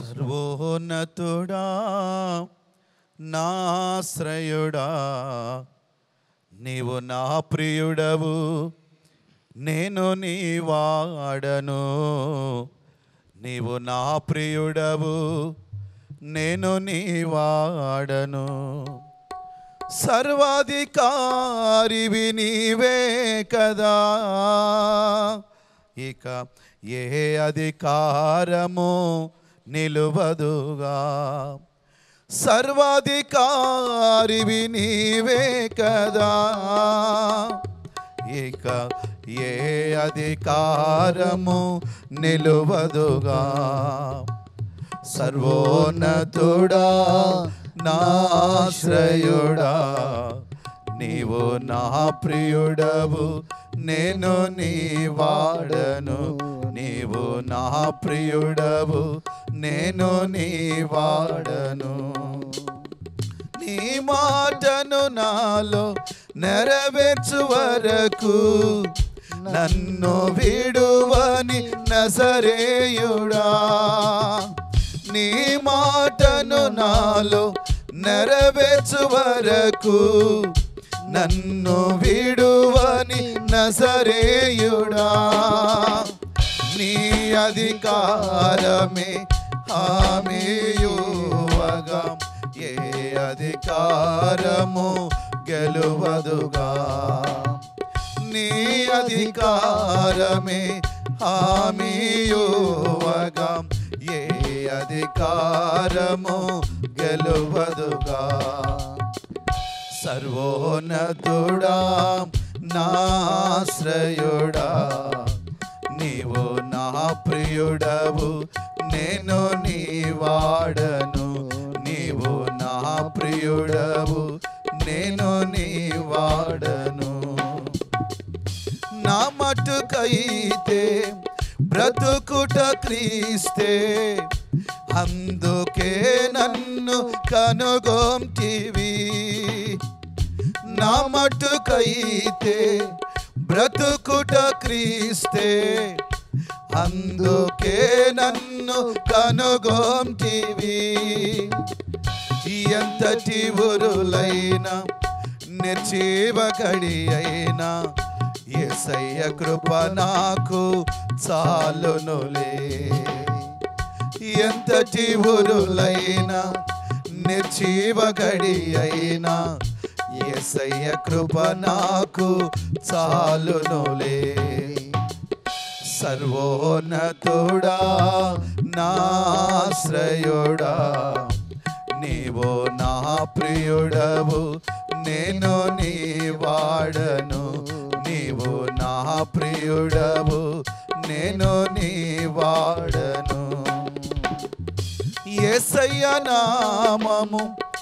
సర్వోన్నతుడా నాశ్రయుడా నీవు నా ప్రియుడవు నేను నీ వాడను నీవు నా ప్రియుడవు నేను నీ వాడను సర్వాధికారివి నీవే కదా ఇక ఏ అధికారము నిలువదుగా సర్వాధికారివి నీవే కదా ఇక ఏ అధికారము నిలువదుగా సర్వోన్నతుడా నాశ్రయుడా నీవు నా ప్రియుడవు నేను నీ వాడను నీవు నా ప్రియుడవు నేను నీ వాడను నీ మాటను నాలో నెరవేర్చు వరకు నన్ను విడువని నజరేయుడా నీ మాటను నాలో నెరవేర్చు వరకు నన్ను విడువని నజరేయుడా నీ అధికారమే హామీయువగా ఏ అధికారము గెలువదుగా నీ అధికారమే హామీయువగా ఏ అధికారము గెలువదుగా సర్వోన్నతుడా నాశ్రయుడా నీవు నా ప్రియుడవు నేను నీ వాడను నీవు నా ప్రియుడవు నేను నీ వాడను నా మటుకైతే బ్రతుకుట క్రీస్తే అందుకే నన్ను కనుగొంటివి నా మటుకైతే బ్రతుకుట క్రీస్తే అందుకే నన్ను కనుగొంటివి ఎంతటి ఊరులైనా నిర్జీవ గడి అయినా ఎసయ్య కృప నాకు చాలునులే ఎంతటి ఊరులైనా నిర్జీవ గడి అయినా ఎసయ్య కృప నాకు చాలునులే సర్వోన్నతుడా నాశ్రయుడా నీవు నా ప్రియుడవు నేను నీ వాడను నీవు నా ప్రియుడవు నేను నీ వాడను ఏసయ్య నామము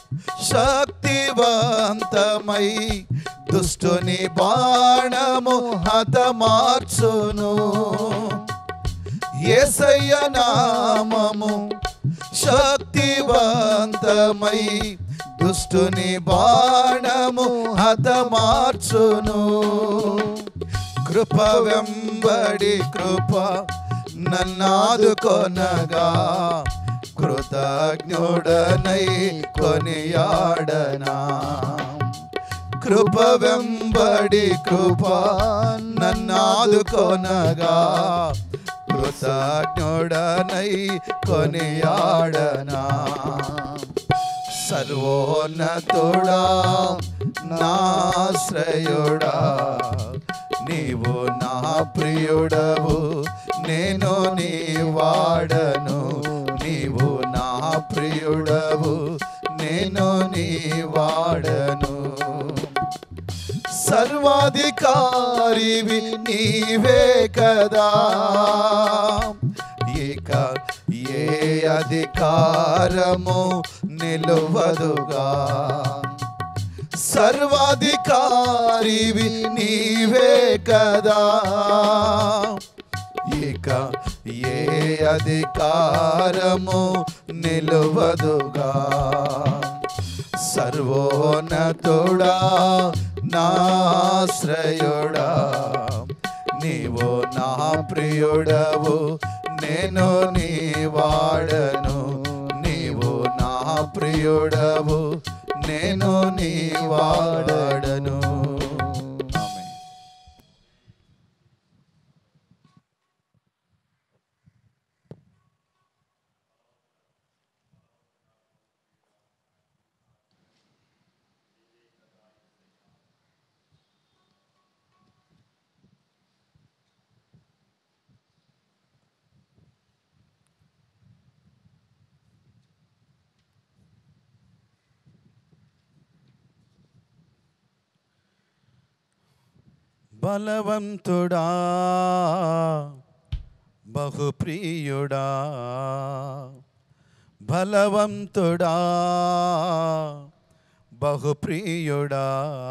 శక్తివంతమై దుష్టుని బాణము హతమార్చును ఏసయ్య నామము శక్తివంతమై దుష్టుని బాణము హతమార్చును కృప వెంబడి కృప నన్నాదుకొనగా కృతజ్ఞుడనై కొనియాడనా కృప వెంబడి కృప నన్నాదుకొనగా కృతజ్ఞుడనై కొనియాడనా సర్వోన్నతుడా నాశ్రయుడా నీవు నా ప్రియుడవు నేను నీ వాడను నీవు నా ప్రియుడవు నేను నీ వాడను సర్వాధికారివి నీవే కదా ఇక ఏ అధికారము నిలువదుగా సర్వాధికారివి నీవే కదా ఇక ఏ అధికారము నిలువదుగా సర్వోన్నతుడా నాశ్రయుడా నీవు నా ప్రియుడవు నేను నీ వాడను ప్రియుడవు నేను నీ వాడను ఆమేన్. బలవంతుడా బహుప్రియుడా బలవంతుడా బహుప్రియుడా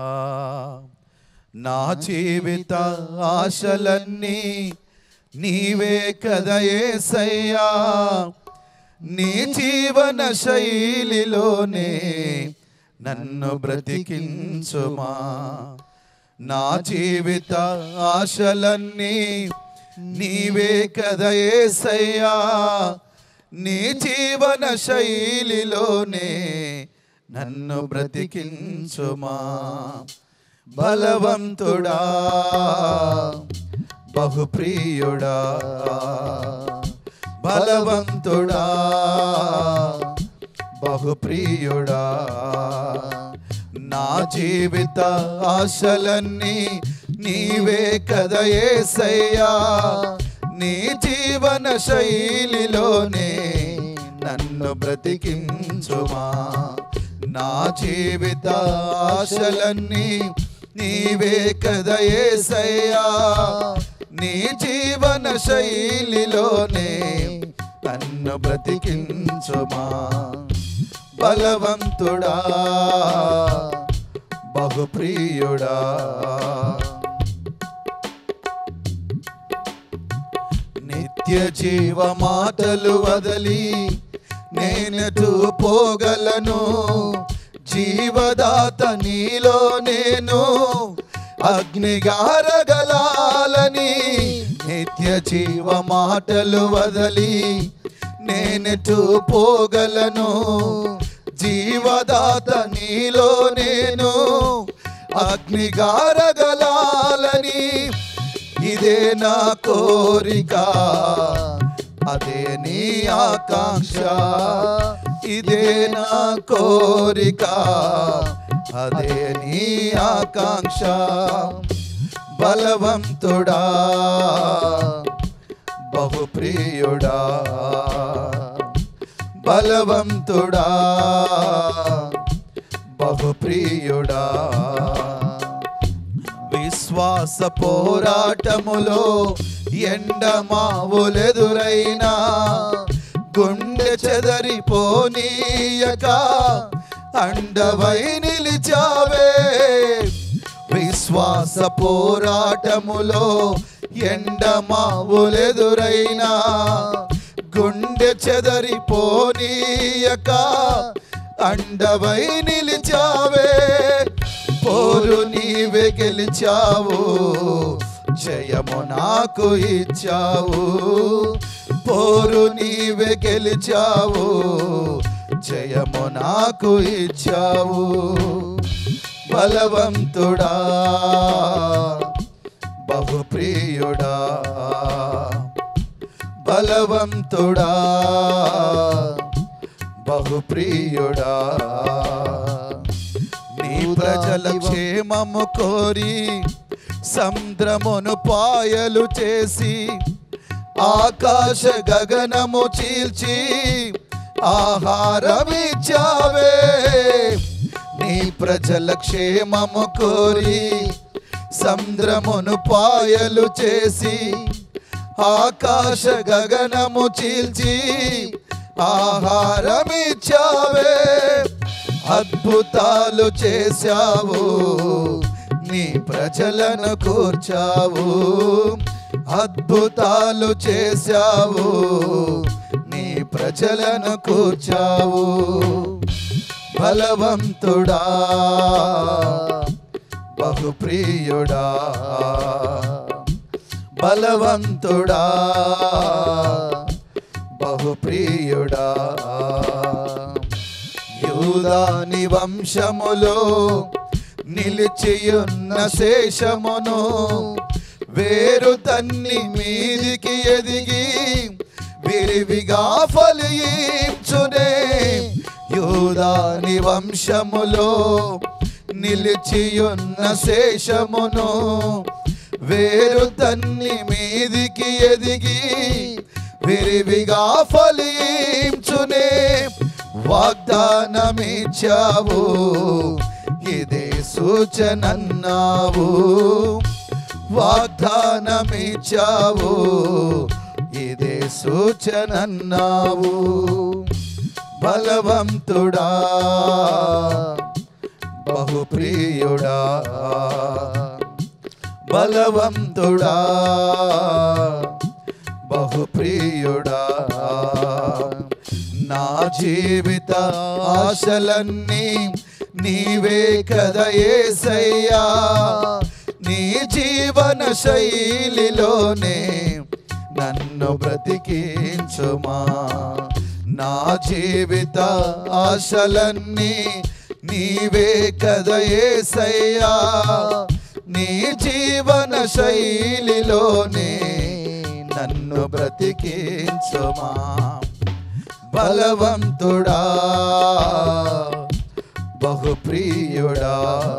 నా జీవిత ఆశలన్నీ నీవే కదయేసయ్యా నీ జీవన శైలిలోనే నన్ను బ్రతికించుమా నా జీవిత ఆశలన్నీ నీవే కదయేసయ్యా నీ జీవన శైలిలోనే నన్ను బ్రతికించుమా బలవంతుడా బహుప్రియుడా బలవంతుడా బహుప్రియుడా నా జీవిత ఆశలన్నీ నీవే కదయేసయ్యా నీ జీవన శైలిలోనే నన్ను బ్రతికించుమా నా జీవిత ఆశలన్నీ నీవే కదయేసయ్యా నీ జీవన శైలిలోనే నన్ను బ్రతికించుమా బలవంతుడా బహుప్రియుడా నిత్య జీవ మాటలు వదలి నేనెటు పోగలను జీవదాత నీలో నేను అగ్నిగారగలాలని నిత్య జీవ మాటలు వదలి నేనెటు పోగలను జీవదాత నీలో నేను అగ్నిగారగలాలని ఇదే నా కోరిక అదే నీ ఆకాంక్ష ఇదే నా కోరిక అదే నీ ఆకాంక్ష బలవంతుడా బహుప్రియుడా బలవంతుడా బహుప్రియుడా విశ్వాస పోరాటములో ఎండమావులెదురైనా గుండె చెదరిపోనీయక అండవై నిలిచావే విశ్వాస పోరాటములో ఎండమావులెదురైనా గుండె చెదరిపోనీయక అండవై నిలిచావే పోరు నీవే గెలిచావు జయము నాకు ఇచ్చావు పోరు నీవే గెలిచావు జయము నాకు ఇచ్చావు బలవంతుడా బహుప్రియుడా బలవంతుడా బహుప్రియుడా నీ ప్రజల క్షేమము కోరి సముద్రమును పాయలు చేసి ఆకాశ గగనము చీల్చి ఆహారమిచ్చావే నీ ప్రజల క్షేమము కోరి సముద్రమును పాయలు చేసి ఆకాశ గగనము చీల్చి ఆహారమిచ్చావే అద్భుతాలు చేశావు నీ ప్రజలను కూర్చావు అద్భుతాలు చేశావు నీ ప్రజలను కూర్చావు బలవంతుడా బహుప్రియుడా బలవంతుడా బహుప్రియుడా యూదాని వంశములో నిలిచియున్న శేషమును వేరు తన్ని మీదికి ఎదిగి విరివిగా ఫలించునే యూదాని వంశములో నిలిచియున్న శేషమును వేరు తన్ని మీదికి ఎదిగి విరివిగా ఫలించునే వాగ్దానమిచ్చావు ఇదే సూచనన్నావు వాగ్దానమిచ్చావు ఇదే సూచనన్నావు బలవంతుడా బహుప్రియుడా బలవంతుడా బహుప్రియుడా నా జీవిత ఆశలన్నీ నీవే కదా ఏసయ్యా నీ జీవన శైలిలోనే నన్ను బ్రతికించుమా నా జీవిత ఆశలన్నీ నీవే కదా ఏసయ్యా నీ జీవన శైలిలోనే నన్ను బ్రతికించుమా బలవంతుడా బహుప్రియుడా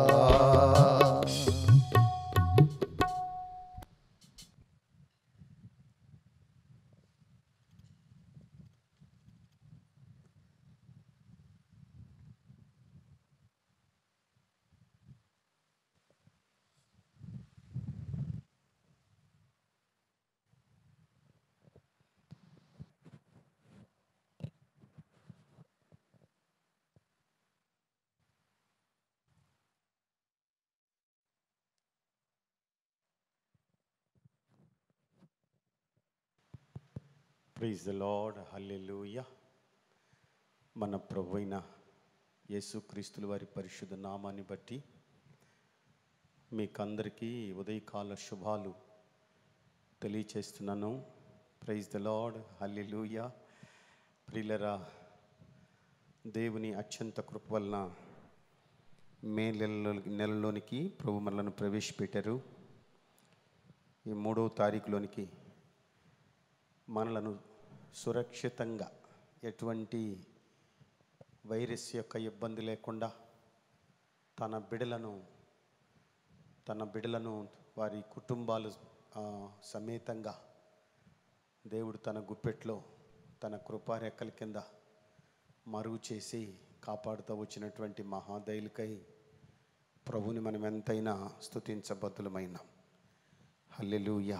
ప్రైజ్ ద లార్డ్ హల్లెలూయ మన ప్రభు అయిన యేసుక్రీస్తుల వారి పరిశుద్ధ నామాన్ని బట్టి మీకందరికీ ఉదయకాల శుభాలు తెలియచేస్తున్నాను ప్రైజ్ ద లార్డ్ హల్లెలూయ ప్రియులరా దేవుని అత్యంత కృప వలన మే నెలలో నెలలోనికి ప్రభు మనలను ప్రవేశపెట్టారు ఈ మూడవ తారీఖులోనికి మనలను సురక్షితంగా ఎటువంటి వైరస్ యొక్క ఇబ్బంది లేకుండా తన బిడలను తన బిడలను వారి కుటుంబాలు ఆ, సమేతంగా దేవుడు తన గుప్పెట్లో తన కృపారెక్కల కింద మరుగు చేసి కాపాడుతూ వచ్చినటువంటి మహాదైలుకై ప్రభుని మనం ఎంతైనా స్తుతించబద్దులమైనాం హల్లెలూయా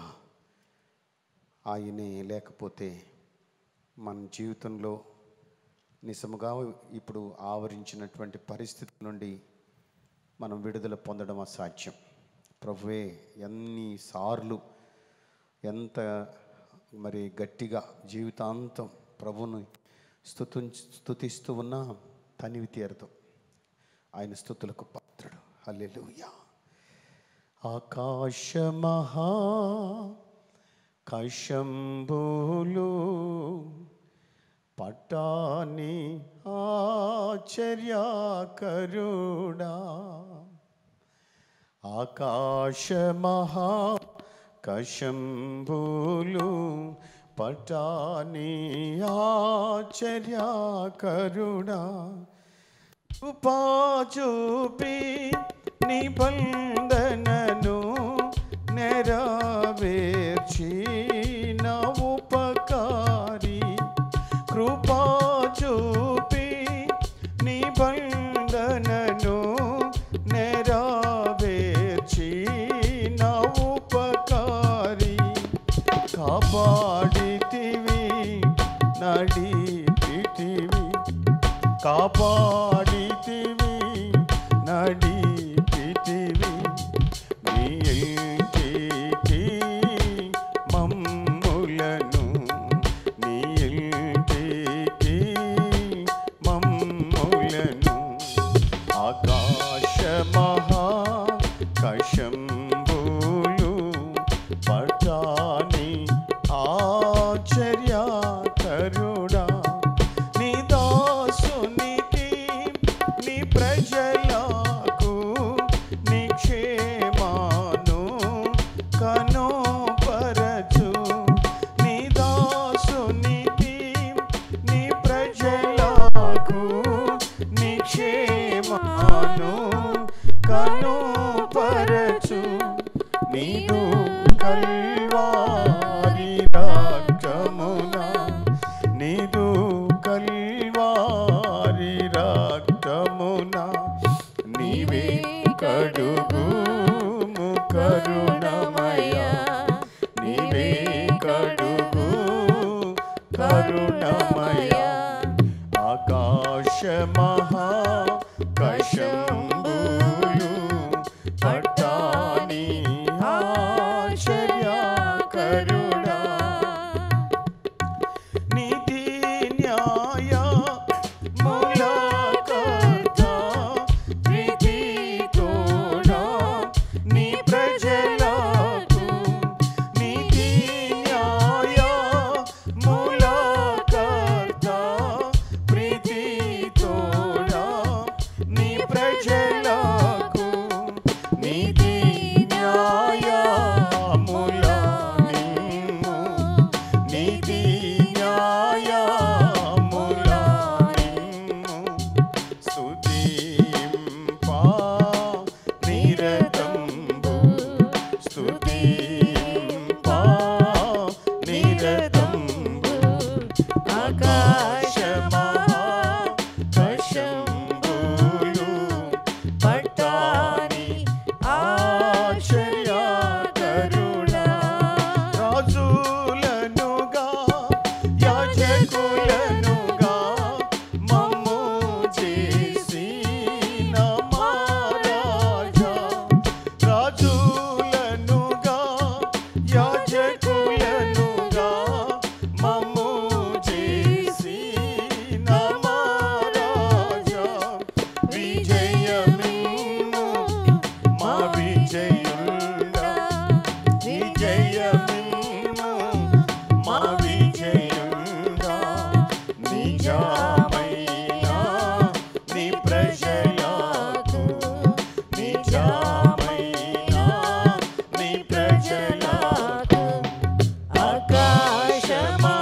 ఆయనే లేకపోతే మన జీవితంలో నిజముగా ఇప్పుడు ఆవరించినటువంటి పరిస్థితుల నుండి మనం విడుదల పొందడం అసాధ్యం ప్రభువే ఎన్నిసార్లు ఎంత మరి గట్టిగా జీవితాంతం ప్రభుని స్తుతు స్తుతిస్తూ ఉన్నా తనివి తీరదు ఆయన స్థుతులకు పాత్రుడు హల్లెలూయా ఆకాశమహా కశంబులు పట్టాని ఆశ్చర్యకరుడా ఆకాశమహా కశంబులు పటాని ఆశ్చర్యకరుడా ఉపాచూపి నిబంధనను నెరవేర్చి నా ఉపకారి కృపా చూపి నిబంధనను నెరవేర్చి నా ఉపకారి కాపాడితివి నడిపితివి కాపాడితివి నడిపితివి నీ ఇంటికి మమ్ములను నీ ఇంటికి మమ్ములను ఆకాశ మహా కశంబులు పటాని ఆశ్చర్యకరుడా నీ దాసునికి ప్రజలకు నీ క్షేమాను కనుపరచు నీ దాసునికి నీ ప్రజలకు నీ క్షేమాను కనుపరచు నీదు కల్వారి రక్తమున నీదు కల్వారి రక్తమున నీవే కడుగుము కరుణమయ నీవే కడుగు కరుణమయ ఆకాశ మహా కశంబులు పట్టాని ఆశ్చర్య కరుణా నీతి న్యాయ మూలకర్త ప్రీతి తోడా నీ ప్రజలకు నీతి న్యాయ మూలకర్త ప్రీతి తోడా నీ ప్రజలకు నీతి న్యాయ మూల నిమ్ము నీతి న్యాయములనిమ్ము స్తుతింపా నిరతంబు స్తుతింపా నిరతంబు ఆకాశమహాకశంబులు పట్టాని ఆశ్చర్య కరుణా రాజులనుగా యాజకులనుగా మమ్ము చేసిన మహారాజా రాజులనుగా యాజకులనుగా మమ్ము చేసిన మహారాజా విజయమిమ్ము మా విజయుండా విజయమిమ్ము మా విజయుండా నిజమైన నీ ప్రజలకు నిజమైన నీ ప్రజలకు ఆకాశ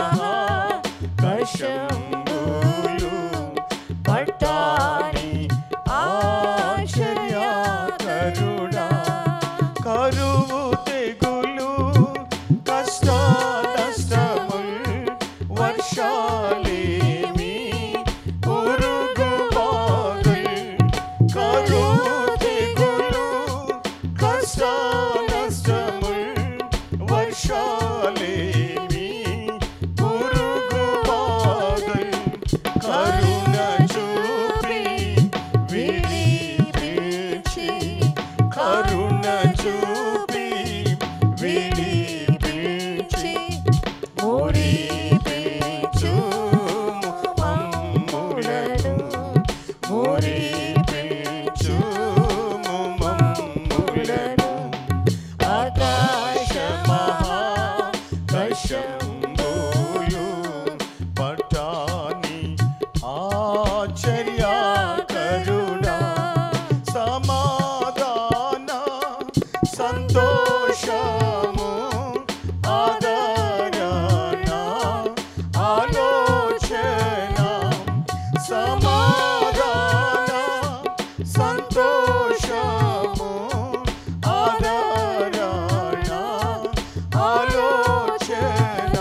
మహాకశంబులు పట్టాని ఆశ్చర్య కరుణా కరువు తెగులు కష్ట నష్టముల్ వర్షాలేమి పురుగు బాగుల్ కరువు తెగులు కష్ట నష్టముల్ వర్షాలేమి పురుగు బాగుల్ కరుణ చూపి విడిపించి కరుణ చూపి విడిపించి మురిపించు మమ్ములను మురిపించు మమ్ములను ఆకాశ మహాకశంబులు పట్టాని ఆశ్చర్య కరుణా సమాధాన సంతోషము ఆదరణ ఆలోచన సమాధాన సంతోషము ఆదరణ ఆలోచన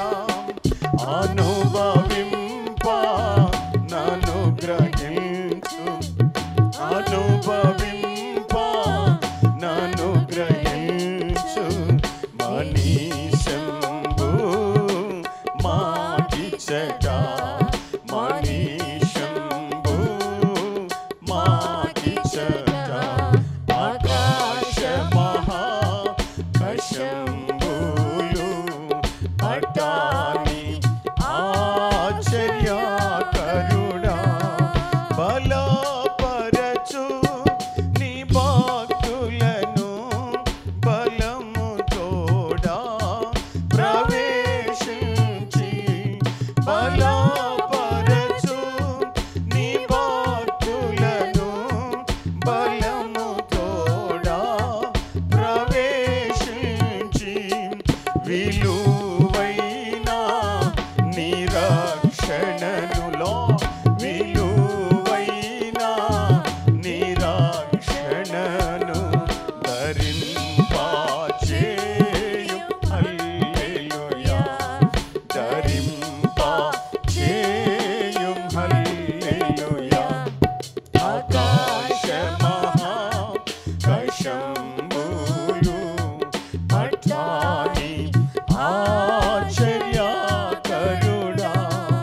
అనుభవింప నను గ్రహించు అనుభవింప నను గ్రహించు మనీశంబు మాకిచ్చట మనీశంబు మాకిచ్చట ఆకాశ మహా కశంబులు పట్టాని ఆశ్చర్య కరుణా బలపరచు ఆకాశమహాకశంబులు పట్టాని ఆశ్చర్యకరుడా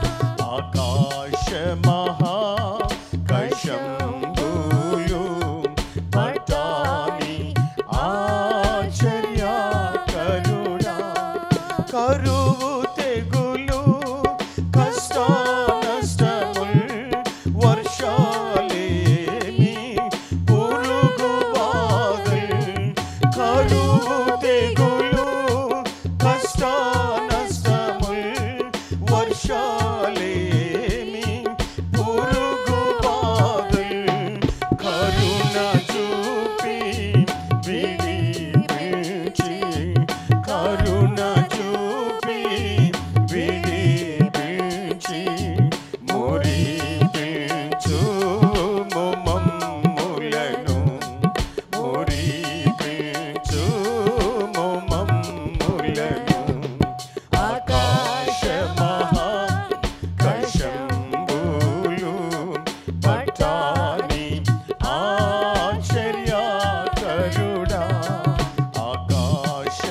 ఆకాశమహాకశంబులు పట్టాని ఆశ్చర్యకరుడా కరువు తెగులు కష్ట నష్టముల్ వర్షాలేమి పురుగు బాధల్ కరువు తెగులు కష్ట నష్టముల్ వర్షాలేమి పురుగు బాధల్ కరుణ చూపి విడిపించి కరుణ చూపి విడిపించి మురిపించు మమ్ములను మురిపించు మమ్ములను ఆకాశ మహాకశంబులు పట్టాని ఆశ్చర్యకరుడా ఆకాశ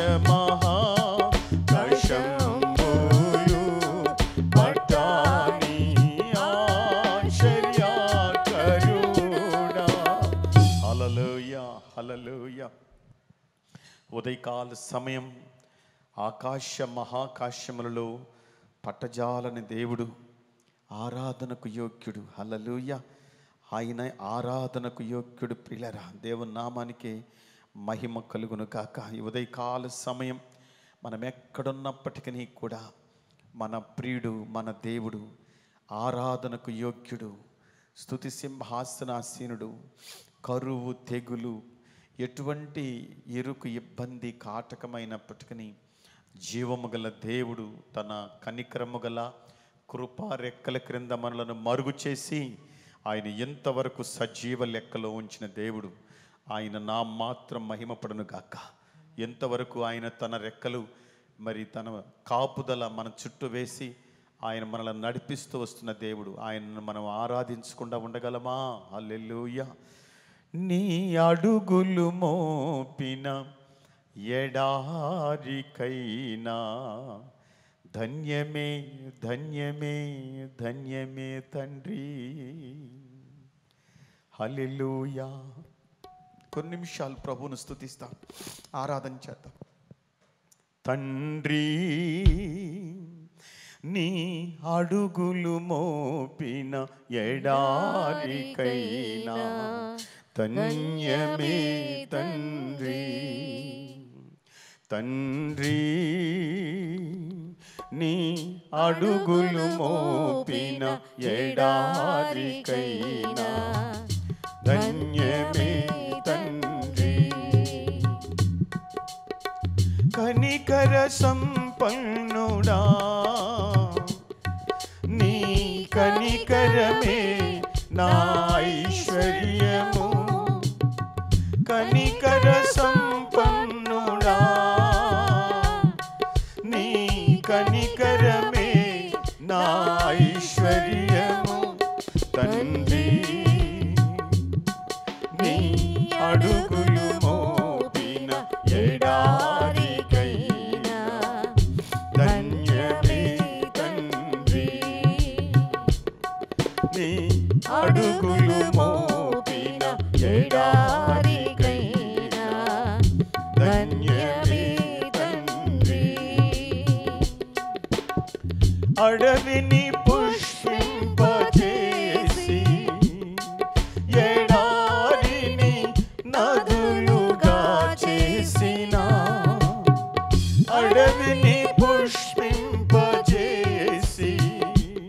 మహాకశంబులు పట్టాని ఆశ్చర్యకరుడా హల్లెలూయా హల్లెలూయా ఉదయకాల సమయం ఆకాశ మహాకాశములలో పట్టజాలని దేవుడు ఆరాధనకు యోగ్యుడు హల్లెలూయ ఆయన ఆరాధనకు యోగ్యుడు ప్రిలరా దేవుని నామానికి మహిమ కలుగును కాక ఈ ఉదయకాల సమయం మనం ఎక్కడున్నప్పటికీ కూడా మన ప్రియుడు మన దేవుడు ఆరాధనకు యోగ్యుడు స్తుతి సింహాసనాసీనుడు కరువు తెగులు ఎటువంటి ఇరుకు ఇబ్బంది కాటకమైనప్పటికీ జీవము గల దేవుడు తన కనికరము గల కృపా రెక్కల క్రింద మనలను మరుగు చేసి ఆయన ఎంతవరకు సజీవ లెక్కలో ఉంచిన దేవుడు ఆయన నా మాత్రం మహిమపడను గాక ఎంతవరకు ఆయన తన రెక్కలు మరి తన కాపుదల మన చుట్టూ వేసి ఆయన మనల్ని నడిపిస్తూ వస్తున్న దేవుడు ఆయనను మనం ఆరాధించకుండా ఉండగలమా అల్లెలుయ్యా నీ అడుగులు మోపిన ఎడారికైనా ధన్యమే ధన్యమే ధన్యమే తండ్రి హల్లెలూయా కొన్ని నిమిషాలు ప్రభువును స్తుతిస్తాం ఆరాధన చేద్దాం తండ్రి నీ అడుగులు మోపిన ఎడారికైనా ధన్యమే తండ్రి తండ్రి నీ అడుగులు మోపిన ఎడారికైనా ధన్యమే తండ్రి కనికర సంపన్నుడా నీ కనికరమే నా ఐశ్వర్యము కనికర సంపన్నుడా నీ కనికరమే నా ఐశ్వర్యము తండ్రి నీ అడుగులు మోపిన ఎడారికైనా ధన్యమే తండ్రి నీ అడుగులు మోపిన ఎడారికైనా ధన్యమే తండ్రి అడవిని పుష్పింపచేసి ఎడారిని నదులుగా చేసిన అడవిని పుష్పింపచేసి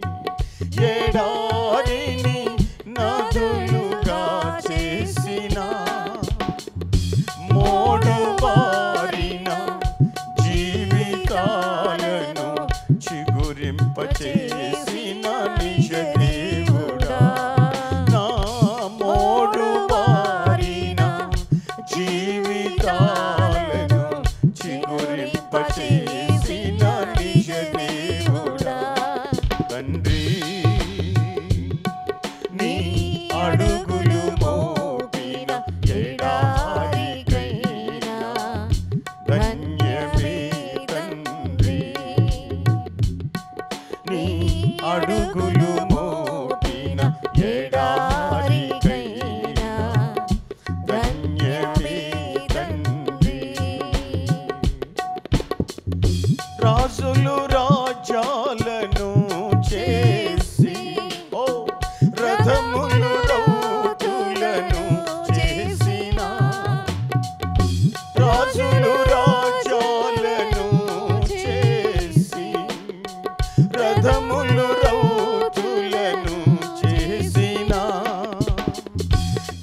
ఎడారిని నదులుగా చేసిన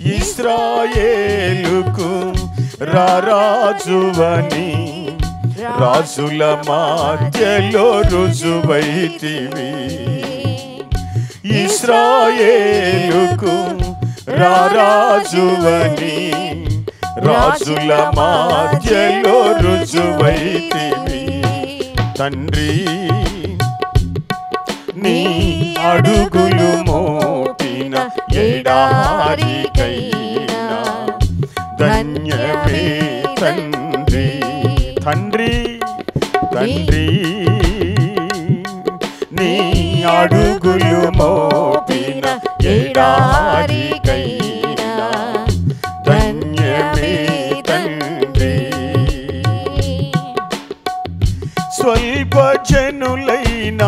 ఇస్రాయేలుకు రారాజువని రాజుల మధ్యలో రుజువైతివి ఇస్రాయేలుకు రారాజువని రాజుల మధ్యలో రుజువైతివి తండ్రి నీ అడుగులు మోపిన ఎడారికైనా ధన్యమే తండ్రి తండ్రి తండ్రి నీ అడుగులు మోపిన ఎడారికైనా ధన్యమే తండ్రి స్వల్ప జనులైన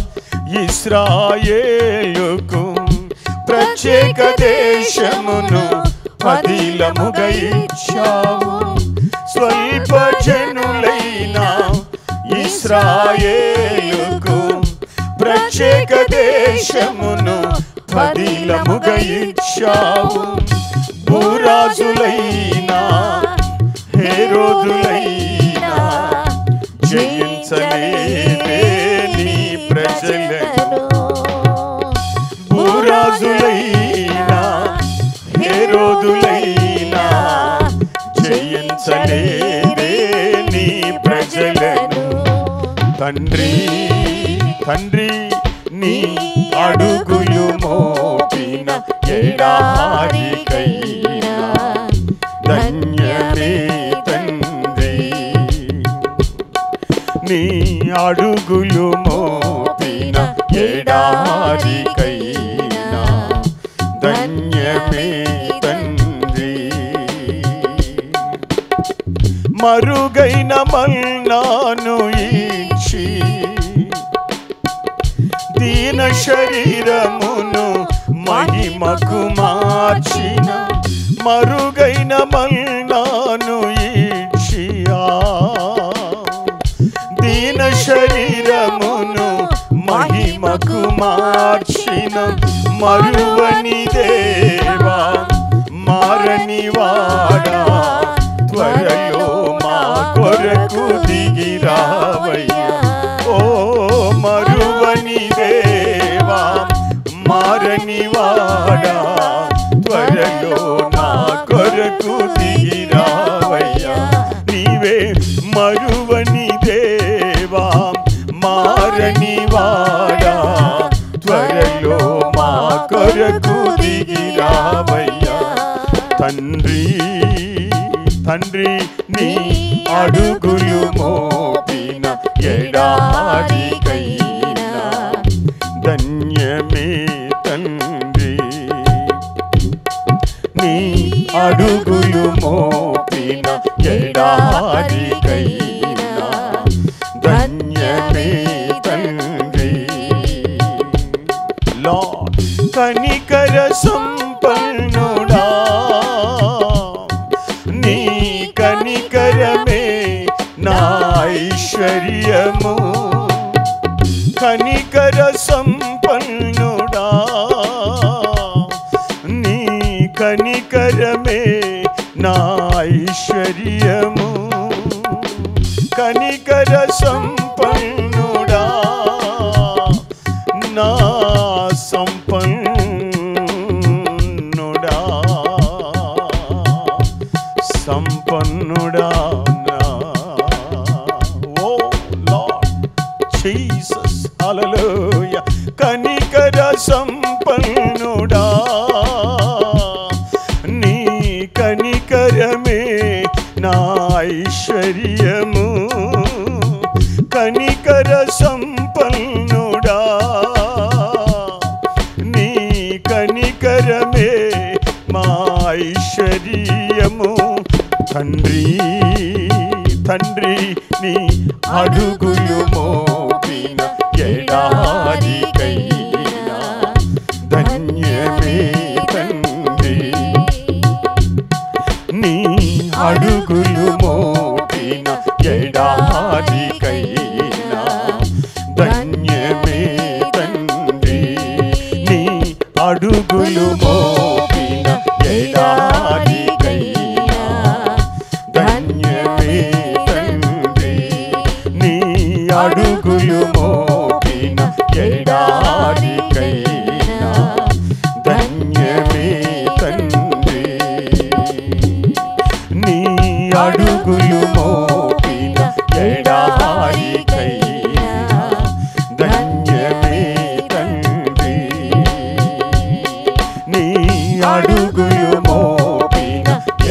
ఇస్రాయేలుకు ప్రత్యేక దేశమును పదిలముగా ఇచ్చావు స్వల్ప జనులైన ఇస్రాయేలుకు ప్రత్యేక దేశమును పదిలముగా ఇచ్చావు భూరాజులైనా హేరోదులైనా జయించలేదే నీ ప్రజలను భూరాజులైనా హేరోదులైనా జయించలేదే నీ ప్రజలను తండ్రి తండ్రి నీ అడుగులు మోపిన ఎడారికైనా ధన్యమే తండ్రి నీ అడుగులు మోపిన ఎడారికైనా ధన్యమే తండ్రి మరుగైన మల్నాను ఇచ్చి దీన శరీరమును మహిమకు మార్చిన మరుగైన మల్నాను ఇచ్చియా దీన శరీరమును మహిమకు మార్చిన మరువని దేవా మారని వాడా త్వరలో మా కొరకు దిగిరావయ్యా ఓ మరువని దేవా మారని వాడా త్వరలో నా కొరకు దిగిరావయ్యా నీవే మరువని దేవా మారని వాడా త్వరలో మా కొరకు దిగిరావయ్యా తండ్రి తండ్రి నీ అడుగులు మోపిన ఎడారికైనా ధన్యమే తండ్రి నీ అడుగులు మోపిన ఎడారికైనా ధన్యమే తండ్రి లా కనికర సంపన్నుడా నీ కనికరమే నా ఐశ్వర్యము కనికర సంపన్నుడా నీ కనికరమే నా ఐశ్వర్యము కనికర సంపన్నుడా నా సంపన్నుడా సంపన్నుడా నా ఓ లార్డ్ జీసస్ హల్లెలూయా కనికర సంపన్నుడా నీ కనికరమే నా ఐశ్వర్యము కనికర సంపన్నుడా నీ కనికరమే మా ఐశ్వర్యము తండ్రి తండ్రి నీ అడుగులు మోపిన ఎడారికైనా ధన్యమే తండ్రి నీ అడుగులు మోపిన ఎడారికైనా ధన్యమే తండ్రి నీ అడుగులు మోపిన ఎడారికైనా ధన్యమే తండ్రి నీ అడుగులు మోపిన ఎడారికైనా ధన్యమే తండ్రి నీ అడుగులు మోపిన ఎడారికైనా ధన్యమే తండ్రి నీ అడుగులు మోపిన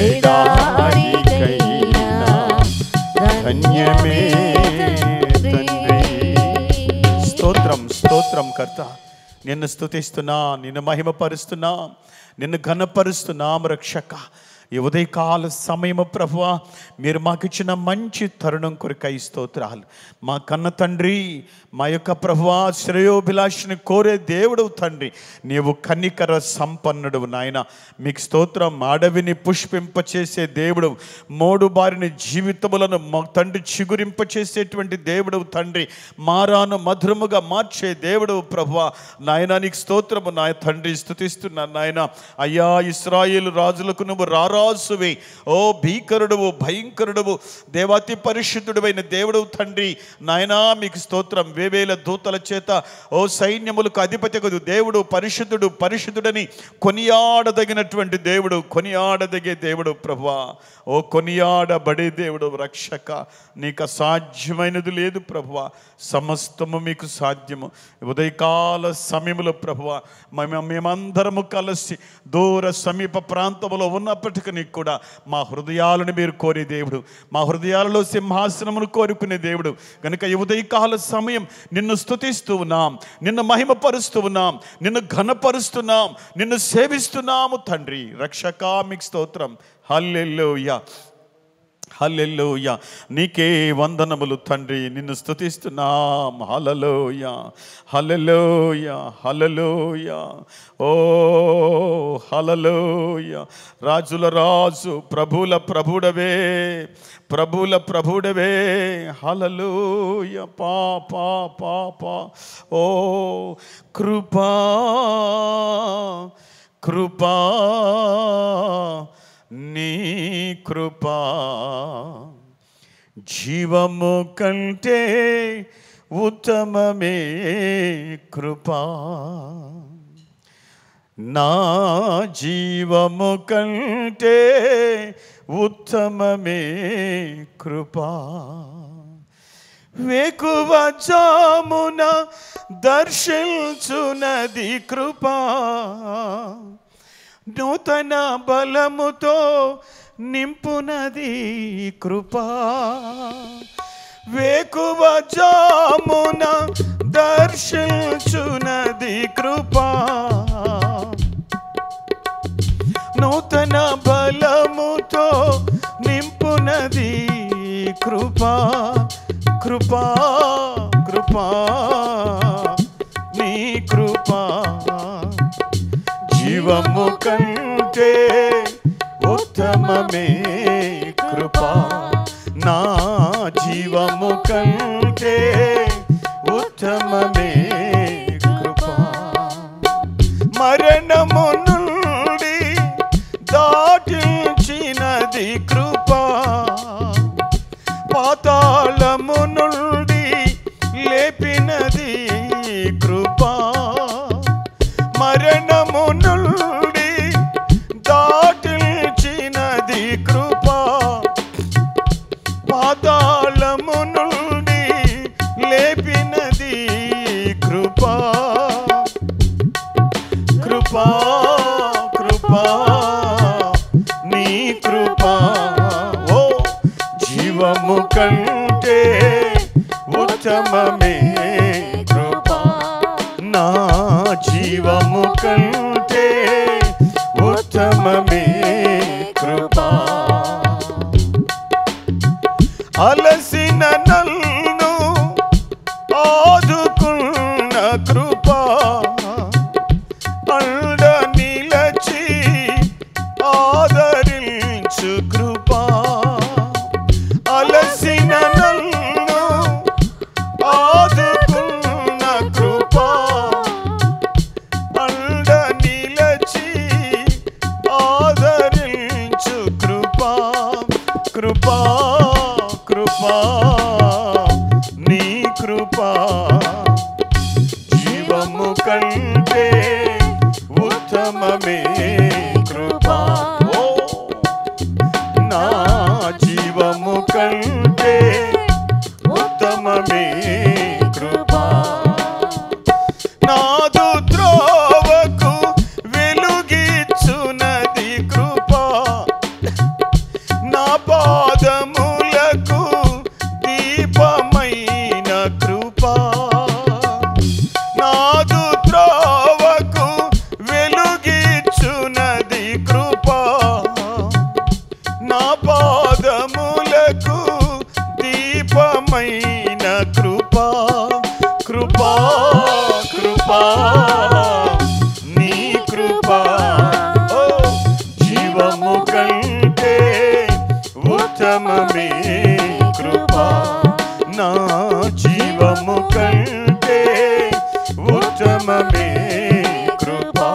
ఎడారికైనా ధన్యమే తండ్రి స్తోత్రం స్తోత్రం కర్త నిన్ను స్తుతిస్తున్నా నిన్ను మహిమపరుస్తున్నా నిన్ను ఘనపరుస్తున్నాం రక్షక ఈ ఉదయకాల సమయము ప్రభువా మీరు మాకు ఇచ్చిన మంచి తరుణం కొరకై స్తోత్రాలు మా కన్న తండ్రి మా యొక్క ప్రభువా శ్రేయోభిలాషిని కోరే దేవుడు తండ్రి నీవు కన్నికర సంపన్నుడు నాయన మీకు స్తోత్రం అడవిని పుష్పింపచేసే దేవుడు మోడు బారిన జీవితములను మా తండ్రి చిగురింపచేసేటువంటి దేవుడు తండ్రి మారాను మధురముగా మార్చే దేవుడు ప్రభువా నాయన నీకు స్తోత్రము నా తండ్రి స్థుతిస్తున్నాను నాయన అయ్యా ఇస్రాయేలు రాజులకు నువ్వు రారాసువి ఓ భీకరుడువు భయంకరుడువు దేవాతి పరిశుద్ధుడైన దేవుడు తండ్రి నాయనా మీకు స్తోత్రం వేవేల దూతల చేత ఓ సైన్యములకు అధిపతికు దేవుడు పరిశుద్ధుడు పరిశుద్ధుడని కొనియాడదగినటువంటి దేవుడు కొనియాడదగే దేవుడు ప్రభువా ఓ కొనియాడబడే దేవుడు రక్షక నీకు అసాధ్యమైనది లేదు ప్రభువా సమస్తము మీకు సాధ్యము ఉదయకాల సమయములో ప్రభువా మేము మేమందరము కలిసి దూర సమీప ప్రాంతంలో ఉన్నప్పటికీ కూడా మా హృదయాలను మీరు కోరే దేవుడు మా హృదయాలలో సింహాసనమును కోరుకునే దేవుడు కనుక ఈ ఉదయకాల సమయం నిన్ను స్తుతిస్తూ ఉన్నాం నిన్ను మహిమపరుస్తూ ఉన్నాం నిన్ను ఘనపరుస్తున్నాం నిన్ను సేవిస్తున్నాము తండ్రి రక్షక మీకు స్తోత్రం హల్లెలూయా హల్లెలూయ నీకే వందనములు తండ్రి నిన్ను స్తుతిస్తున్నాం హల్లెలూయ హల్లెలూయ హల్లెలూయ ఓ హల్లెలూయ రాజుల రాజు ప్రభుల ప్రభుడవే ప్రభుల ప్రభుడవే హల్లెలూయ పా పా పా పా ఓ కృపా కృపా నీ కృపా జీవము కంటే ఉత్తమమే కృపా నా జీవము కంటే ఉత్తమమే కృపా వేకువ జామున దర్శించునది కృపా నూతన బలముతో నింపునది కృపా వేకువ జామున దర్శించునది కృపా నూతన బలముతో నింపునది కృపా కృపా కృపా నీ కృపా జీవము కంటే ఉత్తమమే కృపా నా జీవము కంటే ఉత్తమమే కృపా మరణము నుండి దాటించినది కృపా పాతాళము నుండి లేపినది కృపా మరణము నుండి దాటించినది కృపా పాతాళము నుండి లేపినది కృపా కృపా కృపా నీ కృపా జీవము కంటే ఉత్తమమే కృపా నా జీవము కంటే ఉత్తమమే కృపా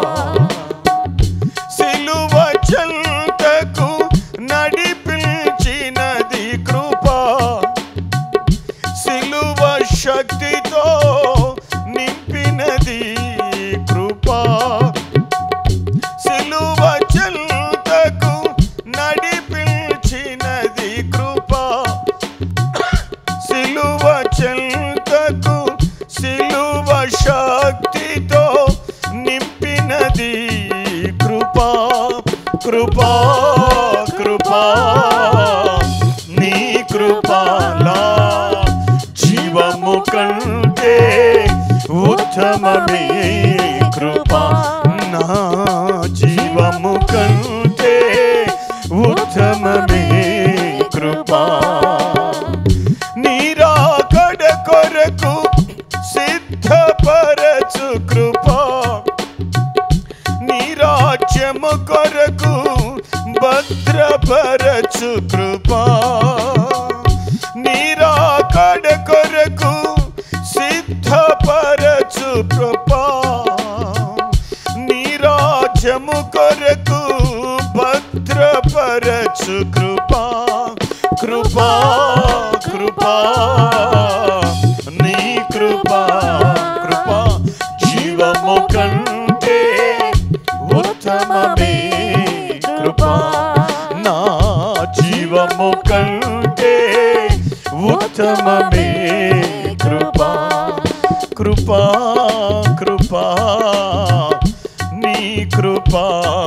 సిలువ చెంతకు నడిపించినది కృపా సిలువ శక్తితో నింపినది కృపా సిలువ చెంతకు నడిపించినది కృపా సిలువ చెంతకు సిలువ శక్తితో నింపినది కృపా కృపా కృపా నీ కృపాలా జీవము కంటే ఉత్తమమే కృపా నా జీవము కంటే ఉత్తమమే కృపా నీరాకడ కొరకు సిద్ధపరచు కృపా నీ రాజ్యము కొరకు భద్రపరచు కృపా నీరాకడ కొరకు సిద్ధపరచు కృపా నీ రాజ్యము కొరకు భద్రపరచు కృపా కృపా కృపా నీ కృపా కృపా జీవము కంటే ఉత్తమమే కృపా నా జీవము కంటే ఉత్తమమే కృపా కృపా కృపా నీ కృపా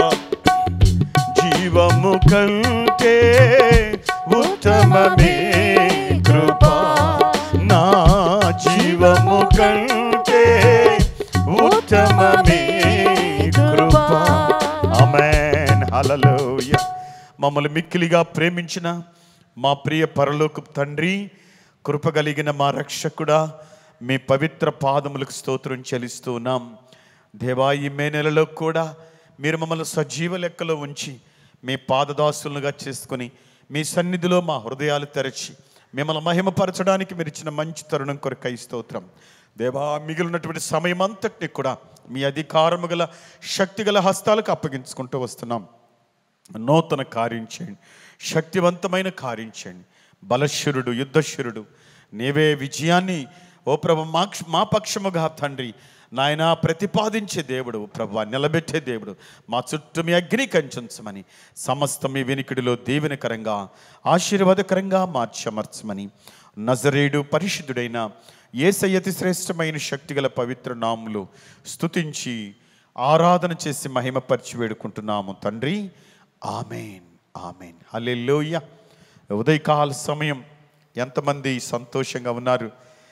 జీవము కంటే ఉత్తమమే కృపా నా జీవము కంటే ఉత్తమమే కృపా ఆమేన్ హల్లెలూయా మమ్మల్ని మిక్కిలిగా ప్రేమించిన మా ప్రియ పరలోక తండ్రి కృప కలిగిన మా రక్షకుడా మీ పవిత్ర పాదములకు స్తోత్రం చెల్లిస్తూ ఉన్నాం దేవా ఈ మే నెలలో కూడా మీరు మమ్మల్ని సజీవ లెక్కలో ఉంచి మీ పాదదాసులుగా చేసుకొని మీ సన్నిధిలో మా హృదయాలు తెరచి మిమ్మల్ని మహిమపరచడానికి మీరు ఇచ్చిన మంచి తరుణం కొరకై స్తోత్రం దేవా మిగిలినటువంటి సమయం అంతటిని కూడా మీ అధికారము గల శక్తి గల హస్తాలకు అప్పగించుకుంటూ వస్తున్నాం నూతన కార్యం చేయండి శక్తివంతమైన కార్యం చేయండి బలశురుడు యుద్ధశురుడు నీవే విజయాన్ని ఓ ప్రభు మా మా పక్షముగా తండ్రి నాయన ప్రతిపాదించే దేవుడు ప్రభు నిలబెట్టే దేవుడు మా చుట్టూ మీ అగ్ని కంచంచమని సమస్త మీ వినికిడిలో దీవెనకరంగా ఆశీర్వాదకరంగా మార్చమర్చమని నజరేడు పరిశుద్ధుడైన ఏసయ్యతి శ్రేష్టమైన శక్తిగల పవిత్ర నాములు స్తుతించి ఆరాధన చేసి మహిమపరిచి వేడుకుంటున్నాము తండ్రి ఆమెన్ ఆమెన్ హల్లెలూయా ఉదయకాల సమయం ఎంతమంది సంతోషంగా ఉన్నారు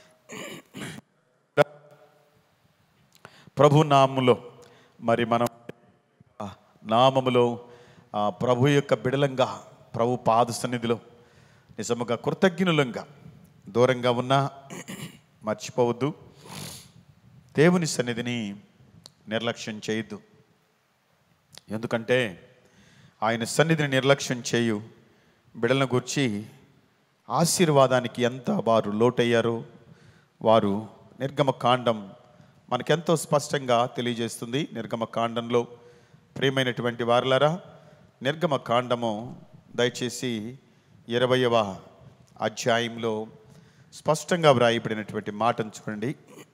ప్రభు నామములో మరి మనం ఆ నామములో ఆ ప్రభు యొక్క బిడలంగా ప్రభు పాద సన్నిధిలో నిజముగా కృతజ్ఞులంగా దూరంగా ఉన్నా మర్చిపోవద్దు దేవుని సన్నిధిని నిర్లక్ష్యం చేయొద్దు ఎందుకంటే ఆయన సన్నిధిని నిర్లక్ష్యం చేయు బిడలను గుర్చి ఆశీర్వాదానికి ఎంత వారు లోటయ్యారో వారు నిర్గమ కాండం మనకెంతో స్పష్టంగా తెలియజేస్తుంది నిర్గమ కాండంలో ప్రియమైనటువంటి వారులారా నిర్గమ కాండము దయచేసి ఇరవయవ అధ్యాయంలో స్పష్టంగా వ్రాయబడినటువంటి మాటను చూడండి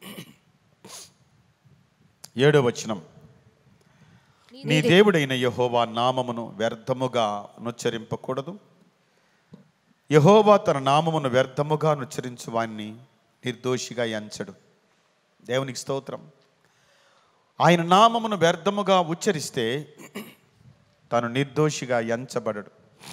ఏడో వచనం నీ దేవుడైన యహోవా నామమును వ్యర్థముగా నుచ్చరింపకూడదు యహోవా తన నామమును వ్యర్థముగా నుచ్చరించు వాణ్ణి నిర్దోషిగా ఎంచడు దేవునికి స్తోత్రం ఆయన నామమును వ్యర్థముగా ఉచ్చరిస్తే తను నిర్దోషిగా ఎంచబడడు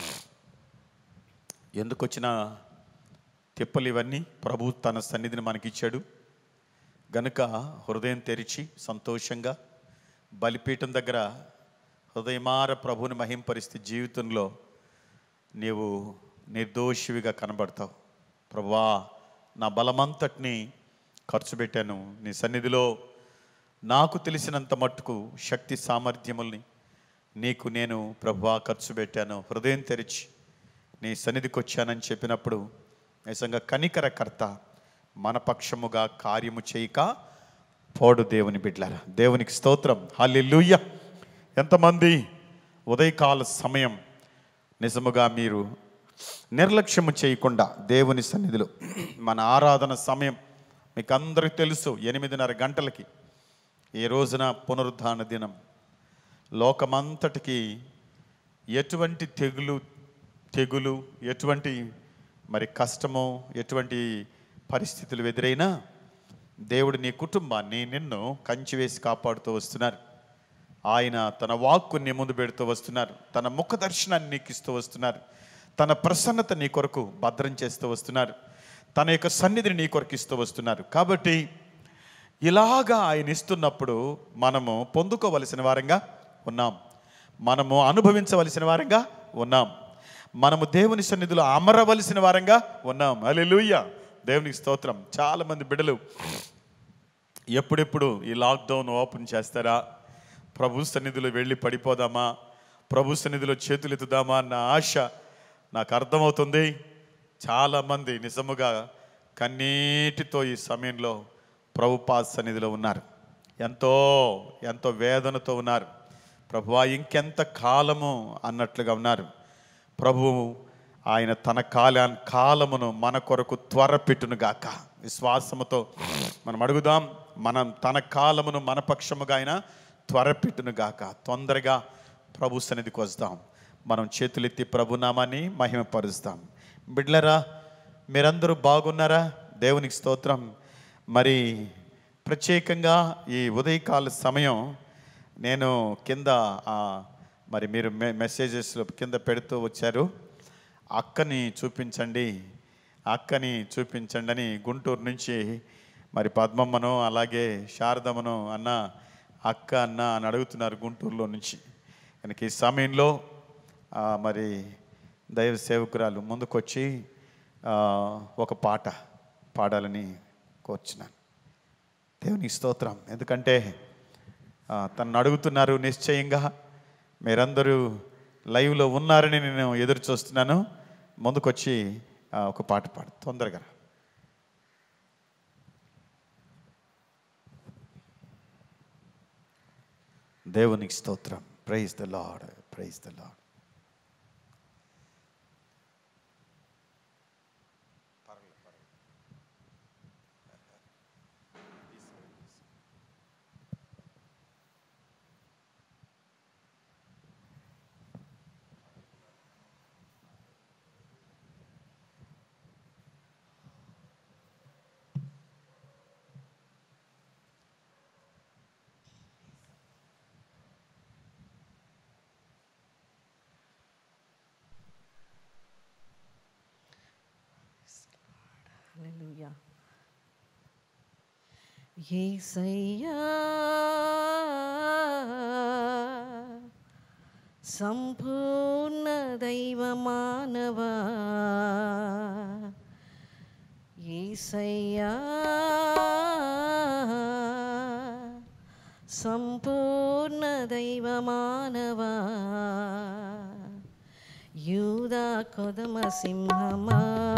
ఎందుకు వచ్చిన తిప్పలు ఇవన్నీ ప్రభు తన సన్నిధిని మనకిచ్చాడు గనుక హృదయం తెరిచి సంతోషంగా బలిపీఠం దగ్గర హృదయమార ప్రభుని మహింపరిస్తే జీవితంలో నీవు నిర్దోషివిగా కనబడతావు ప్రభువా నా బలమంతటిని ఖర్చు పెట్టాను నీ సన్నిధిలో నాకు తెలిసినంత మట్టుకు శక్తి సామర్థ్యముల్ని నీకు నేను ప్రభువా ఖర్చు పెట్టాను హృదయం తెరిచి నీ సన్నిధికి వచ్చానని చెప్పినప్పుడు నిజంగా కనికరకర్త మన పక్షముగా కార్యము చేయక పోడు దేవుని బిడ్డలారా దేవునికి స్తోత్రం హల్లెలూయా ఎంతమంది ఉదయకాల సమయం నిజముగా మీరు నిర్లక్ష్యము చేయకుండా దేవుని సన్నిధిలో మన ఆరాధన సమయం మీకు అందరికీ తెలుసు ఎనిమిదిన్నర గంటలకి ఈ రోజున పునరుద్ధాన దినం లోకమంతటికి ఎటువంటి తెగులు తెగులు ఎటువంటి మరి కష్టమో ఎటువంటి పరిస్థితులు ఎదురైనా దేవుడు నీ కుటుంబాన్ని నిన్ను కంచి వేసి కాపాడుతూ వస్తున్నారు ఆయన తన వాక్కు నీ ముందు పెడుతూ వస్తున్నారు తన ముఖ దర్శనాన్ని నీకు ఇస్తూ వస్తున్నారు తన ప్రసన్నత నీ కొరకు భద్రం చేస్తూ వస్తున్నారు తన యొక్క సన్నిధిని నీ కొరకు ఇస్తూ వస్తున్నారు కాబట్టి ఇలాగా ఆయన ఇస్తున్నప్పుడు మనము పొందుకోవలసిన వారంగా ఉన్నాం మనము అనుభవించవలసిన వారంగా ఉన్నాం మనము దేవుని సన్నిధిలో అమరవలసిన వారంగా ఉన్నాం అలెలుయ్య దేవునికి స్తోత్రం చాలా మంది బిడ్డలు ఎప్పుడెప్పుడు ఈ లాక్డౌన్ ఓపెన్ చేస్తారా ప్రభు సన్నిధిలో వెళ్ళి పడిపోదామా ప్రభు సన్నిధిలో చేతులు ఎత్తుదామా అన్న ఆశ నాకు అర్థమవుతుంది చాలామంది నిజముగా కన్నీటితో ఈ సమయంలో ప్రభుపా సన్నిధిలో ఉన్నారు ఎంతో ఎంతో వేదనతో ఉన్నారు ప్రభువా ఇంకెంత కాలము అన్నట్లుగా ఉన్నారు ప్రభువు ఆయన తన కాల కాలమును మన కొరకు త్వరపెట్టును గాక విశ్వాసముతో మనం అడుగుదాం మనం తన కాలమును మన పక్షముగా ఆయన త్వరపెట్టును గాక తొందరగా ప్రభు సన్నిధికి వస్తాం మనం చేతులెత్తి ప్రభునామాన్ని మహిమపరుస్తాం బిడ్లరా మీరందరూ బాగున్నారా దేవునికి స్తోత్రం మరి ప్రత్యేకంగా ఈ ఉదయకాల సమయం నేను కింద ఆ, మరి మీరు మె మెసేజెస్లో కింద పెడుతూ వచ్చారు అక్కని చూపించండి అక్కని చూపించండి అని గుంటూరు నుంచి మరి పద్మమ్మను అలాగే శారదమ్మను అన్న అక్క అన్న అని అడుగుతున్నారు గుంటూరులో నుంచి కనుక ఈ సమయంలో ఆ, మరి దైవ సేవకురాలు ముందుకొచ్చి ఆ, ఒక పాట పాడాలని కోరుచున్నాను దేవునికి స్తోత్రం ఎందుకంటే ఆ, తనను అడుగుతున్నారు నిశ్చయంగా మీరందరూ లైవ్లో ఉన్నారని నేను ఎదురు చూస్తున్నాను ముందుకొచ్చి ఆ, ఒక పాట పాడు తొందరగా రా. దేవునికి స్తోత్రం praise the Lord praise the Lord hallelujah యేసయ్యా సంపూర్ణ దైవ మానవా యేసయ్యా సంపూర్ణ దైవ మానవా యూదా కొదమ సింహమా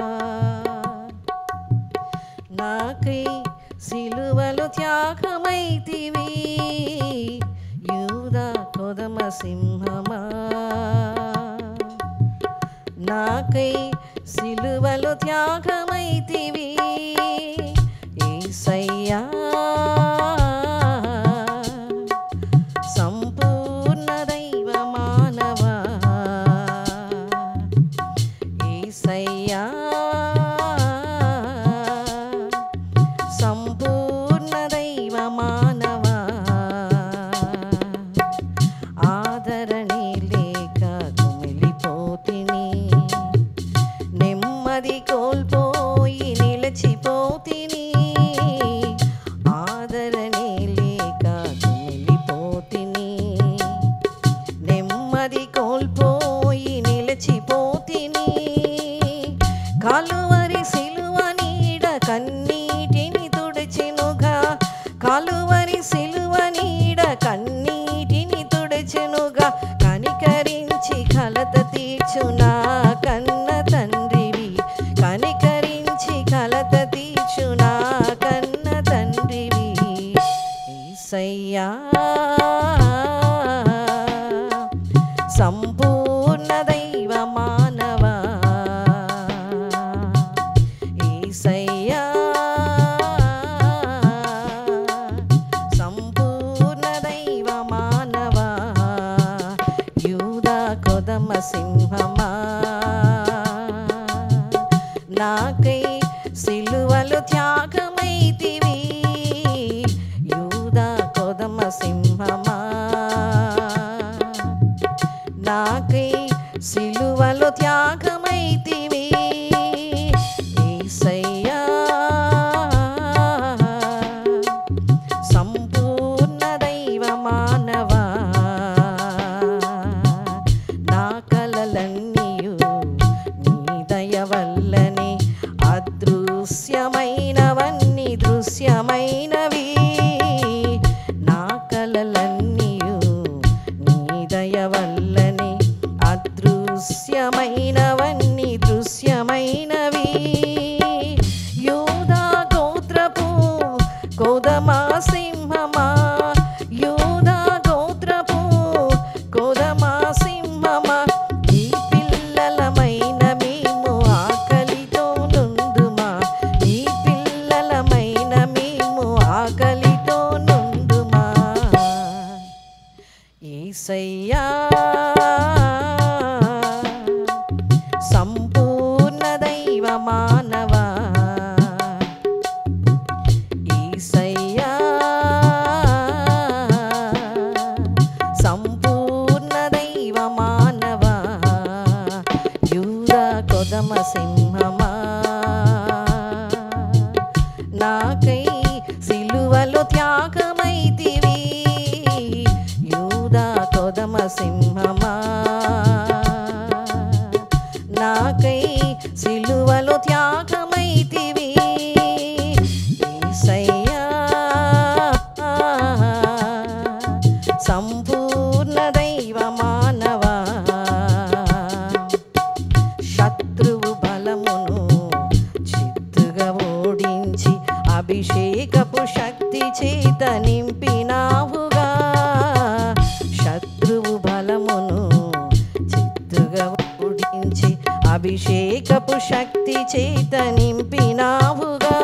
నాకై సిలువలు త్యాగమైతివి యూదా కొదమ సింహమా నాకై సిలువలు త్యాగమైతివి ఏసయ్యా సంపూర్ణ దైవ మానవా ఏసయ్యా సంపూర్ణ దైవ మానవా ఆదరణి లేక కుమిలిపోతిని నెమ్మది కోల్పోయి నిలిచిపోతిని సింహమా నాకై సిలువలు త్యాగమైతివి యూదా కొదమ సింహమా నాకై సిలువలు త్యాగమైతివి యేసయ్యా సంపూర్ణ దైవ మానవా నా కలలన్నీయు నీ దయ వల్లనే అదృశ్యమైనవన్నీ దృశ్యమైనవి నా కలలన్నీయు నీ దయ వల్లనే అదృశ్యమైనవన్నీ దృశ్యమైనవి యూదా గోత్రపు కోదమా సింహమా యూదా గోత్రపు కోదమా సింహమా ఈ పిల్లలమైన మేము ఆకలితో నుండుమా ఈ పిల్లలమైన మేము ఆకలితో నుండుమా ఏసయ్యా సంపూర్ణ దైవ మానవా ఏసయ్యా సంపూర్ణ దైవ మానవా యూదా కొదమ సింహమా నాకై సిలువలు త్యాగమైతివి యూదా కొదమ సింహమా నాకై సిలువలు త్యాగమైతివి యేసయ్యా సంపూర్ణ దైవ మానవా శత్రువు బలమును చిత్తుగా ఓడించి అభిషేకపు శక్తి చేత నింపినావుగా శత్రువు బలమును చిత్తుగా ఓడించి అభిషేకపు శక్తి చేత నింపినావుగా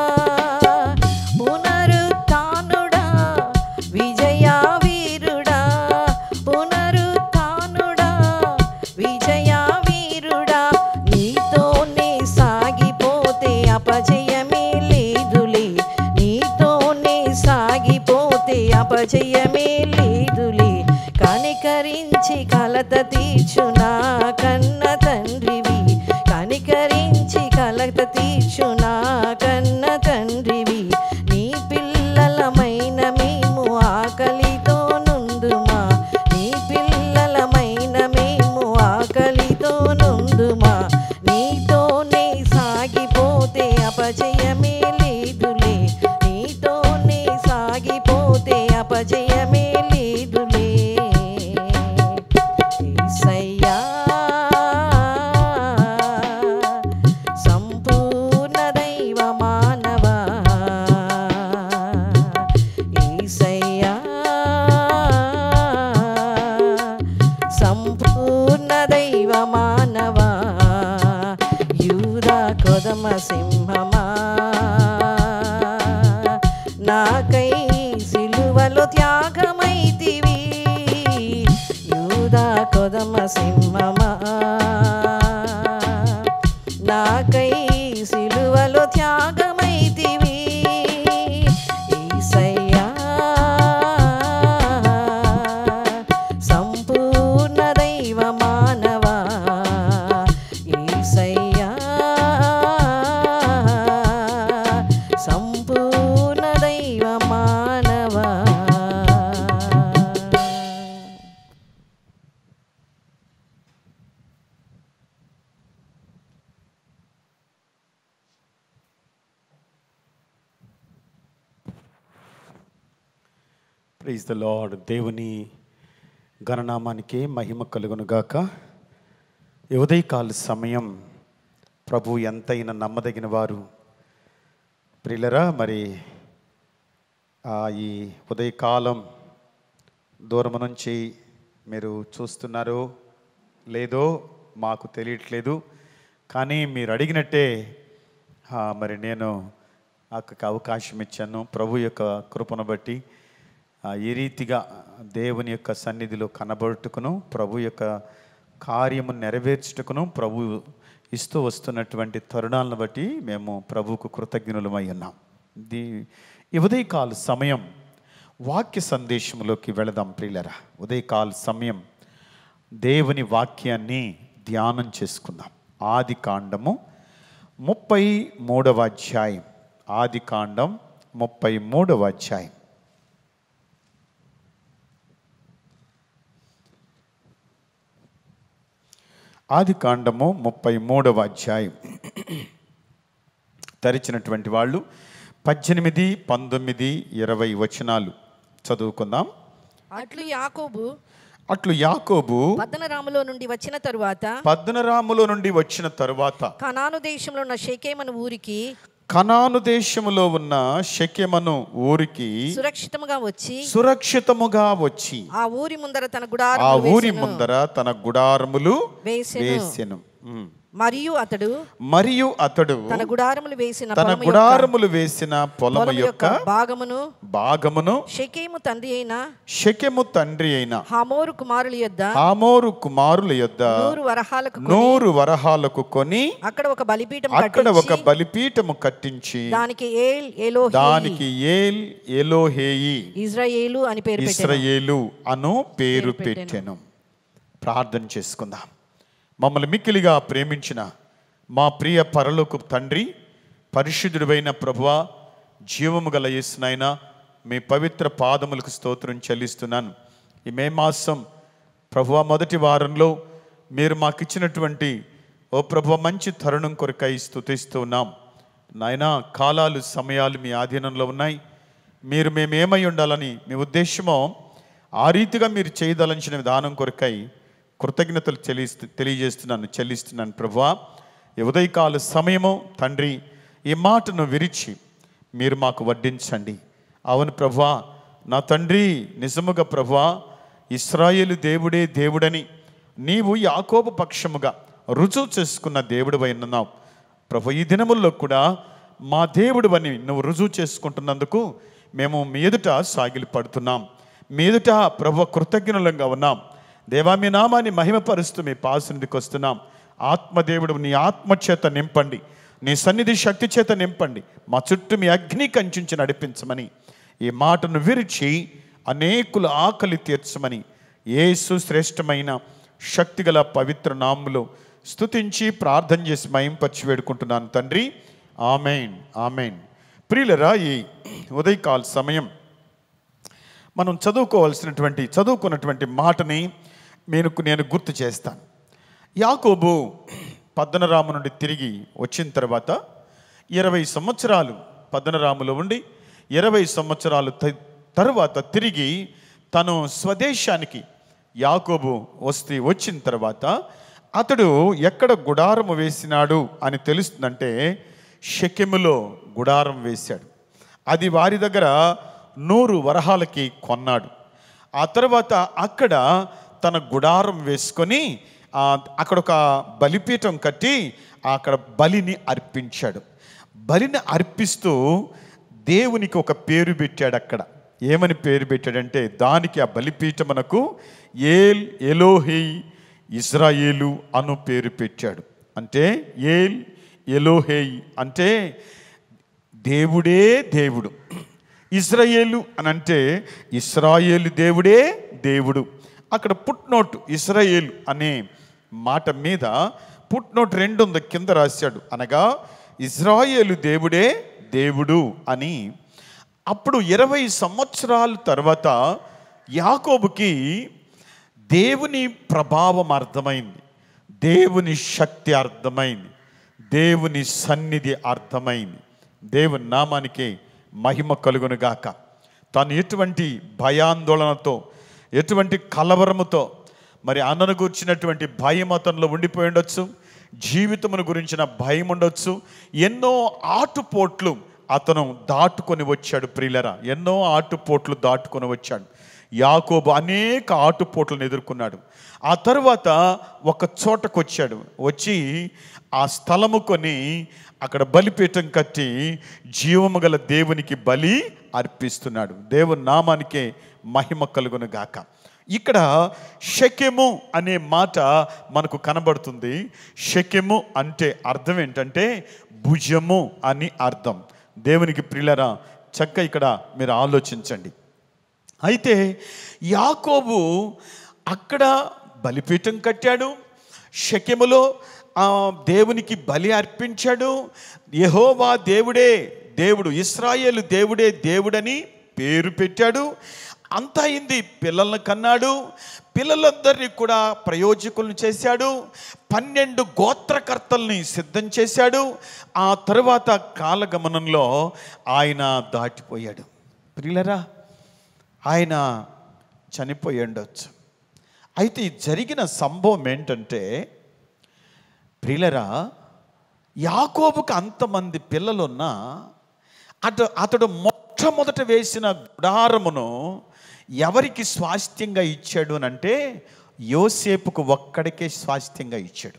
పునరుత్నుడా విజయా వీరుడా పునరుత్నుడా విజయా వీరుడా నీతోనే సాగిపోతే అపజయమే లేదులే నీతోనే సాగిపోతే అపజయమే లేదులే కనికరించి కలత తీర్చునా కన్న తండ్రివి కనికరించి కలత తీర్చునా కన్న తండ్రివి నీ పిల్లలమైన మేము ఆకలితో నుండుమా నీ పిల్లలమైన మేము ఆకలితో నుండుమా నీతోనే సాగిపోతే అపజయమే లేదులే నీతోనే సాగిపోతే అపజయమే లేదులే యేసయ్యా సంపూర్ణ దైవ మానవా యేసయ్యా సంపూర్ణ దైవ మానవా యూదా కొదమ సింహమా నాకై సిలువలో త్యాగమైతివి యూదా కొదమ సింహమా నాకై సిలువలో త్యాగమైతివి యేసయ్యా సంపూర్ణ దైవ మానవా యేసయ్యా సంపూర్ణ దైవ మానవా ప్రైజ్ ద లార్డ్ దేవుని గణనామానికి మహిమ కలుగునుగాక ఈ ఉదయకాల సమయం ప్రభు ఎంతైనా నమ్మదగిన వారు ప్రియులరా మరి ఆ ఈ ఉదయకాలం దూరం నుంచి మీరు చూస్తున్నారో లేదో మాకు తెలియట్లేదు కానీ మీరు అడిగినట్టే ఆ, మరి నేను అక్కకి అవకాశం ఇచ్చాను ప్రభు యొక్క కృపను బట్టి ఆ, ఈ రీతిగా దేవుని యొక్క సన్నిధిలో కనబడుటకును ప్రభు యొక్క కార్యము నెరవేర్చుటకును ప్రభు ఇస్తూ వస్తున్నటువంటి తరుణాలను బట్టి మేము ప్రభువుకు కృతజ్ఞులమై ఉన్నాం ఇది ఈ ఉదయకాల సమయం వాక్య సందేశంలోకి వెళదాం ప్రియులరా ఉదయకాల సమయం దేవుని వాక్యాన్ని ధ్యానం చేసుకుందాం ఆది కాండము ముప్పై మూడవ అధ్యాయం ఆది కాండం ముప్పై మూడవ అధ్యాయం ఆది కాండము ముప్పై మూడవ అధ్యాయం తెరిచినటువంటి వాళ్ళు పద్దెనిమిది పంతొమ్మిది ఇరవై వచనాలు చదువుకుందాం అట్లు యాకోబు అట్లు యాకోబు పద్దనరాములో నుండి వచ్చిన తరువాత పద్మనరాములో నుండి వచ్చిన తరువాత కనాను దేశంలో ఉన్న షేకేమను ఊరికి కనాను దేశములో ఉన్న షెకెమను ఊరికి సురక్షితముగా వచ్చి సురక్షితముగా వచ్చి ఆ ఊరి ముందర తన ఆ గుడారములు ఊరి వేసెను. ముందర తన గుడారములు వేసెను. వేసెను ఉమ్. మరియు అతడు మరియు అతడు తన గుడారములు వేసిన తన పొలము యొక్క- గుడారములు వేసిన పొలము పొలము యొక్క యొక్క భాగమును భాగమును షెకేము తండ్రి అయిన షెకెము తండ్రి అయిన హమోరు కుమారుల యొద్ద హామోరు కుమారుల యొద్ద నూరు వరహాలకు కొని నూరు వరహాలకు కొని అక్కడ ఒక బలిపీఠం అక్కడ ఒక కట్టించి బలిపీఠము కట్టించి దానికి ఏల్ ఎలో దానికి ఏల్ ఎలోహేయి ఇజ్రాయేలు అని పేరు పెట్టారు ఇస్రయేలు అను పేరు పేరు పెట్టెను. పెట్టెను ప్రార్థన చేసుకుందాం మమ్మల్ని మిక్కిలిగా ప్రేమించిన మా ప్రియ పరలోకు తండ్రి పరిశుద్ధుడైన ప్రభువా జీవము గల యేసునైనా మీ పవిత్ర పాదములకు స్తోత్రం చెల్లిస్తున్నాను ఈ మే మాసం ప్రభువ మొదటి వారంలో మీరు మాకు ఇచ్చినటువంటి ఓ ప్రభువ మంచి తరుణం కొరకై స్తుతిస్తున్నాం నాయనా కాలాలు సమయాలు మీ ఆధీనంలో ఉన్నాయి మీరు మేము ఏమై ఉండాలని మీ ఉద్దేశమో ఆ రీతిగా మీరు చేయదలంచిన విధానం కొరకై కృతజ్ఞతలు చెల్లిస్తూ తెలియజేస్తున్నాను చెల్లిస్తున్నాను ప్రభువా ఈ ఉదయకాల సమయము తండ్రి ఈ మాటను విరిచి మీరు మాకు వడ్డించండి అవును ప్రభువా నా తండ్రి నిజముగా ప్రభువా ఇస్రాయేలు దేవుడే దేవుడని నీవు యాకోబు పక్షముగా రుజువు చేసుకున్న దేవుడు ఉన్నావు ప్రభు ఈ దినముల్లో కూడా మా దేవుడు అని నువ్వు రుజువు చేసుకుంటున్నందుకు మేము మీ ఎదుట సాగిలి పడుతున్నాం మీ ఎదుట ప్రభు కృతజ్ఞులంగా ఉన్నాం దేవా మీ నామాన్ని మహిమపరుస్తూ మీ పాసనిధికి వస్తున్నాం ఆత్మదేవుడు నీ ఆత్మ చేత నింపండి నీ సన్నిధి శక్తి చేత నింపండి మా చుట్టూ మీ అగ్ని కంచుంచి నడిపించమని ఈ మాటను విరిచి అనేకుల ఆకలి తీర్చమని యేసు శ్రేష్టమైన శక్తిగల పవిత్ర నాములో స్తుతించి ప్రార్థన చేసి మయంపరిచి వేడుకుంటున్నాను తండ్రి ఆమెన్ ఆమెన్ ప్రియులరా ఈ ఉదయకాల సమయం మనం చదువుకోవాల్సినటువంటి చదువుకున్నటువంటి మాటని నేను నేను గుర్తు చేస్తాను యాకోబు పద్దనరాము నుండి తిరిగి వచ్చిన తర్వాత ఇరవై సంవత్సరాలు పద్దనరాములో ఉండి ఇరవై సంవత్సరాలు త- తరువాత తిరిగి తను స్వదేశానికి యాకోబు వస్తే వచ్చిన తర్వాత అతడు ఎక్కడ గుడారము వేసినాడు అని తెలుస్తుందంటే షెకెములో గుడారం వేశాడు అది వారి దగ్గర నూరు వరహాలకి కొన్నాడు ఆ తర్వాత అక్కడ తన గుడారం వేసుకొని ఆ, అక్కడ ఒక బలిపీఠం కట్టి అక్కడ బలిని అర్పించాడు బలిని అర్పిస్తూ దేవునికి ఒక పేరు పెట్టాడు అక్కడ ఏమని పేరు పెట్టాడంటే దానికి ఆ బలిపీఠమునకు ఏల్ ఎలోహి ఇజ్రాయేలు అను పేరు పెట్టాడు అంటే ఏల్ ఎలోహేయి అంటే దేవుడే దేవుడు ఇస్రాయేలు అని అంటే ఇస్రాయేలు దేవుడే దేవుడు అక్కడ పుట్నోట్ ఇస్రాయేలు అనే మాట మీద పుట్నోట్ రెండు ఉంది కింద రాశాడు అనగా ఇజ్రాయేలు దేవుడే దేవుడు అని అప్పుడు ఇరవై సంవత్సరాల తర్వాత యాకోబుకి దేవుని ప్రభావం అర్థమైంది దేవుని శక్తి అర్థమైంది దేవుని సన్నిధి అర్థమైంది దేవుని నామానికి మహిమ కలుగును గాక తాను ఎటువంటి భయాందోళనతో ఎటువంటి కలవరముతో మరి అన్నను గురించినటువంటి భయం అతనిలో ఉండిపోయి ఉండొచ్చు జీవితమును గురించిన భయం ఉండొచ్చు ఎన్నో ఆటుపోట్లు అతను దాటుకొని వచ్చాడు ప్రియులరా ఎన్నో ఆటుపోట్లు దాటుకొని వచ్చాడు యాకోబు అనేక ఆటుపోట్లను ఎదుర్కొన్నాడు ఆ తర్వాత ఒక చోటకు వచ్చాడు వచ్చి ఆ స్థలము కొని అక్కడ బలిపీఠం కట్టి జీవము గల దేవునికి బలి అర్పిస్తున్నాడు దేవుని నామానికే మహిమ కలుగును గాక ఇక్కడ షకెము అనే మాట మనకు కనబడుతుంది షకెము అంటే అర్థం ఏంటంటే భుజము అని అర్థం దేవునికి ప్రియులరా చక్క ఇక్కడ మీరు ఆలోచించండి అయితే యాకోబు అక్కడ బలిపీఠం కట్టాడు షకెములో ఆ, దేవునికి బలి అర్పించాడు యెహోవా దేవుడే దేవుడు ఇస్రాయేలు దేవుడే దేవుడని పేరు పెట్టాడు అంతా అయింది పిల్లలను కన్నాడు పిల్లలందరినీ కూడా ప్రయోజకులను చేశాడు పన్నెండు గోత్రకర్తల్ని సిద్ధం చేశాడు ఆ తరువాత కాలగమనంలో ఆయన దాటిపోయాడు ప్రియులరా ఆయన చనిపోయి ఉండొచ్చు అయితే ఈ జరిగిన సంభవం ఏంటంటే ప్రియులరా యాకోబుకు అంతమంది పిల్లలున్నా అటు అతడు మొట్టమొదట వేసిన గుడారమును ఎవరికి స్వాస్థ్యంగా ఇచ్చాడు అని అంటే యోసేపుకు ఒక్కడికే స్వాస్థ్యంగా ఇచ్చాడు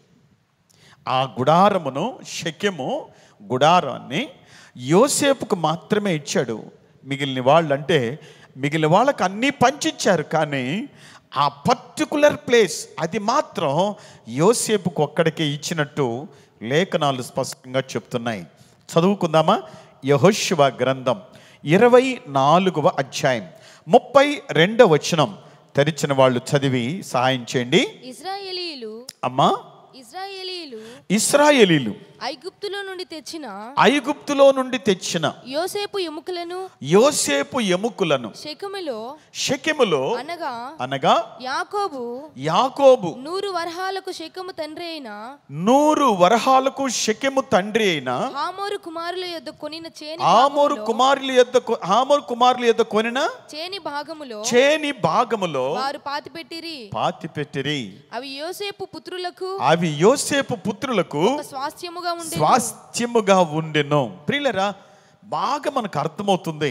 ఆ గుడారమును షకెము గుడారాన్ని యోసేపుకు మాత్రమే ఇచ్చాడు మిగిలిన వాళ్ళు అంటే మిగిలిన వాళ్ళకి అన్నీ పంచిచ్చారు కానీ ఆ పర్టికులర్ ప్లేస్ అది మాత్రం యోసేపుకు ఒక్కడికే ఇచ్చినట్టు లేఖనాలు స్పష్టంగా చెప్తున్నాయి చదువుకుందామా యహోశివ గ్రంథం ఇరవై నాలుగవ అధ్యాయం ముప్పై రెండవ వచనం తెరిచిన వాళ్ళు చదివి సహాయం చేయండి ఇజ్రాయేలీయులు అమ్మా ఇజ్రాయేలీయులు ఇస్రాయేలీలు ఐగుప్తులో నుండి తెచ్చిన ఐగుప్తులో నుండి తెచ్చిన యోసేపు ఎముకలను యోసేపు ఎముకలను శకుమిలో షెకెములో అనగా అనగా యాకోబు యాకోబు నూరు వరహాలకు శకము తండ్రి అయిన నూరు వరహాలకు షెకెము తండ్రి అయిన హామోరు కుమారుల యొద్ద కొనిన చేని ఆమోరు భాగములో- కుమారుల యొద్ద కొ- ఆమోరు కుమారుల యొద్ద కొనిన చేని భాగములో చేని భాగములో వారు పాతిపెట్టిరి పాతి పెట్టిరి అవి యోసేపు పుత్రులకు అవి యోసేపు పుత్రులకు ఒక స్వాస్థ్యముగా ఉండే స్వాస్థ్యముగా ఉండెను ప్రియులరా బాగా మనకు అర్థమవుతుంది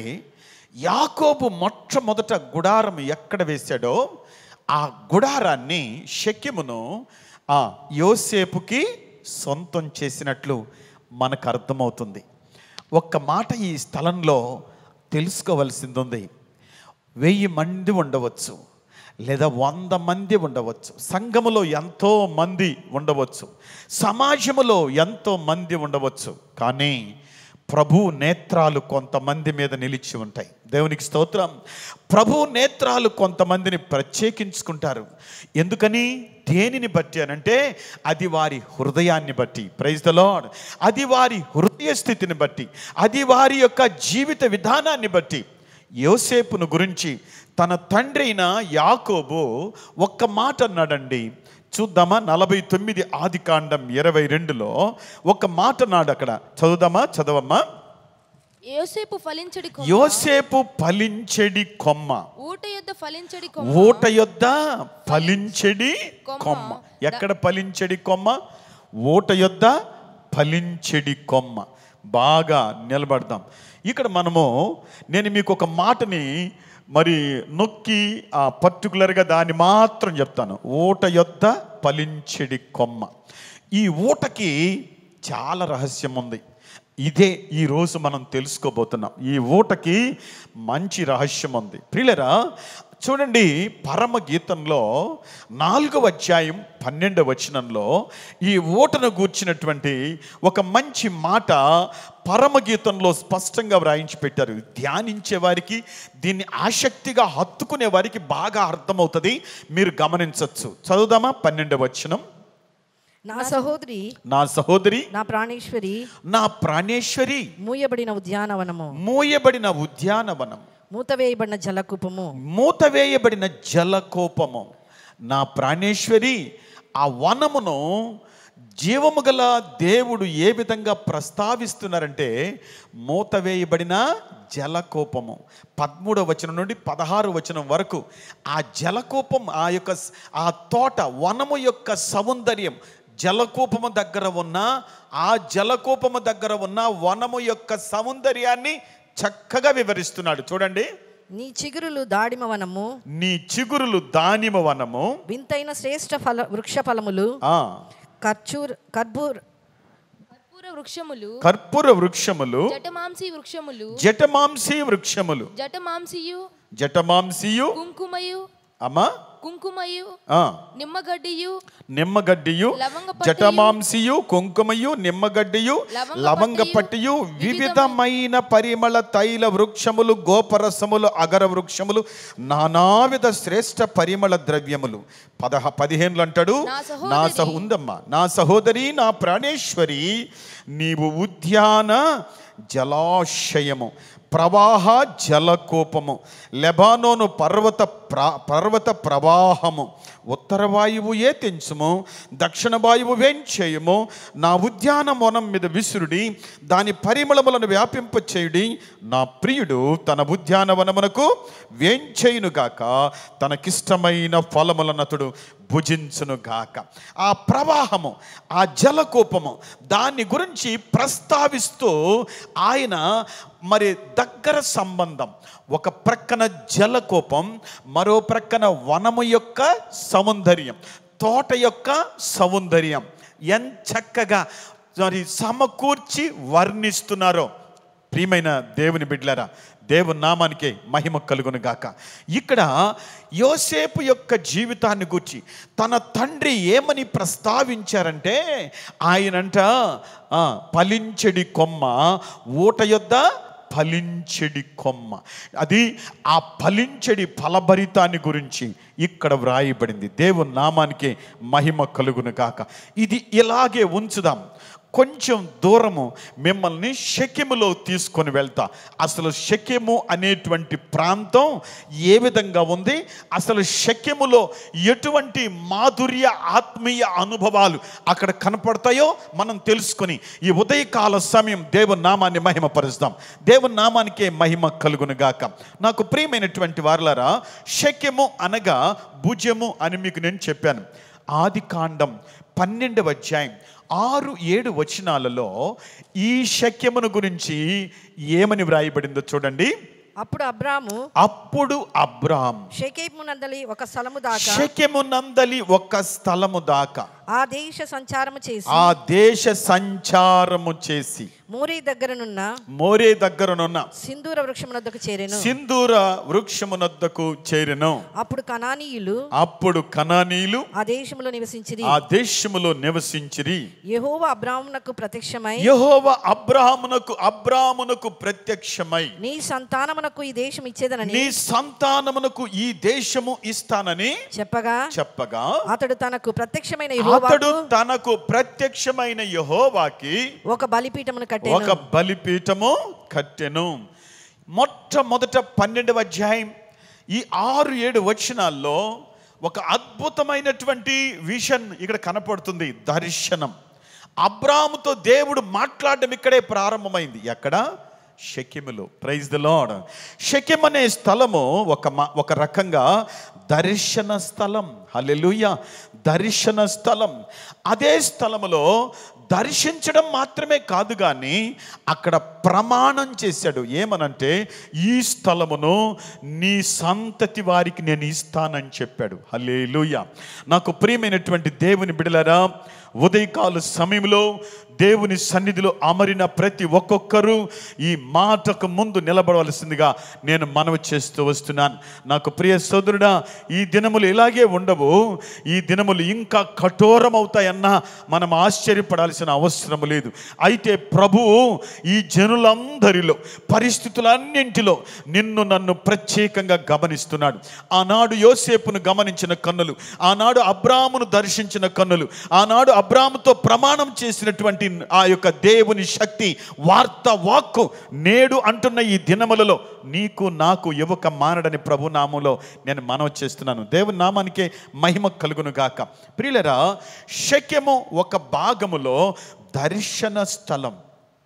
యాకోబు మొట్టమొదట గుడారం ఎక్కడ వేశాడో ఆ గుడారాన్ని షక్యమును ఆ యోసేపుకి సొంతం చేసినట్లు మనకు అర్థమవుతుంది ఒక్క మాట ఈ స్థలంలో తెలుసుకోవలసింది ఉంది వెయ్యి మంది ఉండవచ్చు లేదా వంద మంది ఉండవచ్చు సంఘములో ఎంతో మంది ఉండవచ్చు సమాజములో ఎంతో మంది ఉండవచ్చు కానీ ప్రభు నేత్రాలు కొంతమంది మీద నిలిచి ఉంటాయి దేవునికి స్తోత్రం ప్రభు నేత్రాలు కొంతమందిని ప్రత్యేకించుకుంటారు ఎందుకని దేనిని బట్టి అనంటే అది వారి హృదయాన్ని బట్టి ప్రైజ్ ద లార్డ్ అది వారి హృదయ స్థితిని బట్టి అది వారి యొక్క జీవిత విధానాన్ని బట్టి యోసేపును గురించి తన తండ్రి అయిన యాకోబు ఒక్క మాట అన్నాడండి చూద్దామా నలభై తొమ్మిది ఆది కాండం ఇరవై రెండులో ఒక మాట అన్నాడు అక్కడ చదువుదామా చదవమ్మా యోసేపు ఫలించడి కొమ్మ, యోసేపు ఫలించెడి కొమ్మ ఊట యొద్ద ఫలించడి కొమ్మ ఊట యొద్ద ఫలించెడి కొమ్మ. కొమ్మ ఎక్కడ ఫలించెడి కొమ్మ ఊట యొద్ద ఫలించెడి కొమ్మ బాగా నిలబడదాం ఇక్కడ మనము నేను మీకు ఒక మాటని మరి నొక్కి ఆ పర్టికులర్గా దాన్ని మాత్రం చెప్తాను ఊట యొద్ద ఫలించెడి కొమ్మ ఈ ఊటకి చాలా రహస్యం ఉంది ఇదే ఈ రోజు మనం తెలుసుకోబోతున్నాం ఈ ఊటకి మంచి రహస్యం ఉంది ప్రియులరా చూడండి పరమ గీతంలో నాలుగవ అధ్యాయం పన్నెండవ వచనంలో ఈ ఊటను గూర్చినటువంటి ఒక మంచి మాట పరమగీతంలో స్పష్టంగా వ్రాయించి పెట్టారు ధ్యానించే వారికి దీన్ని ఆసక్తిగా హత్తుకునే వారికి బాగా అర్థమవుతుంది మీరు గమనించవచ్చు చదువుదామా పన్నెండవ వచనం నా సహోదరి నా సహోదరి నా ప్రాణేశ్వరి నా ప్రాణేశ్వరి మూయబడిన ఉద్యానవనము మూయబడిన ఉద్యానవనం మూతవేయబడిన జలకూపము మూతవేయబడిన జలకోపము నా ప్రాణేశ్వరి ఆ వనమును జీవము గల దేవుడు ఏ విధంగా ప్రస్తావిస్తున్నారంటే మూతవేయబడిన జలకోపము పదమూడవ వచనం నుండి పదహారు వచనం వరకు ఆ జలకోపం ఆ యొక్క స- ఆ తోట వనము యొక్క సౌందర్యం జలకోపము దగ్గర ఉన్న ఆ జలకోపము దగ్గర ఉన్న వనము యొక్క సౌందర్యాన్ని చక్కగా వివరిస్తున్నాడు చూడండి నీ చిగురులు దాడిమ వనము నీ చిగురులు దానిమ వనము వింతైన శ్రేష్ఠ ఫల వృక్ష ఫలములు ఆ ఖర్చూర్ కర్బూర్ కర్పూర వృక్షములు కర్పూర వృక్షములు జటమాంసి వృక్షములు జటమాంసి వృక్షములు జటమాంసియు జటమాంసియు కుంకుమయు అమ్మా కుంకుమయు ఆ, నిమ్మగడ్డియు నిమ్మగడ్డియు లవంగపట్టియు, జటమాంసియు కుంకుమయు నిమ్మగడ్డియు లవంగపట్టియు, లవంగపట్టియు వివిధమైన పరిమళ తైల వృక్షములు గోపరసములు అగర వృక్షములు నానావిధ శ్రేష్ఠ పరిమళ ద్రవ్యములు పదహ పదిహేనులు అంటాడు నా నా సహోదరి- సహ ఉందమ్మా నా సహోదరి నా ప్రాణేశ్వరి నీవు ఉద్యాన జలాశయము ప్రవాహ జలకోపము లెబానోను పర్వత ప్ర పర్వత ప్రవాహము ఉత్తర వాయువు ఏ తెంచుము దక్షిణ వాయువు వేంచేయము నా ఉద్యానవనం మీద విసురుడి దాని పరిమళములను వ్యాపింపచేయుడి నా ప్రియుడు తన ఉద్యానవనమునకు వేంచేయునుగాక తనకిష్టమైన ఫలములనతుడు భుజించునుగాక ఆ ప్రవాహము ఆ జలకోపము దాన్ని గురించి ప్రస్తావిస్తూ ఆయన మరి దగ్గర సంబంధం ఒక ప్రక్కన జలకోపం మరో ప్రక్కన వనము యొక్క సౌందర్యం తోట యొక్క సౌందర్యం ఎంత చక్కగా మరి సమకూర్చి వర్ణిస్తున్నారో ప్రియమైన దేవుని బిడ్డలారా దేవుని నామానికే మహిమ కలుగును గాక ఇక్కడ యోసేపు యొక్క జీవితాన్ని గురించి తన తండ్రి ఏమని ప్రస్తావించారంటే ఆయనంట ఆ, ఫలించెడి కొమ్మ ఊట యొద్ద ఫలించెడి కొమ్మ అది ఆ ఫలించెడి ఫలభరితాన్ని గురించి ఇక్కడ వ్రాయబడింది దేవుని నామానికే మహిమ కలుగును గాక ఇది ఇలాగే ఉంచుదాం కొంచెం దూరము మిమ్మల్ని షెకెములో తీసుకొని వెళ్తా అసలు షెకెము అనేటువంటి ప్రాంతం ఏ విధంగా ఉంది అసలు షెకెములో ఎటువంటి మాధుర్య ఆత్మీయ అనుభవాలు అక్కడ కనపడతాయో మనం తెలుసుకొని ఈ ఉదయకాల సమయం దేవుని నామాన్ని మహిమపరుస్తాం దేవుని నామానికే మహిమ కలుగును గాక నాకు ప్రియమైనటువంటి వారులారా షెకెము అనగా భుజము అని మీకు నేను చెప్పాను ఆది కాండం పన్నెండవ అధ్యాయం ఆరు ఏడు వచనాలలో ఈ శక్యమును గురించి ఏమని వ్రాయబడిందో చూడండి అప్పుడు అబ్రాము అప్పుడు అబ్రామ్ షేకేపు నందలి ఒక స్థలము దాకా శక్యము నందలి ఒక స్థలము దాకా ఆ దేశ సంచారము చేసి ఆ దేశ సంచారము చేసి మోరీ దగ్గరనున్న మోరే దగ్గరనున్న సింధూర వృక్షమునద్దకు చేరెను సింధూర వృక్షమునద్దకు చేరెను అప్పుడు కనానీయులు అప్పుడు కనానీయులు ఆ దేశములో నివసించిరి ఆ దేశములో నివసించిరి యెహోవా అబ్రామునకు ప్రత్యక్షమై యెహోవ అబ్రాహామునకు అబ్రామునకు ప్రత్యక్షమై నీ సంతానమునకు ఈ దేశం ఇచ్చేదనని నీ సంతానమునకు ఈ దేశము ఇస్తానని చెప్పగా చెప్పగా అతడు తనకు ప్రత్యక్షమైన అతడు యెహోవాకు తనకు ప్రత్యక్షమైన యహోవాకి ఒక బలిపీఠమును ఒక కట్టెను బలిపీఠము కట్టెను మొట్టమొదట పన్నెండవ అధ్యాయం ఈ ఆరు ఏడు వచనాల్లో ఒక అద్భుతమైనటువంటి విషన్ ఇక్కడ కనపడుతుంది దర్శనం అబ్రాముతో దేవుడు మాట్లాడడం ఇక్కడే ప్రారంభమైంది ఎక్కడ షెకెములో ప్రైజ్ ద లాడ్ షెకెం అనే స్థలము ఒక మా- ఒక రకంగా దర్శన స్థలం హల్లెలూయా దర్శన స్థలం అదే స్థలములో దర్శించడం మాత్రమే కాదు కానీ అక్కడ ప్రమాణం చేశాడు ఏమనంటే ఈ స్థలమును నీ సంతతి వారికి నేను ఇస్తానని చెప్పాడు హల్లెలూయా నాకు ప్రియమైనటువంటి దేవుని బిడలరా ఉదయకాల సమయంలో దేవుని సన్నిధిలో అమరిన ప్రతి ఒక్కొక్కరు ఈ మాటకు ముందు నిలబడవలసిందిగా నేను మనవి చేస్తూ వస్తున్నాను నాకు ప్రియ సోదరుడా ఈ దినములు ఇలాగే ఉండవు ఈ దినములు ఇంకా కఠోరమవుతాయన్నా మనం ఆశ్చర్యపడాల్సిన అవసరం లేదు అయితే ప్రభువు ఈ జనులందరిలో పరిస్థితులన్నింటిలో నిన్ను నన్ను ప్రత్యేకంగా గమనిస్తున్నాడు ఆనాడు యోసేపును గమనించిన కన్నులు ఆనాడు అబ్రామును దర్శించిన కన్నులు ఆనాడు అబ్రాముతో ప్రమాణం చేసినటువంటి ఆ యొక్క దేవుని శక్తి వార్త వాక్కు నేడు అంటున్న ఈ దినములలో నీకు నాకు యువక మానడని ప్రభు నామంలో నేను మనవి చేస్తున్నాను దేవుని నామానికే మహిమ కలుగును గాక ప్రియులరా శక్యము ఒక భాగములో దర్శన స్థలం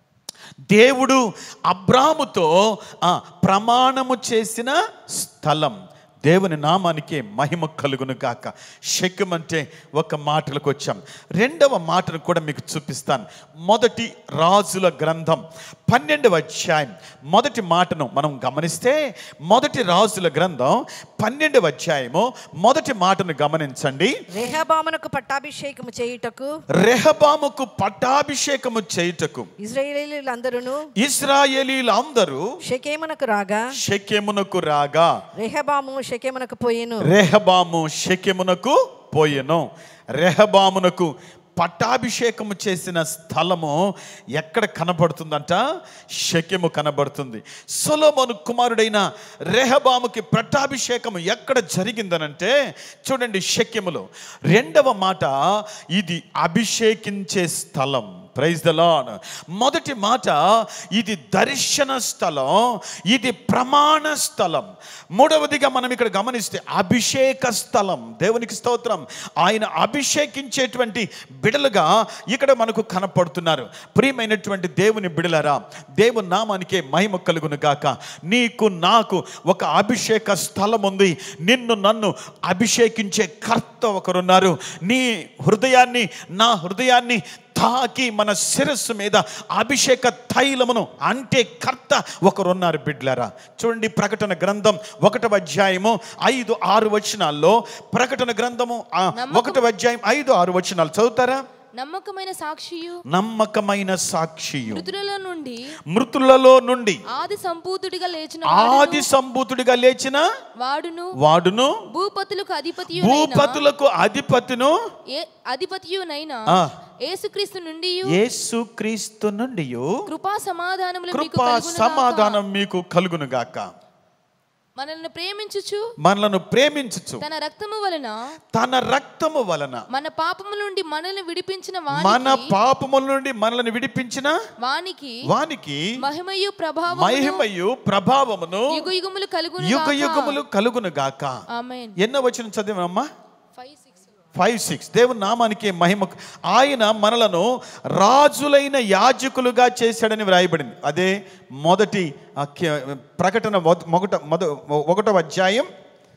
దేవుడు అబ్రాముతో ఆ, ప్రమాణము చేసిన స్థలం దేవుని నామానికి మహిమ కలుగును గాక శక్యం అంటే ఒక మాటలకు వచ్చాం రెండవ మాటను కూడా మీకు చూపిస్తాను మొదటి రాజుల గ్రంథం పన్నెండవ అధ్యాయం మొదటి మాటను మనం గమనిస్తే మొదటి రాజుల గ్రంథం పన్నెండవ అధ్యాయము మొదటి మాటను గమనించండి రెహబామునకు పట్టాభిషేకము చేయుటకు రెహబాముకు పట్టాభిషేకము చేయుటకు ఇజ్రాయేలీలందరూ ఇస్రాయేలీలందరూ షకేమునకు రాగా షెకెమునకు రాగా రెహబాము శకేమునకు పోయెను రెహబాము షెకెమునకు పోయెను రెహబామునకు పట్టాభిషేకము చేసిన స్థలము ఎక్కడ కనబడుతుందంట షకెము కనబడుతుంది సొలొమోను కుమారుడైన రెహబాముకి పట్టాభిషేకము ఎక్కడ జరిగిందనంటే చూడండి షకెములో రెండవ మాట ఇది అభిషేకించే స్థలం ప్రైజ్ ద లాడ్ మొదటి మాట ఇది దర్శన స్థలం ఇది ప్రమాణ స్థలం మూడవదిగా మనం ఇక్కడ గమనిస్తే అభిషేక స్థలం దేవునికి స్తోత్రం ఆయన అభిషేకించేటువంటి బిడలుగా ఇక్కడ మనకు కనపడుతున్నారు ప్రియమైనటువంటి దేవుని బిడలరా దేవుని నామానికే మహిమ కలుగును గాక నీకు నాకు ఒక అభిషేక స్థలం ఉంది నిన్ను నన్ను అభిషేకించే కర్త ఒకరున్నారు నీ హృదయాన్ని నా హృదయాన్ని తాకి మన శిరస్సు మీద అభిషేక తైలమును అంటే కర్త ఒకరున్నారు బిడ్లరా చూడండి ప్రకటన గ్రంథం ఒకటవ అధ్యాయము ఐదు ఆరు వచనాల్లో ప్రకటన గ్రంథము ఆ, ఒకటవ అధ్యాయం ఐదు ఆరు వచనాలు చదువుతారా నమ్మకమైన సాక్షియు నమ్మకమైన సాక్షియు మృతులలో నుండి మృతులలో నుండి ఆది సంపూతుడిగా లేచిన ఆది సంభూతుడిగా లేచిన వాడును వాడును భూపతులకు అధిపతి భూపతులకు అధిపతిను అధిపతియునైనా ఆ. యేసుక్రీస్తు నుండి యేసుక్రీస్తు నుండి కృపా సమాధానములు మీకు కృపా కలుగునుగాక. సమాధానం మీకు కలుగును గాక మనల్ని ప్రేమించుచు మనలను ప్రేమించుచు తన రక్తము వలన తన రక్తము వలన మన పాపము నుండి మనల్ని విడిపించిన మన వానికి పాపముల నుండి మనల్ని విడిపించిన వానికి వానికి మహిమయు ప్రభావం మహిమయు ప్రభావమును యుగ యుగములు కలుగును యుగ యుగములు కలుగును గాక ఆమేన్ ఎన్నో వచ్చిన చదివమ్మా ఫైవ్ సిక్స్ ఫైవ్ సిక్స్ దేవుని నామానికి మహిమ ఆయన మనలను రాజులైన యాజకులుగా చేశాడని వ్రాయబడింది అదే మొదటి ఆ కే- ప్రకటన మొద- మొదట మొద ఒకటవ అధ్యాయం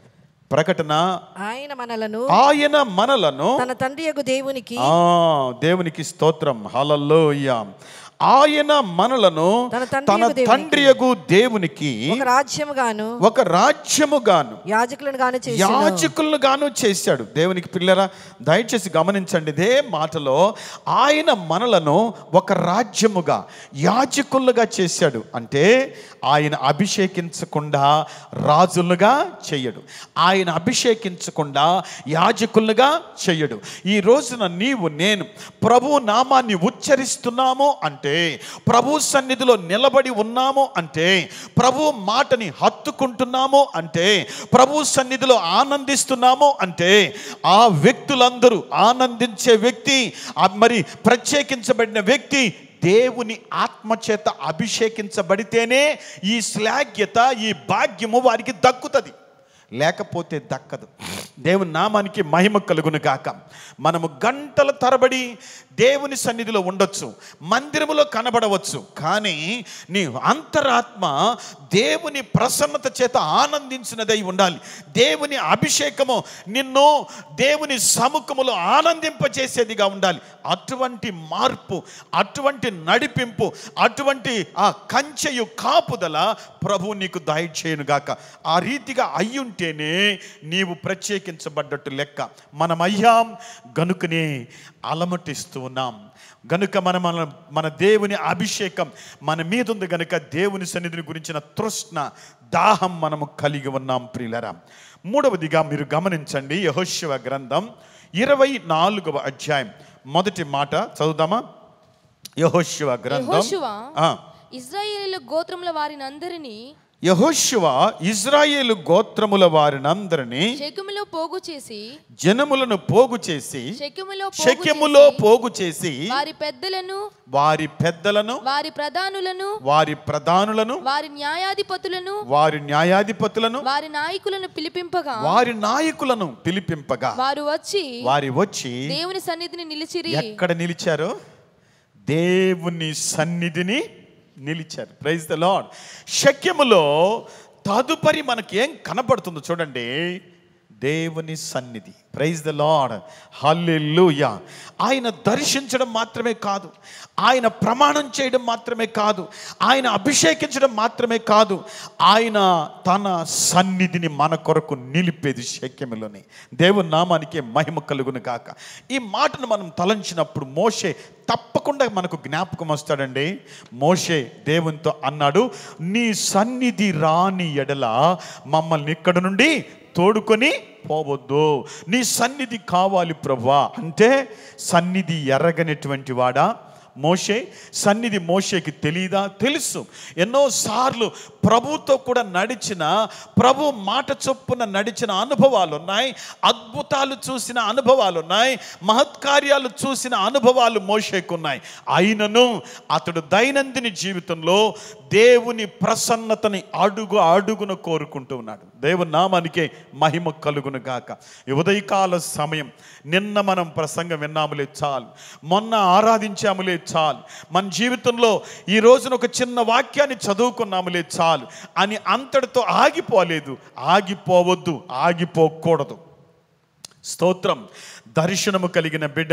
ప్రకటన ఆయన మనలను ఆయన మనలను తన తండ్రి యొక్క దేవునికి ఆ దేవునికి స్తోత్రం హల్లెలూయా ఆయన మనలను తన తండ్రియగు తన దేవునికి తండ్రియగు దేవునికి ఒక రాజ్యముగాను ఒక రాజ్యముగాను యాజకులను గాను చేసి యాజకులను గాను చేశాడు దేవునికి పిల్లరా దయచేసి గమనించండి ఇదే మాటలో ఆయన మనలను ఒక రాజ్యముగా యాజకులుగా చేశాడు అంటే ఆయన అభిషేకించకుండా రాజులుగా చెయ్యడు ఆయన అభిషేకించకుండా యాజకులుగా చెయ్యడు ఈ రోజున నీవు నేను ప్రభు నామాన్ని ఉచ్చరిస్తున్నాము అంటే ప్రభు సన్నిధిలో నిలబడి ఉన్నాము అంటే ప్రభు మాటని హత్తుకుంటున్నాము అంటే ప్రభు సన్నిధిలో ఆనందిస్తున్నాము అంటే ఆ వ్యక్తులందరూ ఆనందించే వ్యక్తి ఆ మరి ప్రత్యేకించబడిన వ్యక్తి దేవుని ఆత్మచేత అభిషేకించబడితేనే ఈ శ్లాఘ్యత ఈ భాగ్యము వారికి దక్కుతుంది లేకపోతే దక్కదు దేవుని నామానికి మహిమ కలుగును గాక మనము గంటల తరబడి దేవుని సన్నిధిలో ఉండొచ్చు మందిరములో కనబడవచ్చు కానీ నీ అంతరాత్మ దేవుని ప్రసన్నత చేత ఆనందించినదై ఉండాలి దేవుని అభిషేకము నిన్ను దేవుని సముఖములో ఆనందింపచేసేదిగా ఉండాలి అటువంటి మార్పు అటువంటి నడిపింపు అటువంటి ఆ కంచెయు కాపుదల ప్రభు నీకు దయచేయును గాక ఆ రీతిగా అయ్యుంటేనే నీవు ప్రత్యేకించబడ్డట్టు లెక్క మనం అయ్యాం గనుకనే అలమటిస్తూ ఉన్నాం గనుక మన మన మన దేవుని అభిషేకం మన మీద ఉంది గనుక దేవుని సన్నిధిని గురించిన తృష్ణ దాహం మనము కలిగి ఉన్నాం ప్రియులరా మూడవదిగా మీరు గమనించండి యహోశివ గ్రంథం ఇరవై నాలుగవ అధ్యాయం మొదటి మాట చదువుదామా యహోశివ గ్రంథం యెహోషువ ఆ. ఇజ్రాయేలు గోత్రముల వారిని అందరినీ యెహోషువ ఇజ్రాయేలు గోత్రముల వారినందరినీ శకుములో పోగు చేసి జనములను పోగు చేసి శకుములో పోగు శక్యములో చేసి, పోగు చేసి వారి పెద్దలను వారి పెద్దలను వారి ప్రధానులను వారి ప్రధానులను వారి న్యాయాధిపతులను వారి న్యాయాధిపతులను వారి నాయకులను పిలిపింపగా వారి నాయకులను పిలిపింపగా వారు వచ్చి వారి వచ్చి దేవుని సన్నిధిని నిలిచిరి ఎక్కడ నిలిచారు దేవుని సన్నిధిని నిలిచారు ప్రైజ్ ద లాడ్ శక్యములో తదుపరి మనకి ఏం కనపడుతుందో చూడండి దేవుని సన్నిధి ప్రైజ్ ద లాడ్ హల్లెలూయా ఆయన దర్శించడం మాత్రమే కాదు ఆయన ప్రమాణం చేయడం మాత్రమే కాదు ఆయన అభిషేకించడం మాత్రమే కాదు ఆయన తన సన్నిధిని మన కొరకు నిలిపేది శక్యములోని దేవుని నామానికి మహిమ కలుగును కాక ఈ మాటను మనం తలంచినప్పుడు మోషే తప్పకుండా మనకు జ్ఞాపకం వస్తాడండి మోషే దేవునితో అన్నాడు నీ సన్నిధి రాని ఎడల మమ్మల్ని ఇక్కడ నుండి తోడుకొని పోవద్దు నీ సన్నిధి కావాలి ప్రభా అంటే సన్నిధి ఎరగనటువంటి వాడా మోషే సన్నిధి మోషేకి తెలీదా తెలుసు ఎన్నోసార్లు ప్రభుతో కూడా నడిచిన ప్రభు మాట చొప్పున నడిచిన అనుభవాలు ఉన్నాయి అద్భుతాలు చూసిన అనుభవాలు ఉన్నాయి మహత్కార్యాలు చూసిన అనుభవాలు మోషేకు ఉన్నాయి అయినను అతడు దైనందిన జీవితంలో దేవుని ప్రసన్నతని అడుగు అడుగున కోరుకుంటూ ఉన్నాడు దేవుని నామానికే మహిమ కలుగును గాక ఈ ఉదయకాల సమయం నిన్న మనం ప్రసంగం విన్నాములే చాలు మొన్న ఆరాధించాములే చాలు మన జీవితంలో ఈ రోజున ఒక చిన్న వాక్యాన్ని చదువుకున్నాములే చాలు అని అంతటితో ఆగిపోలేదు ఆగిపోవద్దు ఆగిపోకూడదు స్తోత్రం దర్శనము కలిగిన బిడ్డ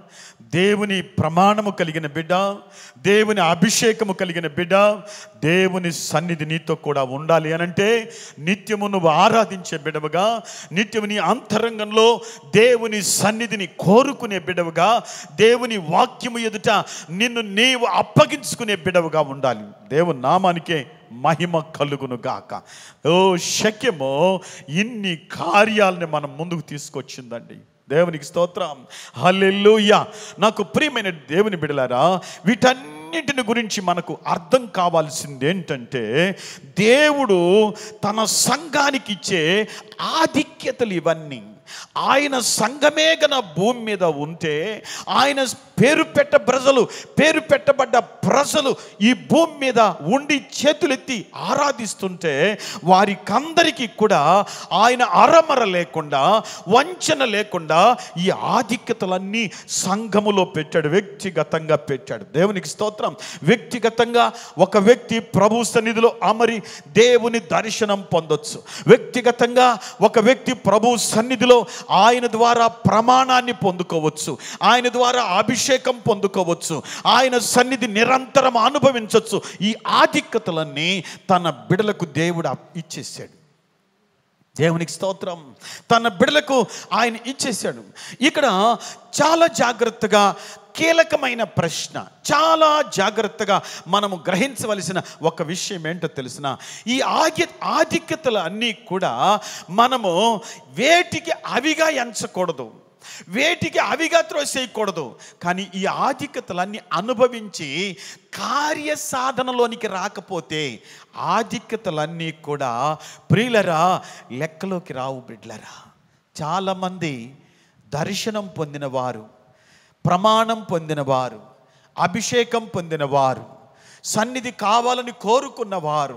దేవుని ప్రమాణము కలిగిన బిడ్డ దేవుని అభిషేకము కలిగిన బిడ్డ దేవుని సన్నిధి నీతో కూడా ఉండాలి అనంటే నిత్యము నువ్వు ఆరాధించే బిడవగా నిత్యము నీ అంతరంగంలో దేవుని సన్నిధిని కోరుకునే బిడవగా దేవుని వాక్యము ఎదుట నిన్ను నీవు అప్పగించుకునే బిడవగా ఉండాలి దేవుని నామానికే మహిమ కలుగును గాక ఓ శక్యమో ఇన్ని కార్యాలని మనం ముందుకు తీసుకొచ్చిందండి దేవునికి స్తోత్రం హల్లెలూయా నాకు ప్రియమైన దేవుని బిడలారా వీటన్నిటిని గురించి మనకు అర్థం కావాల్సింది ఏంటంటే దేవుడు తన సంఘానికి ఇచ్చే ఆధిక్యతలు ఇవన్నీ ఆయన సంఘమే గన భూమి మీద ఉంటే ఆయన పేరు పెట్ట ప్రజలు పేరు పెట్టబడ్డ ప్రజలు ఈ భూమి మీద ఉండి చేతులెత్తి ఆరాధిస్తుంటే వారికందరికీ కూడా ఆయన అరమర లేకుండా వంచన లేకుండా ఈ ఆధిక్యతలన్నీ సంఘములో పెట్టాడు వ్యక్తిగతంగా పెట్టాడు దేవునికి స్తోత్రం వ్యక్తిగతంగా ఒక వ్యక్తి ప్రభు సన్నిధిలో అమరి దేవుని దర్శనం పొందొచ్చు వ్యక్తిగతంగా ఒక వ్యక్తి ప్రభు సన్నిధిలో ఆయన ద్వారా ప్రమాణాన్ని పొందుకోవచ్చు ఆయన ద్వారా అభిషేకం పొందుకోవచ్చు ఆయన సన్నిధి నిరంతరం అనుభవించవచ్చు ఈ ఆధిక్యతలన్నీ తన బిడలకు దేవుడు ఇచ్చేసాడు దేవునికి స్తోత్రం తన బిడలకు ఆయన ఇచ్చేసాడు ఇక్కడ చాలా జాగ్రత్తగా కీలకమైన ప్రశ్న చాలా జాగ్రత్తగా మనము గ్రహించవలసిన ఒక విషయం ఏంటో తెలిసిన ఈ ఆగి ఆధిక్యతలు అన్నీ కూడా మనము వేటికి అవిగా ఎంచకూడదు వేటికి అవిగా త్రోసేయకూడదు కానీ ఈ ఆధిక్యతలన్నీ అనుభవించి కార్యసాధనలోనికి రాకపోతే ఆధిక్యతలన్నీ కూడా ప్రియులరా లెక్కలోకి రావు బిడ్లరా చాలామంది దర్శనం పొందినవారు ప్రమాణం పొందినవారు అభిషేకం పొందినవారు సన్నిధి కావాలని కోరుకున్నవారు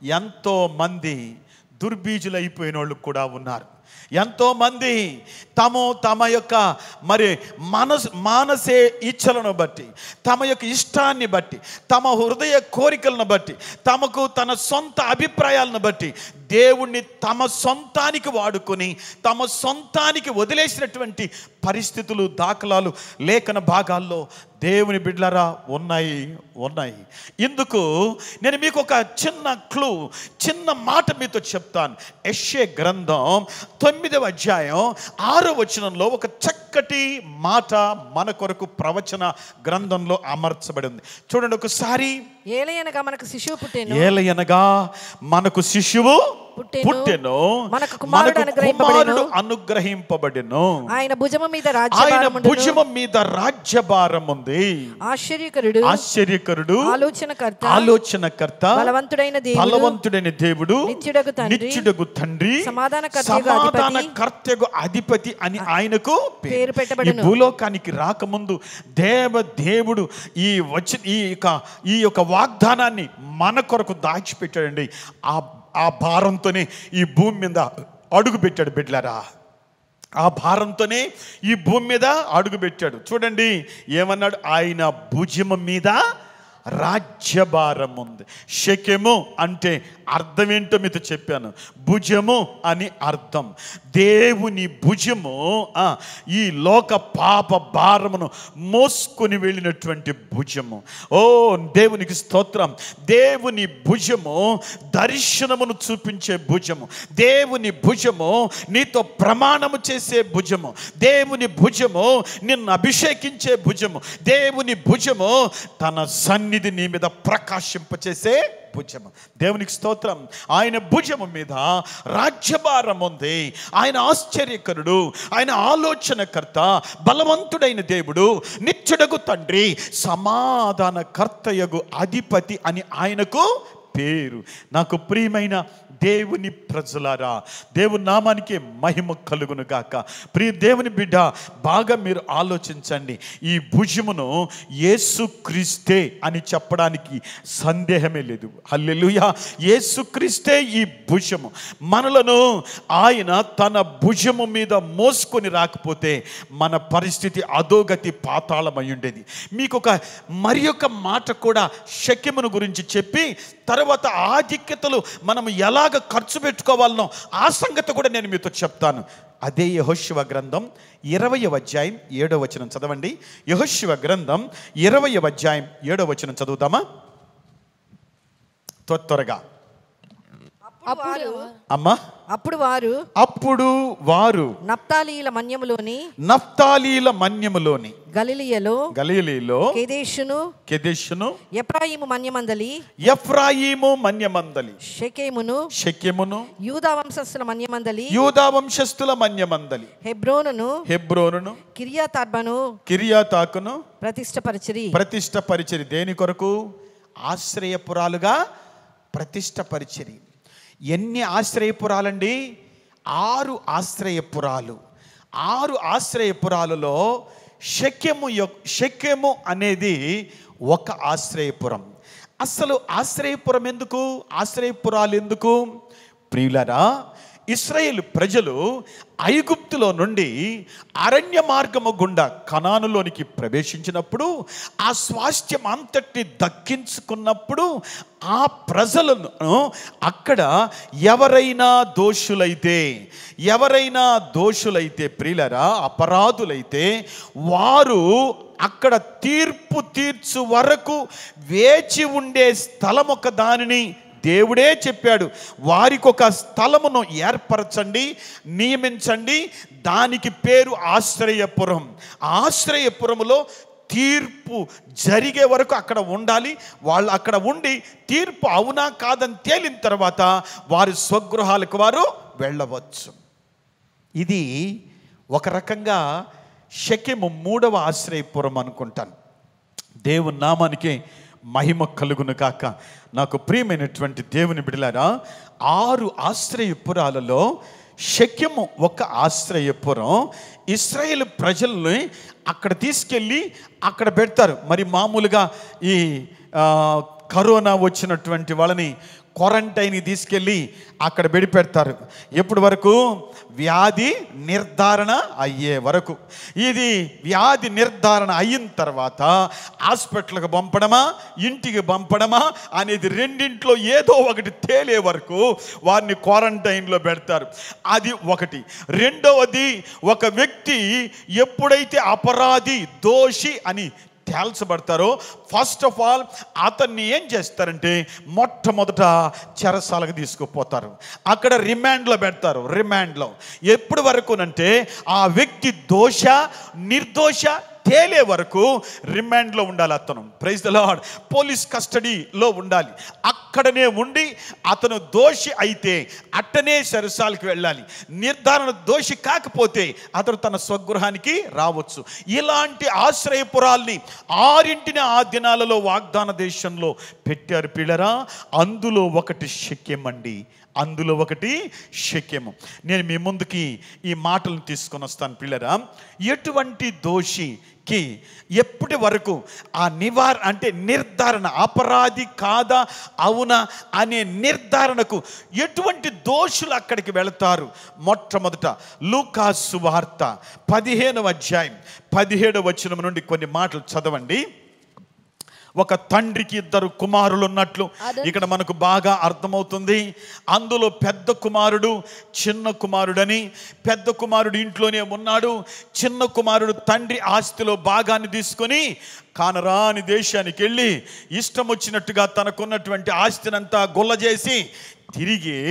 ఎంతోమంది దుర్బీజులైపోయిన వాళ్ళు కూడా ఉన్నారు ఎంతోమంది తమ తమ యొక్క మరి మనసు మానసే ఇచ్చలను బట్టి తమ యొక్క ఇష్టాన్ని బట్టి తమ హృదయ కోరికలను బట్టి తమకు తన సొంత అభిప్రాయాలను బట్టి దేవుణ్ణి తమ సొంతానికి వాడుకొని తమ సొంతానికి వదిలేసినటువంటి పరిస్థితులు దాఖలాలు లేఖన భాగాల్లో దేవుని బిడ్లరా ఉన్నాయి ఉన్నాయి ఇందుకు నేను మీకు ఒక చిన్న క్లూ చిన్న మాట మీతో చెప్తాను యెషయా గ్రంథం తొమ్మిదవ అధ్యాయం ఆరో వచనంలో ఒక చక్కటి మాట మన కొరకు ప్రవచన గ్రంథంలో అమర్చబడి ఉంది చూడండి ఒకసారి ఏలయనగా మనకు శిశువు పుట్టెను ఏలయనగా మనకు శిశువు పుట్టెను. పుట్టెను మనకు కుమారుడు అనుగ్రహింపబడెను. కుమారుడు అనుగ్రహింపబడెను ఆయన భుజము మీద ఆయన రాజ్యభారముండును. భుజము మీద రాజ్యభారం ఉంది ఆశ్చర్యకరుడు ఆశ్చర్యకరుడు ఆలోచనకర్త ఆలోచనకర్త బలవంతుడైన దేవుడు బలవంతుడైన దేవుడు నిత్యుడగు తండ్రి, నిత్యుడగు తండ్రి సమాధానకర్తయగు సమాధాన అధిపతి, కర్తెగు అధిపతి అని ఆయనకు పేరు ఈ పెట్టబడును. భూలోకానికి రాకముందు దేవ దేవుడు ఈ వచ్చి ఈ యొక్క ఈ యొక్క వాగ్దానాన్ని మన కొరకు దాచిపెట్టాడండి ఆ ఆ భారంతోనే ఈ భూమి మీద అడుగు పెట్టాడు బిడ్లరా ఆ భారంతోనే ఈ భూమి మీద అడుగు పెట్టాడు చూడండి ఏమన్నాడు ఆయన భుజము మీద రాజ్యభారం ఉంది శకెము అంటే అర్థం ఏంటో మీతో చెప్పాను భుజము అని అర్థం దేవుని భుజము ఆ, ఈ లోక పాప భారమును మోసుకొని వెళ్ళినటువంటి భుజము ఓ దేవునికి స్తోత్రం దేవుని భుజము దర్శనమును చూపించే భుజము దేవుని భుజము నీతో ప్రమాణము చేసే భుజము దేవుని భుజము నిన్ను అభిషేకించే భుజము దేవుని భుజము తన సన్నిధి సన్నిధి నీ మీద ప్రకాశింపచేసే భుజము దేవునికి స్తోత్రం ఆయన భుజము మీద రాజ్యభారం ఉంది ఆయన ఆశ్చర్యకరుడు ఆయన ఆలోచనకర్త బలవంతుడైన దేవుడు నిత్యుడగు తండ్రి సమాధానకర్తయగు అధిపతి అని ఆయనకు పేరు నాకు ప్రియమైన దేవుని ప్రజలారా దేవుని నామానికి మహిమ కలుగును గాక ప్రియ దేవుని బిడ్డ బాగా మీరు ఆలోచించండి ఈ భుజమును యేసుక్రీస్తే అని చెప్పడానికి సందేహమే లేదు హల్లెలూయా యేసుక్రీస్తే ఈ భుజము మనలను ఆయన తన భుజము మీద మోసుకొని రాకపోతే మన పరిస్థితి అధోగతి పాతాళమై ఉండేది మీకు ఒక మరి ఒక మాట కూడా శక్యమును గురించి చెప్పి తర్వాత ఆధిక్యతలు మనం ఎలాగ ఖర్చు పెట్టుకోవాలనో ఆ సంగతి కూడా నేను మీతో చెప్తాను అదే యహోశివ గ్రంథం ఇరవయవ అధ్యాయం ఏడవ వచనం చదవండి యహోశివ గ్రంథం ఇరవయవ అధ్యాయం ఏడవ వచనం చదువుతామా త్వర- త్వరగా అప్పుడు వారు అమ్మా అప్పుడు వారు అప్పుడు వారు నప్తాలీల మన్యములోని నఫ్తాలీల మన్యములోని గలిలియలో గలీలీలో కేదేశును కెదెషును ఎప్రాయిము మన్యమందలి ఎఫ్రాయిము మన్యమందలి షెకేమును షెకెమును యూదా వంశస్థుల మన్యమందలి యూదా వంశస్థుల మన్యమందలి హెబ్రోనును హెబ్రోనును కిరియాతార్బను కిరియాతాకును ప్రతిష్టపరిచిరి ప్రతిష్ట పరిచరి దేని కొరకు ఆశ్రయపురాలుగా ప్రతిష్ట పరిచరి ఎన్ని ఆశ్రయపురాలండి ఆరు ఆశ్రయపురాలు ఆరు ఆశ్రయపురాలలో శక్యము యొ- శక్యము అనేది ఒక ఆశ్రయపురం అసలు ఆశ్రయపురం ఎందుకు ఆశ్రయపురాలు ఎందుకు ప్రియులరా ఇస్రాయేల్ ప్రజలు ఐగుప్తులో నుండి అరణ్య మార్గము గుండా కనానులోనికి ప్రవేశించినప్పుడు ఆ స్వాస్థ్యం అంతటిని దక్కించుకున్నప్పుడు ఆ ప్రజలను అక్కడ ఎవరైనా దోషులైతే ఎవరైనా దోషులైతే ప్రియులరా అపరాధులైతే వారు అక్కడ తీర్పు తీర్చు వరకు వేచి ఉండే స్థలం ఒక దానిని దేవుడే చెప్పాడు వారికి ఒక స్థలమును ఏర్పరచండి నియమించండి దానికి పేరు ఆశ్రయపురం ఆశ్రయపురములో తీర్పు జరిగే వరకు అక్కడ ఉండాలి వాళ్ళు అక్కడ ఉండి తీర్పు అవునా కాదని తేలిన తర్వాత వారి స్వగృహాలకు వారు వెళ్ళవచ్చు ఇది ఒక రకంగా షకెము మూడవ ఆశ్రయపురం అనుకుంటాను దేవుని నామానికి మహిమ కలుగును కాక నాకు ప్రియమైనటువంటి దేవుని బిడలారా ఆరు ఆశ్రయపురాలలో శక్యము ఒక ఆశ్రయపురం ఇస్రాయేల్ ప్రజల్ని అక్కడ తీసుకెళ్ళి అక్కడ పెడతారు మరి మామూలుగా ఈ ఆ, కరోనా వచ్చినటువంటి వాళ్ళని క్వారంటైన్ తీసుకెళ్ళి అక్కడ పెడతారు ఎప్పటి వరకు వ్యాధి నిర్ధారణ అయ్యే వరకు ఇది వ్యాధి నిర్ధారణ అయిన తర్వాత హాస్పిటల్కి పంపడమా ఇంటికి పంపడమా అనేది రెండింట్లో ఏదో ఒకటి తేలే వరకు వారిని క్వారంటైన్లో పెడతారు అది ఒకటి రెండవది ఒక వ్యక్తి ఎప్పుడైతే అపరాధి దోషి అని తేల్చబడతారో ఫస్ట్ ఆఫ్ ఆల్ అతన్ని ఏం చేస్తారంటే మొట్టమొదట చెరసాలకు తీసుకుపోతారు అక్కడ రిమాండ్లో పెడతారు రిమాండ్లో ఎప్పటి వరకునంటే ఆ వ్యక్తి దోష నిర్దోష తేలే వరకు రిమాండ్లో ఉండాలి అతను ప్రైజ్ ద లార్డ్ పోలీస్ కస్టడీలో ఉండాలి అక్కడనే ఉండి అతను దోషి అయితే అట్టనే సరసాలకు వెళ్ళాలి నిర్ధారణ దోషి కాకపోతే అతను తన స్వగృహానికి రావచ్చు ఇలాంటి ఆశ్రయపురాల్ని ఆరింటిని ఆ దినాలలో వాగ్దాన దేశంలో పెట్టారు పిల్లరా అందులో ఒకటి శక్యమండి అందులో ఒకటి శక్యము నేను మీ ముందుకి ఈ మాటలను తీసుకొని వస్తాను పిల్లరా ఎటువంటి దోషికి ఎప్పటి వరకు ఆ నివార అంటే నిర్ధారణ అపరాధి కాదా అవునా అనే నిర్ధారణకు ఎటువంటి దోషులు అక్కడికి వెళతారు మొట్టమొదట లూకాసు వార్త పదిహేనవ అధ్యాయం పదిహేడవ వచనం నుండి కొన్ని మాటలు చదవండి ఒక తండ్రికి ఇద్దరు కుమారులు ఉన్నట్లు ఇక్కడ మనకు బాగా అర్థమవుతుంది అందులో పెద్ద కుమారుడు చిన్న కుమారుడని పెద్ద కుమారుడు ఇంట్లోనే ఉన్నాడు చిన్న కుమారుడు తండ్రి ఆస్తిలో భాగాన్ని తీసుకొని కానరాని దేశానికి వెళ్ళి ఇష్టం వచ్చినట్టుగా తనకున్నటువంటి ఆస్తినంతా గుల్ల చేసి తిరిగి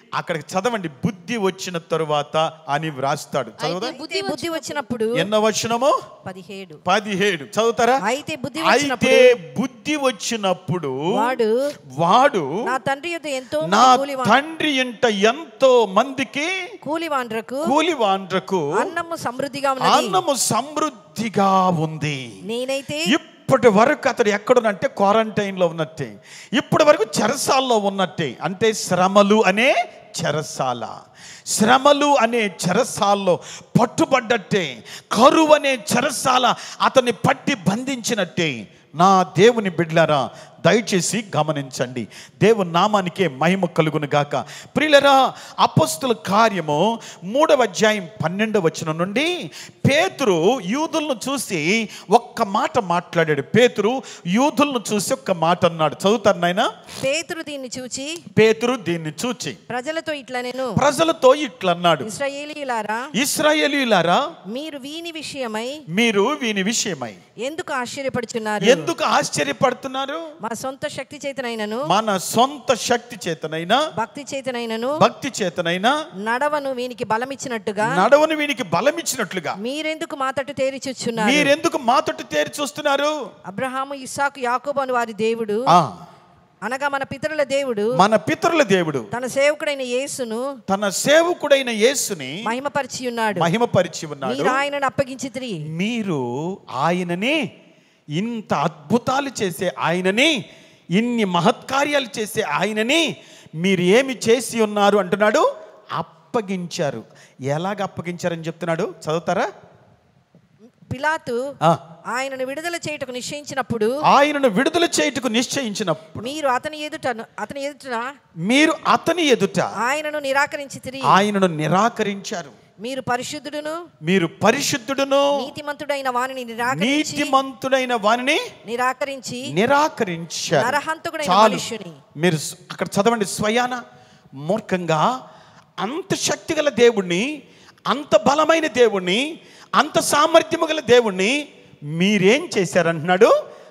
అక్కడ చదవండి బుద్ధి వచ్చిన తరువాత అని వ్రాస్తాడు చదువుదా అయితే అయితే బుద్ధి వచ్చినప్పుడు ఎన్న వచనము పదిహేడు పదిహేడు చదువుతారా అయితే బుద్ధి అయితే వచ్చినప్పుడు బుద్ధి వచ్చినప్పుడు వాడు వాడు నా తండ్రి యొద్ద ఎంతో నా కూలివా తండ్రి ఇంట ఎంతో మందికి కూలివాండ్రకు కూలివాండ్రకు అన్నము సమృద్ధిగా ఉన్నది అన్నము సమృద్ధిగా ఉంది నేనైతే ఇప్పటి వరకు అతడు ఎక్కడునంటే క్వారంటైన్ లో ఉన్నట్టే ఇప్పటి వరకు చెరసాల్లో ఉన్నట్టే అంటే శ్రమలు అనే చెరసాల శ్రమలు అనే చెరసాల్లో పట్టుబడ్డట్టే కరువు అనే చెరసాల అతన్ని పట్టి బంధించినట్టే నా దేవుని బిడ్లరా దయచేసి గమనించండి దేవుని నామానికే మహిమ కలుగును గాక ప్రియులరా అపస్తుల కార్యము మూడవ అధ్యాయం పన్నెండవ వచనం నుండి పేతురు యూదులను చూసి ఒక్క మాట మాట్లాడాడు పేతురు యూదులను చూసి ఒక్క మాట అన్నాడు చదువుతారు నాయన పేతురు దీన్ని చూచి పేతురు దీన్ని చూచి ప్రజలతో ఇట్లా నేను ప్రజలతో ఇట్లన్నాడు ఇస్రాయేలీయులారా ఇస్రాయేలీలారా మీరు వీని విషయమై మీరు వీని విషయమై ఎందుకు ఆశ్చర్యపడుచున్నారు ఎందుకు ఆశ్చర్యపడుతున్నారు మా సొంత శక్తి చేతనైనను మన సొంత శక్తి చేతనైనా భక్తి చేతనైనను భక్తి చేతనైనా నడవను వీనికి బలమిచ్చినట్టుగా నడవని వీనికి బలం ఇచ్చినట్లుగా మీరెందుకు మా తట్టు తేరిచుచున్నారు మీరెందుకు మా తట్టు తేరి చూస్తున్నారు అబ్రహాము ఇస్సాకు యాకోబు అని వారి దేవుడు ఆ అనగా మన పితరుల దేవుడు మన పితరుల దేవుడు తన సేవకుడైన యేసును తన సేవకుడైన యేసుని మహిమపరిచి ఉన్నాడు మహిమపరిచి ఉన్నాడు మీరు ఆయనను అప్పగించి మీరు ఆయనని ఇంత అద్భుతాలు చేసే ఆయనని ఇన్ని మహత్కార్యాలు చేసే ఆయనని మీరు ఏమి చేసి ఉన్నారు అంటున్నాడు అప్పగించారు ఎలాగ అప్పగించారని చెప్తున్నాడు చదువుతారా పిలాతు ఆ, ఆయనను విడుదల చేయుటకు నిశ్చయించినప్పుడు ఆయనను విడుదల చేయుటకు నిశ్చయించినప్పుడు మీరు అతని ఎదుట అతని ఎదుట మీరు అతని ఎదుట ఆయనను నిరాకరించి తిరిగి ఆయనను నిరాకరించారు మీరు పరిశుద్ధుడును మీరు పరిశుద్ధుడును నీతిమంతుడైన వానిని నిరాకరించి నీతిమంతుడైన వానిని నిరాకరించి నిరాకరించారు నరహంతకుడైన చాలు మనుష్యుని. మీరు స్- అక్కడ చదవండి స్వయాన మూర్ఖంగా అంత శక్తిగల దేవుణ్ణి అంత బలమైన దేవుణ్ణి అంత సామర్థ్యము గల దేవుణ్ణి మీరేం చేశారంటున్నాడు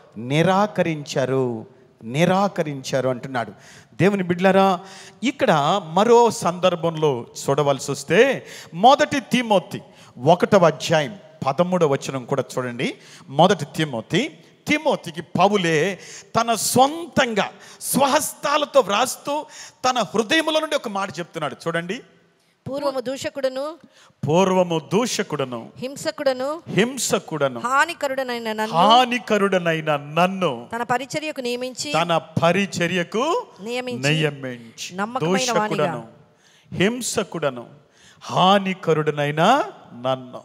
నిరాకరించారు నిరాకరించారు అంటున్నాడు దేవుని బిడ్లరా ఇక్కడ మరో సందర్భంలో చూడవలసి వస్తే మొదటి తిమోతి ఒకటవ అధ్యాయం పదమూడవ వచనం కూడా చూడండి మొదటి తిమోతి తిమోతికి పౌలే తన సొంతంగా స్వహస్తాలతో వ్రాస్తూ తన హృదయములో నుండి ఒక మాట చెప్తున్నాడు చూడండి పూర్వము దూషకుడును పూర్వము దూషకుడను హింసకుడను హింసకుడను హానికరుడనైన నన్ను హానికరుడనైన నన్ను తన పరిచర్యకు నియమించి తన పరిచర్యకు నియమించి నియమించి నమ్మకమైన దూషకుడను హింసకుడను హానికరుడనైన నన్ను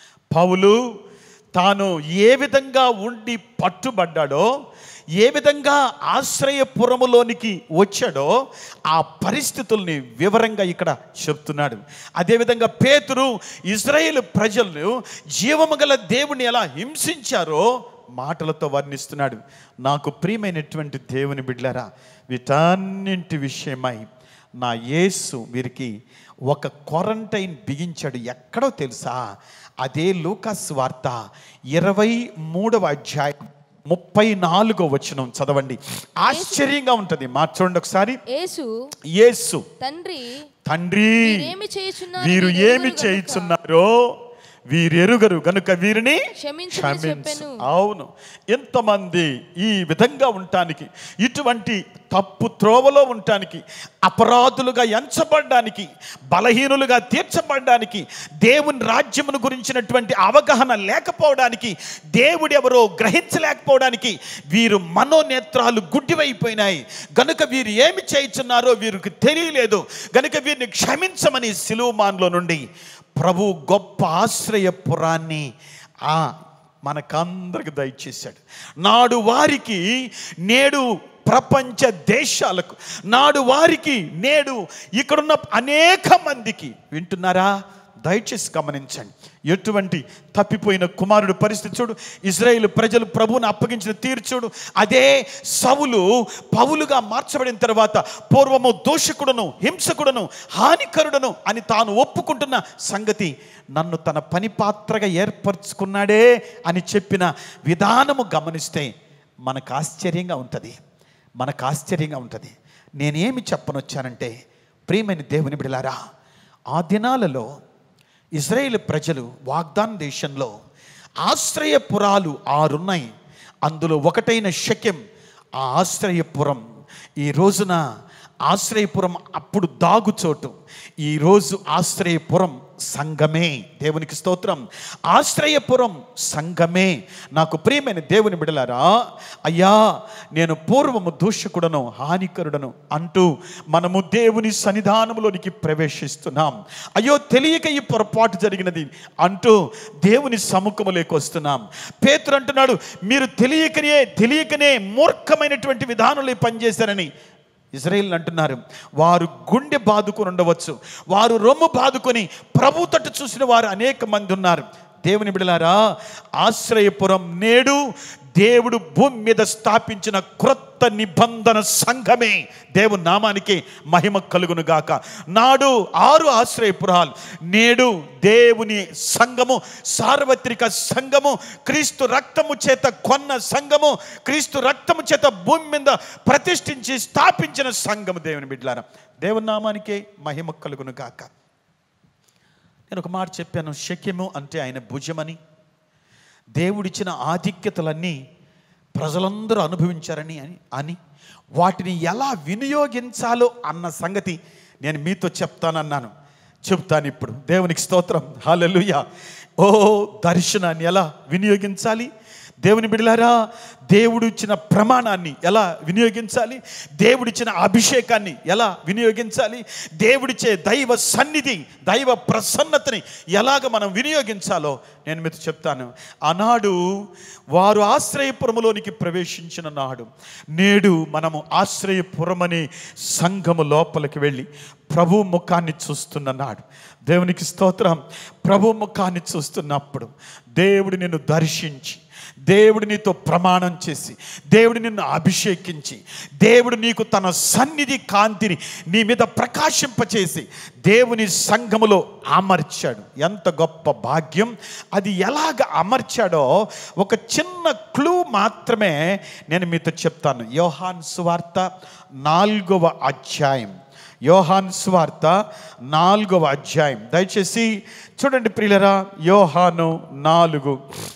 పౌలు తాను ఏ విధంగా ఉండి పట్టుబడ్డాడో ఏ విధంగా ఆశ్రయపురములోనికి వచ్చాడో ఆ పరిస్థితుల్ని వివరంగా ఇక్కడ చెప్తున్నాడు అదేవిధంగా పేతురు ఇజ్రాయేల్ ప్రజలను జీవము గల దేవుని ఎలా హింసించారో మాటలతో వర్ణిస్తున్నాడు నాకు ప్రియమైనటువంటి దేవుని బిడ్డలారా వీటన్నింటి విషయమై నా యేసు వీరికి ఒక క్వారంటైన్ బిగించాడు ఎక్కడో తెలుసా అదే లూకాస్ వార్త ఇరవై మూడవ అధ్యాయం ముప్పై నాలుగో వచనం చదవండి ఆశ్చర్యంగా ఉంటుంది మా చూడండి ఒకసారి యేసు యేసు తండ్రి తండ్రి మీరేమి చేయుచున్నారు వీరు వీరెరుగరు ఏమి గనుక చేయుచున్నారో వీరెరుగరు గనుక వీరిని క్షమించమని క్షమించు చెప్పెను. అవును ఎంతమంది ఈ విధంగా ఉండటానికి ఇటువంటి తప్పు త్రోవలో ఉండటానికి అపరాధులుగా ఎంచబడడానికి బలహీనులుగా తీర్చబడడానికి దేవుని రాజ్యమును గురించినటువంటి అవగాహన లేకపోవడానికి దేవుడు ఎవరో గ్రహించలేకపోవడానికి వీరు మనోనేత్రాలు గుడ్డివైపోయినాయి గనుక వీరు ఏమి చేయుచున్నారో వీరికి తెలియలేదు గనుక వీరిని క్షమించమని సిలువమాన్లో నుండి ప్రభు గొప్ప ఆశ్రయపురాన్ని ఆ మనకందరికి దయచేశాడు నాడు వారికి నేడు ప్రపంచ దేశాలకు నాడు వారికి నేడు ఇక్కడున్న అనేక మందికి వింటున్నారా దయచేసి గమనించండి ఎటువంటి తప్పిపోయిన కుమారుడు పరిస్థితి చూడు ఇజ్రాయేల్ ప్రజలు ప్రభువుని అప్పగించిన తీరు చూడు అదే సవులు పౌలుగా మార్చబడిన తర్వాత పూర్వము దోషకుడును హింసకుడును హానికరుడును అని తాను ఒప్పుకుంటున్న సంగతి నన్ను తన పని పాత్రగా ఏర్పరచుకున్నాడే అని చెప్పిన విధానము గమనిస్తే మనకు ఆశ్చర్యంగా ఉంటుంది మనకు ఆశ్చర్యంగా ఉంటుంది నేనేమి చెప్పనొచ్చానంటే ప్రియమైన దేవుని బిడలారా ఆ దినాలలో ఇజ్రాయేల్ ప్రజలు వాగ్దాన్ దేశంలో ఆశ్రయపురాలు ఆరున్నాయి అందులో ఒకటైన షకెం ఆ ఆశ్రయపురం ఈ రోజున ఆశ్రయపురం అప్పుడు దాగుచోటు ఈరోజు ఆశ్రయపురం సంఘమే దేవునికి స్తోత్రం ఆశ్రయపురం సంఘమే నాకు ప్రియమైన దేవుని బిడలారా అయ్యా నేను పూర్వము దూషకుడను హానికరుడను అంటూ మనము దేవుని సన్నిధానంలోనికి ప్రవేశిస్తున్నాం అయ్యో తెలియక ఈ పొరపాటు జరిగినది అంటూ దేవుని సముఖములోకి వస్తున్నాం పేతురు అంటున్నాడు మీరు తెలియకనే తెలియకనే మూర్ఖమైనటువంటి విధానంలో పనిచేశారని ఇజ్రాయిల్ అంటున్నారు వారు గుండె బాదుకొని ఉండవచ్చు వారు రొమ్ము బాదుకొని ప్రభు తట్టు చూసిన వారు అనేక మంది ఉన్నారు దేవుని బిడలారా ఆశ్రయపురం నేడు దేవుడు భూమి మీద స్థాపించిన క్రొత్త నిబంధన సంఘమే దేవుని నామానికి మహిమ కలుగును గాక నాడు ఆరు ఆశ్రయపురాలు నేడు దేవుని సంఘము సార్వత్రిక సంఘము క్రీస్తు రక్తము చేత కొన్న సంఘము క్రీస్తు రక్తము చేత భూమి మీద ప్రతిష్ఠించి స్థాపించిన సంఘము దేవుని బిడ్డలారా దేవుని నామానికే మహిమ కలుగును గాక నేను ఒక మాట చెప్పాను శక్యము అంటే ఆయన భుజమని దేవుడిచ్చిన ఆధిక్యతలన్నీ ప్రజలందరూ అనుభవించారని అని అని వాటిని ఎలా వినియోగించాలో అన్న సంగతి నేను మీతో చెప్తానన్నాను చెప్తాను ఇప్పుడు దేవునికి స్తోత్రం హాలెలుయ ఓ దర్శనాన్ని ఎలా వినియోగించాలి దేవుని బిడలారా దేవుడు ఇచ్చిన ప్రమాణాన్ని ఎలా వినియోగించాలి దేవుడిచ్చిన అభిషేకాన్ని ఎలా వినియోగించాలి దేవుడిచ్చే దైవ సన్నిధి దైవ ప్రసన్నతని ఎలాగ మనం వినియోగించాలో నేను మీతో చెప్తాను ఆనాడు వారు ఆశ్రయపురములోనికి ప్రవేశించిన నాడు నేడు మనము ఆశ్రయపురమనే సంఘము లోపలికి వెళ్ళి ప్రభు ముఖాన్ని చూస్తున్న నాడు దేవునికి స్తోత్రం ప్రభు ముఖాన్ని చూస్తున్నప్పుడు దేవుడు నిన్ను దర్శించి దేవుడు నీతో ప్రమాణం చేసి దేవుడు నిన్ను అభిషేకించి దేవుడు నీకు తన సన్నిధి కాంతిని నీ మీద ప్రకాశింపచేసి దేవుని సంఘములో అమర్చాడు ఎంత గొప్ప భాగ్యం అది ఎలాగ అమర్చాడో ఒక చిన్న క్లూ మాత్రమే నేను మీతో చెప్తాను యోహాన్ సువార్త నాలుగవ అధ్యాయం యోహాన్ స్వార్త నాలుగవ అధ్యాయం దయచేసి చూడండి ప్రియులరా యోహాను నాలుగు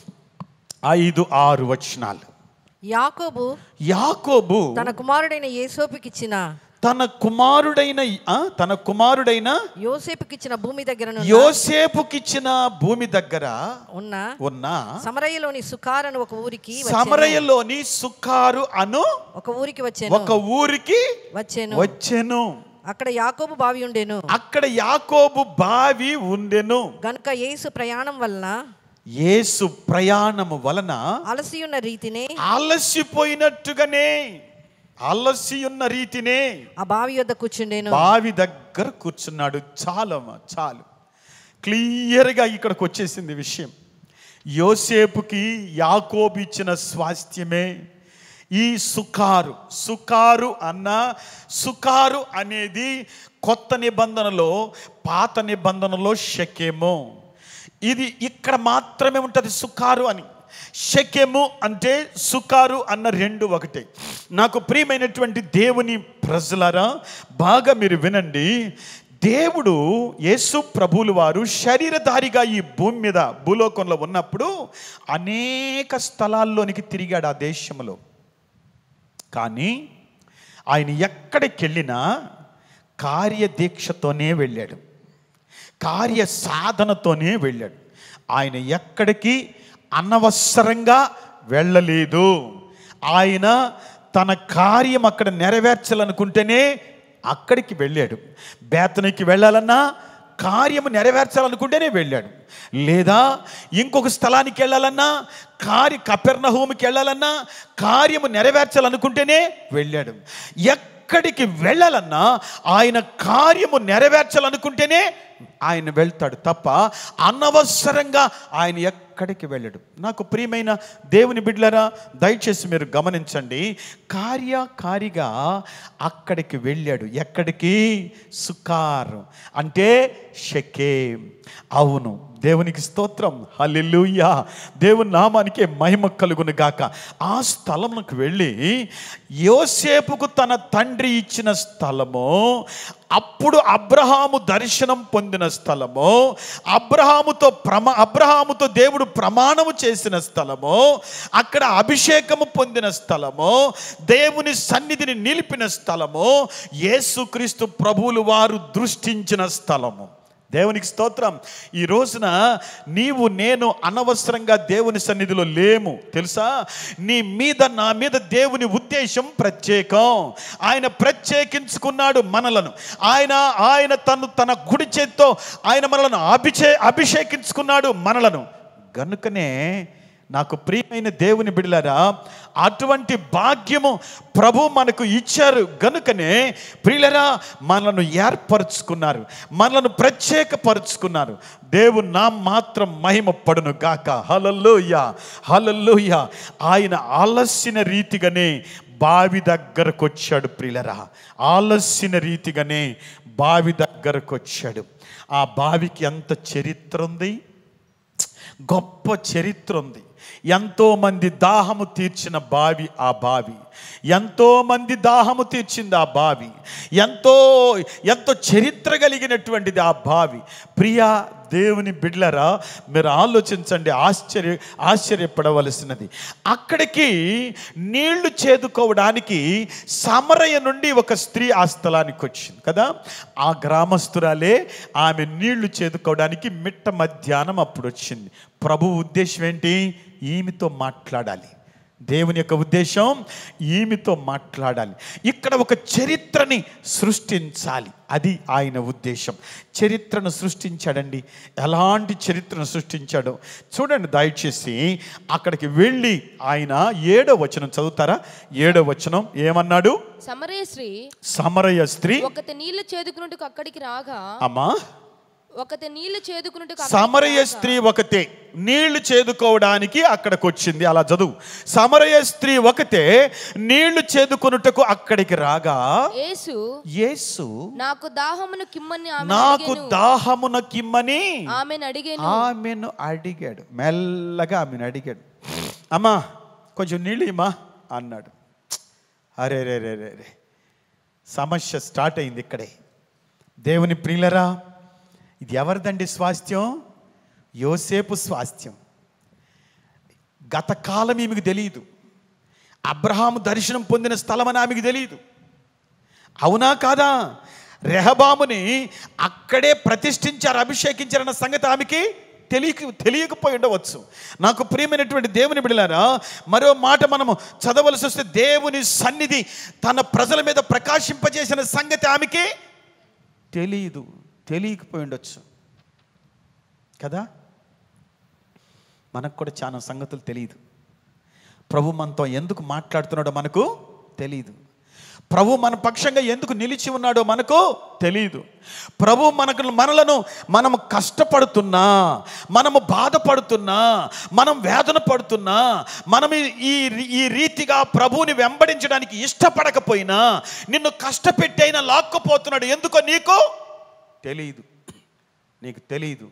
ఐదు ఆరు వచనాలు యాకోబు యాకోబు తన కుమారుడైన యేసోపుకిచ్చిన తన కుమారుడైన ఆ, తన కుమారుడైన యోసేపుకిచ్చిన భూమి దగ్గర యోసేపుకిచ్చిన భూమి దగ్గర ఉన్న ఉన్న సమరయ్యలోని సుకారను ఒక ఊరికి వచ్చెను. సమరయలోని సుకారు అను ఒక ఊరికి వచ్చాను ఒక ఊరికి వచ్చాను వచ్చెను అక్కడ యాకోబు బావి ఉండేను అక్కడ యాకోబు బావి ఉండెను గనుక యేసు ప్రయాణం వలన యేసు ప్రయాణము వలన అలసి ఉన్న రీతినే అలసిపోయినట్టుగానే అలసి ఉన్న రీతినే ఆ బావి యొద్ద కూర్చుండేను బావి దగ్గర కూర్చున్నాడు చాలమ్మా చాలు క్లియర్గా ఇక్కడికి వచ్చేసింది విషయం యోసేపుకి యాకోబు ఇచ్చిన స్వాస్థ్యమే ఈ సుకారు సుకారు అన్న సుకారు అనేది కొత్త నిబంధనలో పాత నిబంధనలో షకేమో ఇది ఇక్కడ మాత్రమే ఉంటుంది సుకారు అని షకెము అంటే సుకారు అన్న రెండు ఒకటే నాకు ప్రియమైనటువంటి దేవుని ప్రజలరా బాగా మీరు వినండి దేవుడు యేసు ప్రభువులు వారు శరీరధారిగా ఈ భూమి మీద భూలోకంలో ఉన్నప్పుడు అనేక స్థలాల్లోనికి తిరిగాడు ఆ దేశంలో కానీ ఆయన ఎక్కడికి వెళ్ళినా కార్యదీక్షతోనే వెళ్ళాడు కార్య సాధనతోనే వెళ్ళాడు ఆయన ఎక్కడికి అనవసరంగా వెళ్ళలేదు ఆయన తన కార్యం అక్కడ నెరవేర్చాలనుకుంటేనే అక్కడికి వెళ్ళాడు బేతనికి వెళ్ళాలన్నా కార్యము నెరవేర్చాలనుకుంటేనే వెళ్ళాడు లేదా ఇంకొక స్థలానికి వెళ్ళాలన్నా కార్య కపెర్ణహోమికి వెళ్ళాలన్నా కార్యము నెరవేర్చాలనుకుంటేనే వెళ్ళాడు ఎక్కడికి వెళ్ళాలన్నా ఆయన కార్యము నెరవేర్చాలనుకుంటేనే ఆయన వెళ్తాడు తప్ప అనవసరంగా ఆయన ఎక్కడికి వెళ్ళడు నాకు ప్రియమైన దేవుని బిడ్డలరా దయచేసి మీరు గమనించండి కార్యకారిగా అక్కడికి వెళ్ళాడు ఎక్కడికి సుకార్ అంటే షకే అవును దేవునికి స్తోత్రం హల్లెలూయా దేవుని నామానికే మహిమ కలుగును గాక ఆ స్థలమునకు వెళ్ళి యోసేపుకు తన తండ్రి ఇచ్చిన స్థలము అప్పుడు అబ్రహాము దర్శనం పొందిన స్థలము అబ్రహాముతో ప్రమా అబ్రహాముతో దేవుడు ప్రమాణము చేసిన స్థలము అక్కడ అభిషేకము పొందిన స్థలము దేవుని సన్నిధిని నిలిపిన స్థలము యేసుక్రీస్తు ప్రభువులు వారు దృష్టించిన స్థలము దేవునికి స్తోత్రం ఈ రోజున నీవు నేను అనవసరంగా దేవుని సన్నిధిలో లేము తెలుసా నీ మీద నా మీద దేవుని ఉద్దేశం ప్రత్యేకం ఆయన ప్రత్యేకించుకున్నాడు మనలను ఆయన ఆయన తను తన గుడి చేత్తో ఆయన మనలను అభిషే అభిషేకించుకున్నాడు మనలను గనుకనే నాకు ప్రియమైన దేవుని బిడ్డలారా అటువంటి భాగ్యము ప్రభు మనకు ఇచ్చారు గనుకనే ప్రియులరా మనలను ఏర్పరచుకున్నారు మనలను ప్రత్యేకపరుచుకున్నారు దేవుడు నా మాత్రం మహిమ పడును గాక హలల్లోయ హలల్లోయ ఆయన ఆలస్యన రీతిగానే బావి దగ్గరకు వచ్చాడు ప్రియులరా ఆలస్యన రీతిగానే బావి దగ్గరకు వచ్చాడు ఆ బావికి ఎంత చరిత్ర ఉంది గొప్ప చరిత్ర ఉంది ఎంతో మంది దాహము తీర్చిన బావి ఆ బావి ఎంతో మంది దాహము తీర్చింది ఆ బావి ఎంతో ఎంతో చరిత్ర కలిగినటువంటిది ఆ బావి ప్రియా దేవుని బిడ్లరా మీరు ఆలోచించండి ఆశ్చర్య ఆశ్చర్యపడవలసినది అక్కడికి నీళ్లు చేదుకోవడానికి సమరయ నుండి ఒక స్త్రీ ఆ స్థలానికి వచ్చింది కదా ఆ గ్రామస్తురాలే ఆమె నీళ్లు చేదుకోవడానికి మిట్ట మధ్యాహ్నం అప్పుడు వచ్చింది ప్రభు ఉద్దేశం ఏంటి ఈమెతో మాట్లాడాలి దేవుని యొక్క ఉద్దేశం ఈమెతో మాట్లాడాలి ఇక్కడ ఒక చరిత్రని సృష్టించాలి అది ఆయన ఉద్దేశం చరిత్రను సృష్టించాడండి ఎలాంటి చరిత్రను సృష్టించాడో చూడండి దయచేసి అక్కడికి వెళ్ళి ఆయన ఏడో వచనం చదువుతారా ఏడో వచనం ఏమన్నాడు సమరయ స్త్రీ సమరయ స్త్రీ ఒకత నీళ్లు చేదుకున్నట్టుకు అక్కడికి రాగా అమ్మా ఒకత నీళ్లు చేదుకున్నట్టుకు సమరయ స్త్రీ ఒకతే నీళ్లు చేదుకోవడానికి అక్కడికి వచ్చింది అలా చదువు సమరయ స్త్రీ ఒకతే నీళ్లు చేదుకొనుటకు అక్కడికి రాగా యేసు యేసు నాకు దాహమును కిమ్మని ఆమె నాకు అడిగెను. దాహమున కిమ్మని ఆమెను అడిగాను ఆమెను అడిగాడు మెల్లగా ఆమెను అడిగాడు అమ్మా కొంచెం నీళ్ళు ఇమ్మా అన్నాడు అరే రే రే రే రే సమస్య స్టార్ట్ అయింది ఇక్కడే దేవుని ప్రియులరా ఇది ఎవరిదండి స్వాస్థ్యం యోసేపు స్వాస్థ్యం గత కాలం ఈమెకు తెలియదు అబ్రహాము దర్శనం పొందిన స్థలం అని ఆమెకు తెలియదు అవునా కాదా రెహబాముని అక్కడే ప్రతిష్ఠించారు అభిషేకించారన్న సంగతి ఆమెకి తెలియక తెలియకపోయి ఉండవచ్చు నాకు ప్రియమైనటువంటి దేవుని బిడలారా మరో మాట మనము చదవలసి వస్తే దేవుని సన్నిధి తన ప్రజల మీద ప్రకాశింపజేసిన సంగతి ఆమెకి తెలియదు తెలియకపోయి ఉండొచ్చు కదా మనకు కూడా చాలా సంగతులు తెలియదు ప్రభు మనతో ఎందుకు మాట్లాడుతున్నాడో మనకు తెలియదు ప్రభు మన పక్షంగా ఎందుకు నిలిచి ఉన్నాడో మనకు తెలియదు ప్రభు మనకు మనలను మనము కష్టపడుతున్నా మనము బాధపడుతున్నా మనం వేదన పడుతున్నా మనం ఈ- ఈ ఈ రీతిగా ప్రభువుని వెంబడించడానికి ఇష్టపడకపోయినా నిన్ను కష్టపెట్టైనా లాక్కుపోతున్నాడు ఎందుకో నీకు తెలియదు నీకు తెలియదు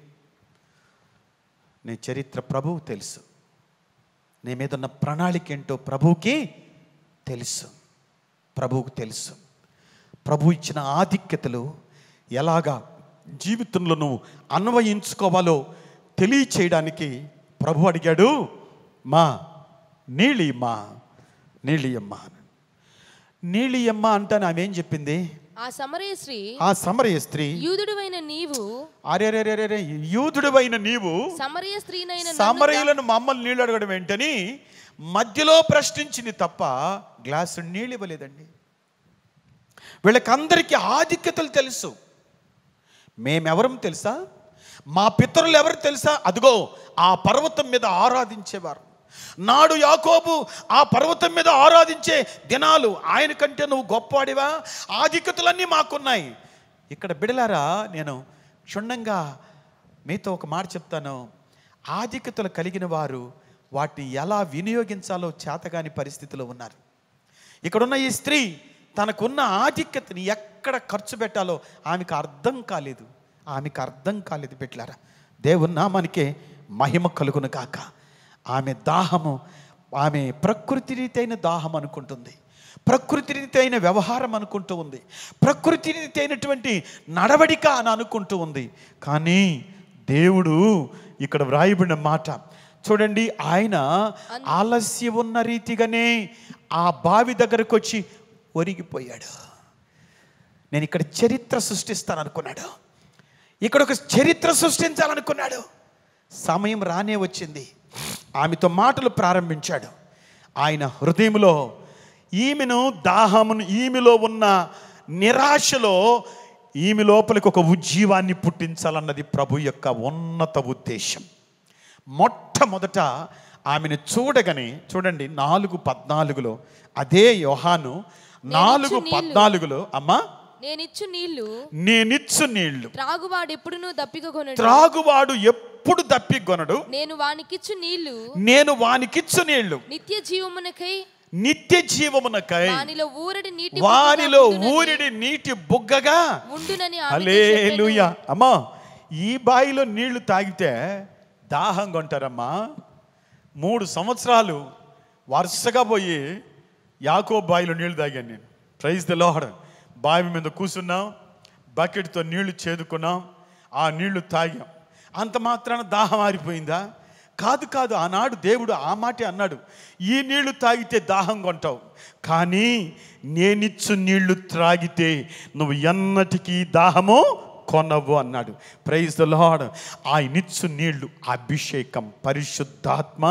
నీ చరిత్ర ప్రభువు తెలుసు నీ మీద ఉన్న ప్రణాళిక ఏంటో ప్రభువుకి తెలుసు ప్రభువుకు తెలుసు ప్రభు ఇచ్చిన ఆధిక్యతలు ఎలాగా జీవితంలో నువ్వు అన్వయించుకోవాలో తెలియచేయడానికి ప్రభు అడిగాడు మా నీళ్ళియమ్మా నీళ్ళియమ్మ నీళ్ళియమ్మ అంటాను ఆమె ఏం చెప్పింది ఆ సమరయ స్త్రీ ఆ సమరయ స్త్రీ యూదుడువైన నీవు అరే యూదుడివైన నీవు సమరయ స్త్రీనైన నన్ను సమరయులను మమ్మల్ని నీళ్ళు అడగడం ఏంటని మధ్యలో ప్రశ్నించింది తప్ప గ్లాసు నీళ్ళు ఇవ్వలేదండి వీళ్ళకందరికీ ఆధిక్యతలు తెలుసు మేమెవరం తెలుసా మా పితరులు ఎవరు తెలుసా అదిగో ఆ పర్వతం మీద ఆరాధించేవారు నాడు యాకోబు ఆ పర్వతం మీద ఆరాధించే దినాలు ఆయన కంటే నువ్వు గొప్పవాడివా ఆధిక్యతలన్నీ మాకున్నాయి ఇక్కడ బిడలారా నేను క్షుణ్ణంగా మీతో ఒక మాట చెప్తాను ఆధిక్యతలు కలిగిన వారు వాటిని ఎలా వినియోగించాలో చేతగాని పరిస్థితిలో ఉన్నారు ఇక్కడున్న ఈ స్త్రీ తనకున్న ఆధిక్యతని ఎక్కడ ఖర్చు పెట్టాలో ఆమెకు అర్థం కాలేదు ఆమెకు అర్థం కాలేదు పెట్టారా దేవుని నామానికే మహిమ కలుగును కాక ఆమె దాహము ఆమె ప్రకృతి రీతైన దాహం అనుకుంటుంది ప్రకృతి రీతి అయిన వ్యవహారం అనుకుంటూ ఉంది ప్రకృతి రీతి అయినటువంటి నడవడిక అని అనుకుంటూ ఉంది కానీ దేవుడు ఇక్కడ వ్రాయబడిన మాట చూడండి ఆయన ఆలస్యం ఉన్న రీతిగానే ఆ బావి దగ్గరకు వచ్చి ఒరిగిపోయాడు నేను ఇక్కడ చరిత్ర సృష్టిస్తాను అనుకున్నాడు ఇక్కడ ఒక చరిత్ర సృష్టించాలనుకున్నాడు సమయం రానే వచ్చింది ఆమెతో మాటలు ప్రారంభించాడు ఆయన హృదయంలో ఈమెను దాహమును ఈమెలో ఉన్న నిరాశలో ఈమె లోపలికి ఒక ఉజ్జీవాన్ని పుట్టించాలన్నది ప్రభు యొక్క ఉన్నత ఉద్దేశం మొట్టమొదట ఆమెను చూడగానే చూడండి నాలుగు పద్నాలుగులో అదే యోహాను నాలుగు నీళ్లు. పద్నాలుగులో అమ్మా నేనిచ్చు నీళ్లు నేనిచ్చు నీళ్లు త్రాగువాడు ఎప్పుడునూ దప్పికొనడు త్రాగువాడు ఎప్పుడు దప్పిగొనడు నేను వానికిచ్చు నీళ్లు నేను వానికిచ్చు నీళ్లు నిత్య జీవమునకై నిత్య జీవమునకై వానిలో ఊరడి నీటి వానిలో బుగ్గగా ఉండునని- ఊరిడి నీటి బుగ్గగా ఉండునని ఆమెతో హల్లెలూయా చెప్పెను. అమ్మా ఈ బావిలో నీళ్లు తాగితే దాహం కొంటారమ్మా మూడు సంవత్సరాలు వరుసగా పోయి యాకో బావిలో నీళ్లు తాగాను నేను ప్రైజ్ ద లార్డ్ బావి మీద కూర్చున్నాం బకెట్తో నీళ్లు చేదుకున్నాం ఆ నీళ్లు తాగాం అంత మాత్రాన దాహం ఆరిపోయిందా కాదు కాదు ఆనాడు దేవుడు ఆ మాటే అన్నాడు ఈ నీళ్లు తాగితే దాహం కొంటావు కానీ నేనిచ్చు నీళ్లు త్రాగితే నువ్వు ఎన్నటికీ దాహము కొనవు అన్నాడు ప్రైజ్ ద లార్డ్ ఆయనిచ్చు నీళ్లు అభిషేకం పరిశుద్ధాత్మ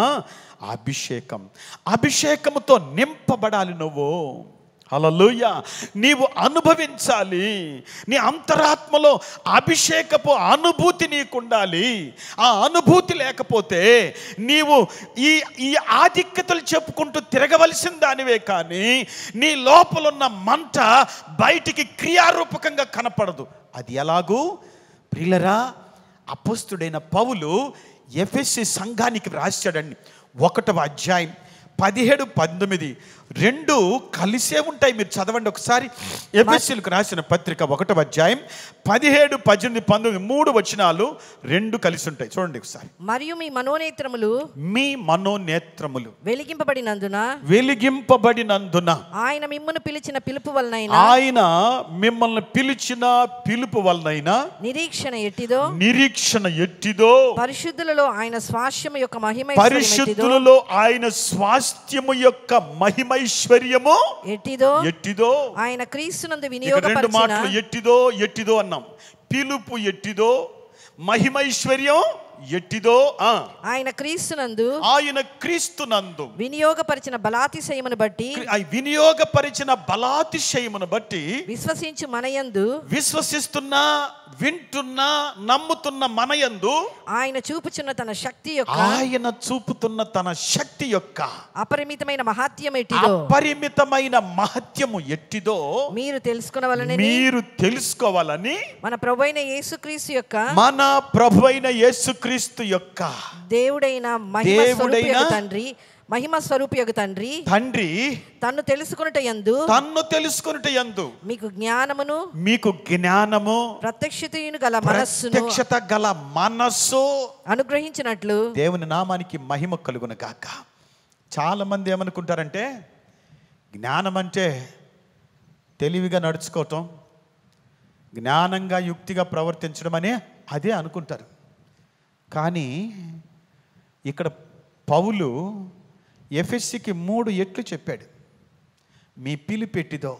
అభిషేకం అభిషేకముతో నింపబడాలి నువ్వు హల్లెలూయ నీవు అనుభవించాలి నీ అంతరాత్మలో అభిషేకపు అనుభూతి నీకు ఉండాలి ఆ అనుభూతి లేకపోతే నీవు ఈ ఈ ఆధిక్యతలు చెప్పుకుంటూ తిరగవలసిన దానివే కానీ నీ లోపలున్న మంట బయటికి క్రియారూపకంగా కనపడదు అది ఎలాగూ ప్రియులరా అపస్తుడైన పౌలు ఎఫ్ఎస్సి సంఘానికి రాశాడండి ఒకటవ అధ్యాయం పదిహేడు పంతొమ్మిది రెండు కలిసే ఉంటాయి మీరు చదవండి ఒకసారి ఎఫ్ఎస్సీలకు రాసిన పత్రిక ఒకటవ అధ్యాయం పదిహేడు పద్దెనిమిది పంతొమ్మిది మూడు వచనాలు రెండు కలిసి ఉంటాయి చూడండి ఒకసారి మరియు మీ మనోనేత్రములు మీ మనోనేత్రములు వెలిగింపబడినందున వెలిగింపబడినందున ఆయన మిమ్మును పిలిచిన పిలుపు వలనైన ఆయన మిమ్మల్ని పిలిచిన పిలుపు వలనైనా నిరీక్షణ ఎట్టిదో నిరీక్షణ ఎట్టిదో పరిశుద్ధులలో ఆయన స్వాస్యము యొక్క మహిమ ఎట్టిదో పరిశుద్ధులలో ఆయన స్వాస్థ్యము యొక్క మహిమైశ్వర్యము ఎట్టిదో ఎట్టిదో ఆయన క్రీస్తునందు ఇక రెండు వినియోగపరిచిన మాటలు ఎట్టిదో ఎట్టిదో అన్నాం పిలుపు ఎట్టిదో మహిమైశ్వర్యం ఎట్టిదో ఆ ఆయన క్రీస్తునందు ఆయన క్రీస్తునందు వినియోగపరిచిన బలాతిశయమును బట్టి ఆ వినియోగపరిచిన బలాతిశయమును బట్టి విశ్వసించు మనయందు విశ్వసిస్తున్నా వింటున్నా నమ్ముతున్న మనయందు ఆయన చూపుచున్న తన శక్తి యొక్క ఆయన చూపుతున్న తన శక్తి యొక్క అపరిమితమైన మహాత్యం ఎట్టిదో అపరిమితమైన మహత్యము ఎట్టిదో మీరు తెలుసుకునవలనని మీరు తెలుసుకోవాలని మన ప్రభు అయిన యేసుక్రీస్తు యొక్క మన ప్రభు అయిన యేసుక్రీస్తు యొక్క దేవుడైన మహిమ దేవుడైన స్వరూపియగు తండ్రి మహిమ స్వరూపియగు తండ్రి తండ్రి తన్ను తెలుసుకున్నట యందు తన్ను తెలుసుకున్నట యందు మీకు జ్ఞానమును మీకు జ్ఞానము ప్రత్యక్షతయును గల మనస్సును ప్రత్యక్షత గల మనస్సు అనుగ్రహించినట్లు దేవుని నామానికి మహిమ కలుగును గాక చాలా మంది ఏమనుకుంటారంటే జ్ఞానం అంటే తెలివిగా నడుచుకోవటం జ్ఞానంగా యుక్తిగా ప్రవర్తించడం అనే అదే అనుకుంటారు కానీ ఇక్కడ పౌలు ఎఫ్ఎస్సికి మూడు ఎట్లు చెప్పాడు మీ పిలిపెట్టిదో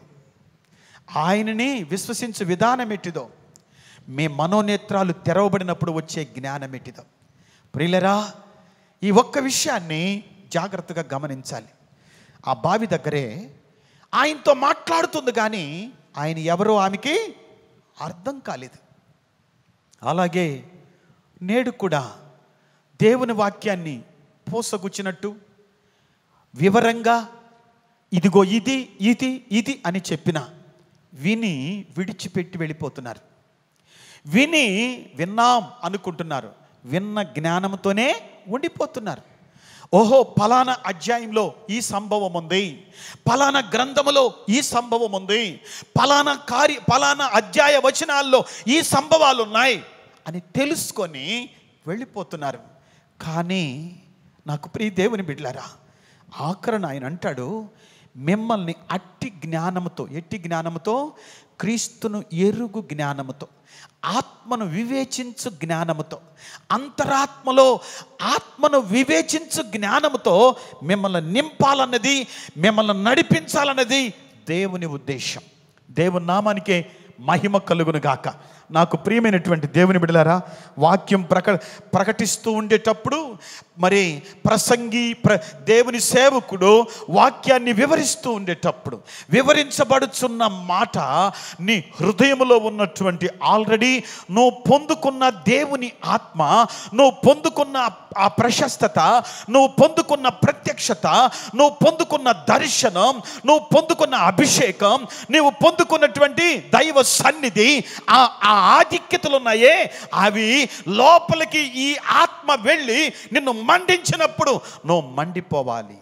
ఆయనని విశ్వసించు విధానం ఎట్టిదో మీ మనోనేత్రాలు తెరవబడినప్పుడు వచ్చే జ్ఞానం ఎట్టిదో ప్రియులరా ఈ ఒక్క విషయాన్ని జాగ్రత్తగా గమనించాలి ఆ బావి దగ్గరే ఆయనతో మాట్లాడుతుంది కానీ ఆయన ఎవరో ఆమెకి అర్థం కాలేదు అలాగే నేడు కూడా దేవుని వాక్యాన్ని పోసగుచ్చినట్టు వివరంగా ఇదిగో ఇది ఇది ఇది అని చెప్పిన విని విడిచిపెట్టి వెళ్ళిపోతున్నారు విని విన్నాం అనుకుంటున్నారు విన్న జ్ఞానంతోనే ఉండిపోతున్నారు ఓహో పలానా అధ్యాయంలో ఈ సంభవం ఉంది పలానా గ్రంథములో ఈ సంభవం ఉంది పలానా కార్య పలానా అధ్యాయ వచనాల్లో ఈ సంభవాలు ఉన్నాయి అని తెలుసుకొని వెళ్ళిపోతున్నారు కానీ నాకు ప్రియ దేవుని బిడ్డలారా ఆఖరణ ఆయన అంటాడు మిమ్మల్ని అట్టి జ్ఞానముతో ఎట్టి జ్ఞానముతో క్రీస్తును ఎరుగు జ్ఞానముతో ఆత్మను వివేచించు జ్ఞానముతో అంతరాత్మలో ఆత్మను వివేచించు జ్ఞానముతో మిమ్మల్ని నింపాలన్నది మిమ్మల్ని నడిపించాలన్నది దేవుని ఉద్దేశం దేవుని నామానికే మహిమ కలుగును గాక నాకు ప్రియమైనటువంటి దేవుని బిడలారా వాక్యం ప్రక ప్రకటిస్తూ ఉండేటప్పుడు మరి ప్రసంగి ప్ర దేవుని సేవకుడు వాక్యాన్ని వివరిస్తూ ఉండేటప్పుడు వివరించబడుచున్న మాట నీ హృదయంలో ఉన్నటువంటి ఆల్రెడీ నువ్వు పొందుకున్న దేవుని ఆత్మ నువ్వు పొందుకున్న ఆ ప్రశస్తత నువ్వు పొందుకున్న ప్రత్యక్షత నువ్వు పొందుకున్న దర్శనం నువ్వు పొందుకున్న అభిషేకం నువ్వు పొందుకున్నటువంటి దైవ సన్నిధి ఆ ఆ ఆధిక్యతలు ఉన్నాయే అవి లోపలికి ఈ ఆత్మ వెళ్ళి నిన్ను మండించినప్పుడు నువ్వు మండిపోవాలి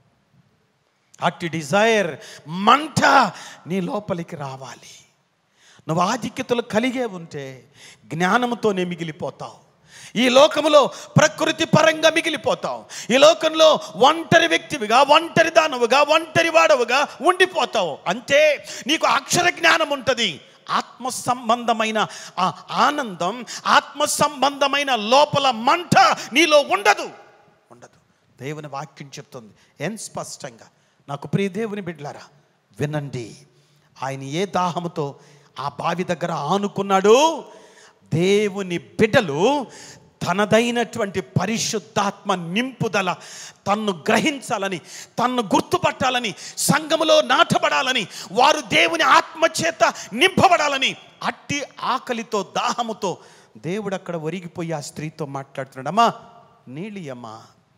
అట్టి డిజైర్ మంట నీ లోపలికి రావాలి నువ్వు ఆధిక్యతలు కలిగే ఉంటే జ్ఞానంతోనే మిగిలిపోతావు ఈ లోకములో ప్రకృతి పరంగా మిగిలిపోతావు ఈ లోకంలో ఒంటరి వ్యక్తివిగా ఒంటరి దానవుగా ఒంటరి వాడవుగా ఉండిపోతావు అంతే నీకు అక్షర జ్ఞానం ఉంటుంది ఆత్మ సంబంధమైన ఆ ఆనందం ఆత్మ సంబంధమైన లోపల మంట నీలో ఉండదు ఉండదు దేవుని వాక్యం చెప్తుంది ఏం స్పష్టంగా నాకు ప్రియ దేవుని బిడ్డలారా వినండి ఆయన ఏ దాహముతో ఆ బావి దగ్గర ఆనుకున్నాడు దేవుని బిడ్డలు తనదైనటువంటి పరిశుద్ధాత్మ నింపుదల తన్ను గ్రహించాలని తన్ను గుర్తుపట్టాలని సంఘములో నాటబడాలని వారు దేవుని ఆత్మ చేత నింపబడాలని అట్టి ఆకలితో దాహముతో దేవుడు అక్కడ ఒరిగిపోయి ఆ స్త్రీతో మాట్లాడుతున్నాడు అమ్మా నీళ్ళియమ్మా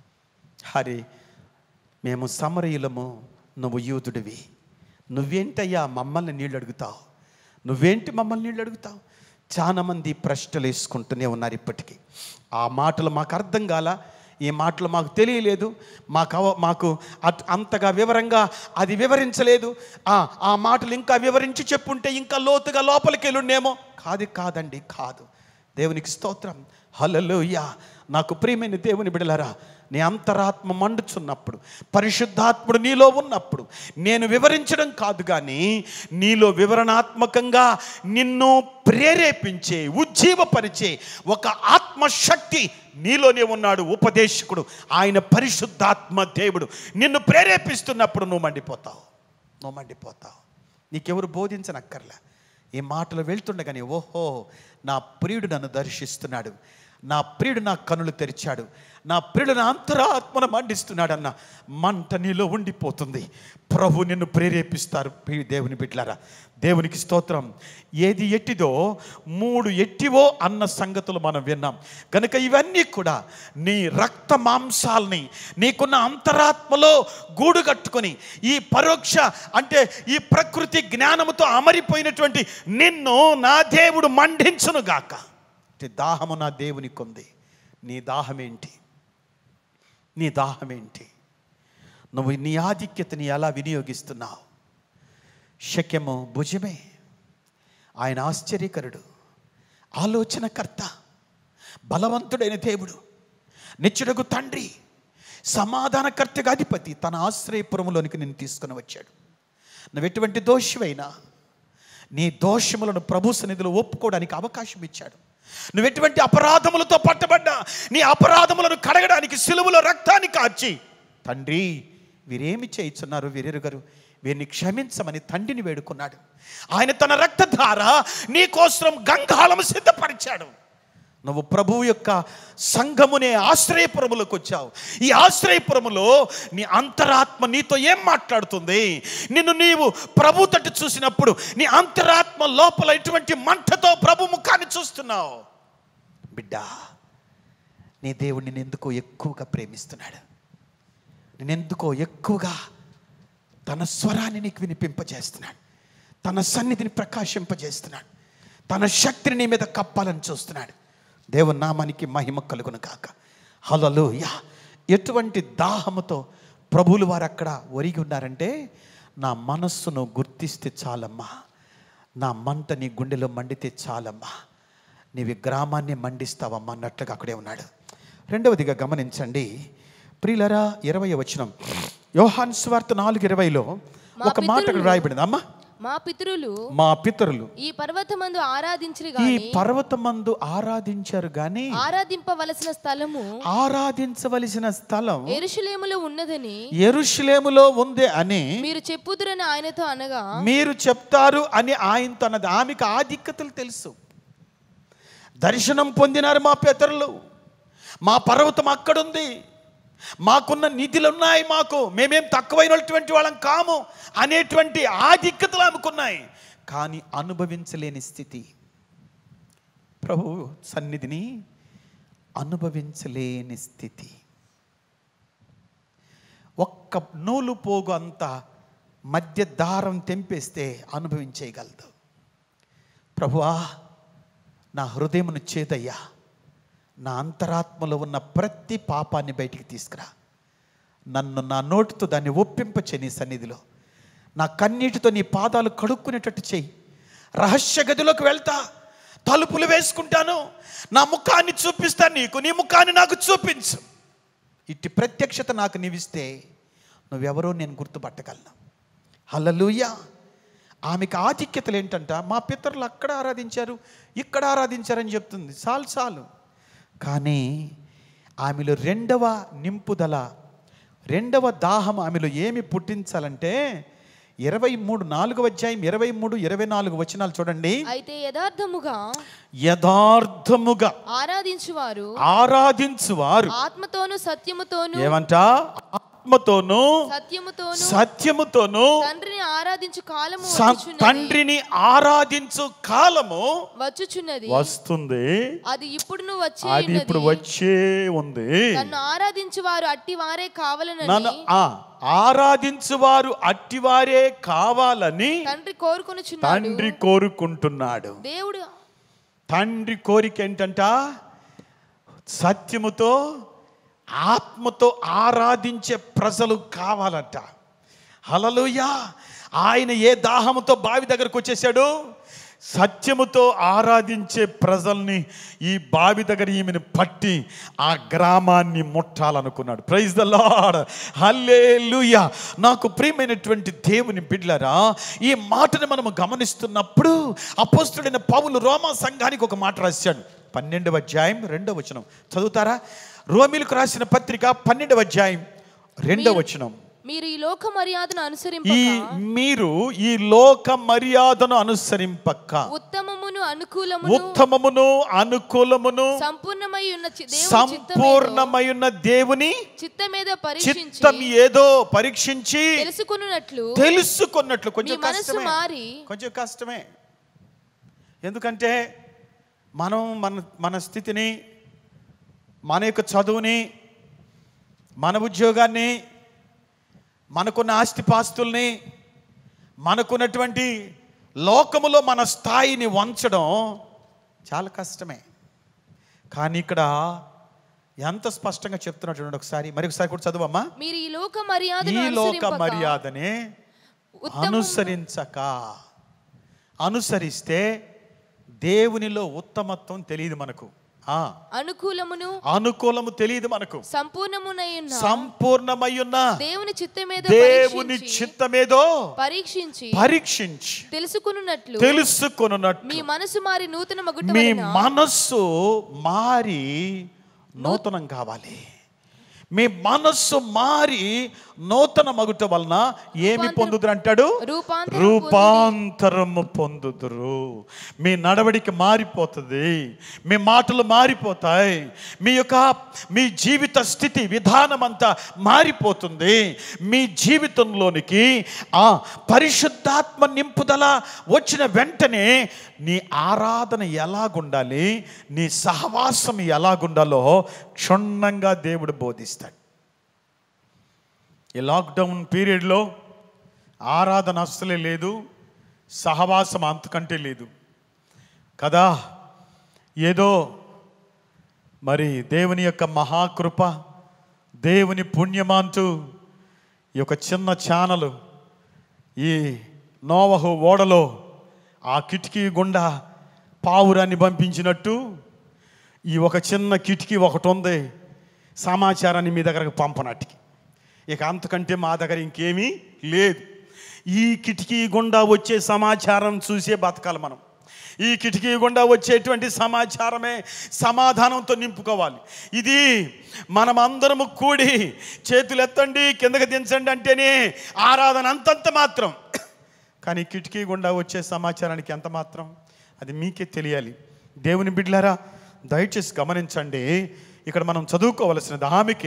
హరి మేము సమరయులము నువ్వు యూదుడివి నువ్వేంటయ్యా మమ్మల్ని నీళ్ళు అడుగుతావు నువ్వేంటి మమ్మల్ని నీళ్ళు అడుగుతావు చాలా మంది ప్రశ్నలు వేసుకుంటూనే ఉన్నారు ఇప్పటికీ ఆ మాటలు మాకు అర్థం కాల ఈ మాటలు మాకు తెలియలేదు మాకు అవ మాకు అట్- అంతగా వివరంగా అది వివరించలేదు ఆ ఆ మాటలు ఇంకా వివరించి చెప్పుంటే ఇంకా లోతుగా లోపలికి వెళ్ళుండేమో కాదు కాదండి కాదు దేవునికి స్తోత్రం హల్లెలూయ నాకు ప్రియమైన దేవుని బిడలరా నీ అంతరాత్మ మండుచున్నప్పుడు పరిశుద్ధాత్ముడు నీలో ఉన్నప్పుడు నేను వివరించడం కాదు కానీ నీలో వివరణాత్మకంగా నిన్ను ప్రేరేపించే ఉజ్జీవపరిచే ఒక ఆత్మశక్తి నీలోనే ఉన్నాడు ఉపదేశకుడు ఆయన పరిశుద్ధాత్మ దేవుడు నిన్ను ప్రేరేపిస్తున్నప్పుడు నువ్వు మండిపోతావు నువ్వు మండిపోతావు నీకెవరు బోధించనక్కర్లే ఈ మాటలు వెళ్తుండగానే ఓహో నా ప్రియుడు నన్ను దర్శిస్తున్నాడు నా ప్రియుడు నా కనులు తెరిచాడు నా ప్రియుడు నా అంతరాత్మను మండిస్తున్నాడన్న మంట నీలో ఉండిపోతుంది ప్రభు నిన్ను ప్రేరేపిస్తారు ప్రియ దేవుని బిడ్డలారా దేవునికి స్తోత్రం ఏది ఎట్టిదో మూడు ఎట్టివో అన్న సంగతులు మనం విన్నాం కనుక ఇవన్నీ కూడా నీ రక్త మాంసాల్ని నీకున్న అంతరాత్మలో గూడు కట్టుకొని ఈ పరోక్ష అంటే ఈ ప్రకృతి జ్ఞానముతో అమరిపోయినటువంటి నిన్ను నా దేవుడు మండించును గాక అంటే దాహము నా దేవునికి ఉంది నీ దాహమేంటి నీ దాహమేంటి నువ్వు నీ ఆధిక్యతని ఎలా వినియోగిస్తున్నావు శక్యము భుజమే ఆయన ఆశ్చర్యకరుడు ఆలోచనకర్త బలవంతుడైన దేవుడు నిత్యుడకు తండ్రి సమాధానకర్తగా అధిపతి తన ఆశ్రయపురములోనికి నేను తీసుకుని వచ్చాడు నువ్వు ఎటువంటి దోషివైనా నీ దోషములను ప్రభు సన్నిధిలో ఒప్పుకోవడానికి అవకాశం ఇచ్చాడు నువ్వు ఎటువంటి అపరాధములతో పట్టబడ్డా నీ అపరాధములను కడగడానికి సిలువలో రక్తాన్ని కార్చి తండ్రి వీరేమి చేయించున్నారు వీరెరుగరు వీరిని క్షమించమని తండ్రిని వేడుకున్నాడు ఆయన తన రక్తధార నీ కోసం గంగాళము సిద్ధపరిచాడు నువ్వు ప్రభువు యొక్క సంఘమునే ఆశ్రయపురములకు వచ్చావు ఈ ఆశ్రయపురములో నీ అంతరాత్మ నీతో ఏం మాట్లాడుతుంది నిన్ను నీవు ప్రభు తట్టు చూసినప్పుడు నీ అంతరాత్మ లోపల ఎటువంటి మంటతో ప్రభు ముఖాన్ని చూస్తున్నావు బిడ్డ నీ దేవుడు నేను ఎందుకో ఎక్కువగా ప్రేమిస్తున్నాడు నేనెందుకో ఎక్కువగా తన స్వరాన్ని నీకు వినిపింపజేస్తున్నాడు తన సన్నిధిని ప్రకాశింపజేస్తున్నాడు తన శక్తిని నీ మీద కప్పాలని చూస్తున్నాడు దేవుని నామానికి మహిమ కలుగును కాక హలలోయ ఎటువంటి దాహముతో ప్రభువులు వారు అక్కడ ఒరిగి ఉన్నారంటే నా మనస్సును గుర్తిస్తే చాలమ్మా నా మంట నీ గుండెలో మండితే చాలమ్మా నీవి గ్రామాన్ని మండిస్తావమ్మా అన్నట్లుగా అక్కడే ఉన్నాడు రెండవదిగా గమనించండి ప్రియులరా ఇరవై వచనం యోహాన్ స్వార్త నాలుగు ఇరవైలో మా ఒక మాట అక్కడ పితరులు- రాయబడింది అమ్మా మా పితరులు మా పితరులు ఈ పర్వతమందు ఆరాధించరు ఈ గాని పర్వతమందు ఆరాధించారు గాని ఆరాధింపవలసిన స్థలము ఆరాధించవలసిన స్థలం ఎరుషులేములో ఉన్నదని ఎరుషులేములో ఉంది అని మీరు చెప్పుదురని ఆయనతో అనగా మీరు చెప్తారు అని ఆయనతో అన్నది ఆమెకు ఆధిక్యతలు తెలుసు దర్శనం పొందినారు మా పితరులు మా పర్వతం అక్కడుంది మాకున్న నిధులు ఉన్నాయి మాకు మేమేం తక్కువైనటువంటి వాళ్ళం కాము అనేటువంటి ఆధిక్యతలు ఆమెకున్నాయి కానీ అనుభవించలేని స్థితి ప్రభు సన్నిధిని అనుభవించలేని స్థితి ఒక్క నూలు పోగు అంత మధ్య దారం తెంపేస్తే అనుభవించేయగలదు ప్రభువా నా హృదయమును చేదయ్యా నా అంతరాత్మలో ఉన్న ప్రతి పాపాన్ని బయటికి తీసుకురా నన్ను నా నోటితో దాన్ని ఒప్పింపచే నీ సన్నిధిలో నా కన్నీటితో నీ పాదాలు కడుక్కునేటట్టు చేయి రహస్య గదిలోకి వెళ్తా తలుపులు వేసుకుంటాను నా ముఖాన్ని చూపిస్తాను నీకు నీ ముఖాన్ని నాకు చూపించు ఇట్టి ప్రత్యక్షత నాకు నీవిస్తే నువ్వెవరో నేను గుర్తుపట్టగలను హల్లెలూయా ఆమెకు ఆధిక్యతలు ఏంటంట మా పితరులు అక్కడ ఆరాధించారు ఇక్కడ ఆరాధించారని చెప్తుంది చాలు చాలు కానీ ఆమెలో రెండవ నింపుదల రెండవ దాహం ఆమెలో ఏమి పుట్టించాలంటే ఇరవై మూడు నాలుగవ అధ్యాయం ఇరవై మూడు ఇరవై నాలుగు వచనాలు చూడండి అయితే యథార్థముగా యథార్థముగా ఆరాధించువారు ఆరాధించువారు ఆత్మతోను సత్యముతోను ఏమంట ఆత్మతోను సత్యముతోను సత్యముతోను తండ్రిని ఆరాధించు కాలము స- వచ్చుచున్నది. తండ్రిని ఆరాధించు కాలము వచ్చుచున్నది వస్తుంది అది ఇప్పుడు వచ్చే అది ఇప్పుడు వచ్చే ఉంది నన్ను ఆరాధించు వారు అట్టి వారే కావాలనని నన్ను ఆ ఆరాధించు వారు అట్టివారే కావాలని తండ్రి కోరుకొనుచున్నాడు తండ్రి కోరుకుంటున్నాడు దేవుడు తండ్రి కోరిక ఏంటంట సత్యముతో ఆత్మతో ఆరాధించే ప్రజలు కావాలంట హలలుయా ఆయన ఏ దాహముతో బావి దగ్గరకు వచ్చేసాడు సత్యముతో ఆరాధించే ప్రజల్ని ఈ బావి దగ్గర ఈమెను పట్టి ఆ గ్రామాన్ని ముట్టాలనుకున్నాడు ప్రైజ్ ద లాడ్ హల్లెలూయా నాకు ప్రియమైనటువంటి దేవుని బిడ్లరా ఈ మాటను మనము గమనిస్తున్నప్పుడు అపోస్తుడైన పౌలు రోమా సంఘానికి ఒక మాట రాశాడు పన్నెండవ అధ్యాయం రెండవ వచనం చదువుతారా రోమిలకు రాసిన పత్రిక పన్నెండవ అధ్యాయం రెండవ వచనం మీరు ఈ లోక మర్యాదను ఈ అనుసరింపక మీరు ఈ లోక మర్యాదను అనుసరింపక్క ఉత్తమమును అనుకూలమును ఉత్తమమును అనుకూలమును సంపూర్ణమై ఉన్న చి- దేవుని చిత్తమేదో- సంపూర్ణమైన దేవుని చిత్తమేదో పరీక్షించి చిత్తం ఏదో పరీక్షించి తెలుసుకున్నట్లు తెలుసుకున్నట్లు మీ కొంచెం మనసు కష్టమే మారి కొంచెం కష్టమే ఎందుకంటే మనం మన మన స్థితిని మన యొక్క చదువుని మన ఉద్యోగాన్ని మనకున్న ఆస్తిపాస్తుల్ని మనకున్నటువంటి లోకములో మన స్థాయిని వంచడం చాలా కష్టమే కానీ ఇక్కడ ఎంత స్పష్టంగా చెప్తున్నట్టు చూడండి ఒకసారి మరి ఒకసారి కూడా చదువమ్మా మీరు ఈ లోక మర్యాదను ఈ లోక అనుసరింపక మర్యాదనే ఉత్తమము- అనుసరించక అనుసరిస్తే దేవునిలో ఉత్తమత్వం తెలియదు మనకు ఆ అనుకూలమును అనుకూలము తెలియదు మనకు సంపూర్ణమునై ఉన్న సంపూర్ణమై ఉన్న దేవుని చిత్తమేదో దేవుని పరీక్షించి చిత్తమేదో పరీక్షించి పరీక్షించి తెలుసుకున్నట్లు తెలుసుకొనున్నట్టు మీ మనసు మారి నూతన మగుట మీ వలన మనస్సు మారి నూతనం కావాలి మీ మనస్సు మారి నూతన మగుట వలన ఏమి పొందుదురు అంటాడు రూపాంతరం రూపాంతరము పొందుదురు మీ నడవడిక మారిపోతుంది మీ మాటలు మారిపోతాయి మీ యొక్క మీ జీవిత స్థితి విధానం అంతా మారిపోతుంది మీ జీవితంలోనికి ఆ పరిశుద్ధాత్మ నింపుదల వచ్చిన వెంటనే నీ ఆరాధన ఎలాగుండాలి నీ సహవాసం ఎలాగుండాలో క్షుణ్ణంగా దేవుడు బోధిస్తాడు ఈ లాక్డౌన్ పీరియడ్లో ఆరాధన అస్సలే లేదు సహవాసం అంతకంటే లేదు కదా ఏదో మరి దేవుని యొక్క మహాకృప దేవుని పుణ్యమాంతు ఈ యొక్క చిన్న ఛానల్ ఈ నోవహు ఓడలో ఆ కిటికీ గుండా పావురాన్ని పంపించినట్టు ఈ ఒక చిన్న కిటికీ ఒకటి ఉంది సమాచారాన్ని మీ దగ్గరకు పంపనట్టుకి ఇక అంతకంటే మా దగ్గర ఇంకేమీ లేదు ఈ కిటికీ గుండా వచ్చే సమాచారం చూసే బతకాలి మనం ఈ కిటికీ గుండా వచ్చేటువంటి సమాచారమే సమాధానంతో నింపుకోవాలి ఇది మనం అందరము కూడి చేతులు ఎత్తండి కిందకి దించండి అంటేనే ఆరాధన అంతంత మాత్రం కానీ కిటికీ గుండా వచ్చే సమాచారానికి ఎంత మాత్రం అది మీకే తెలియాలి దేవుని బిడ్లారా దయచేసి గమనించండి ఇక్కడ మనం చదువుకోవలసినది ఆమెకి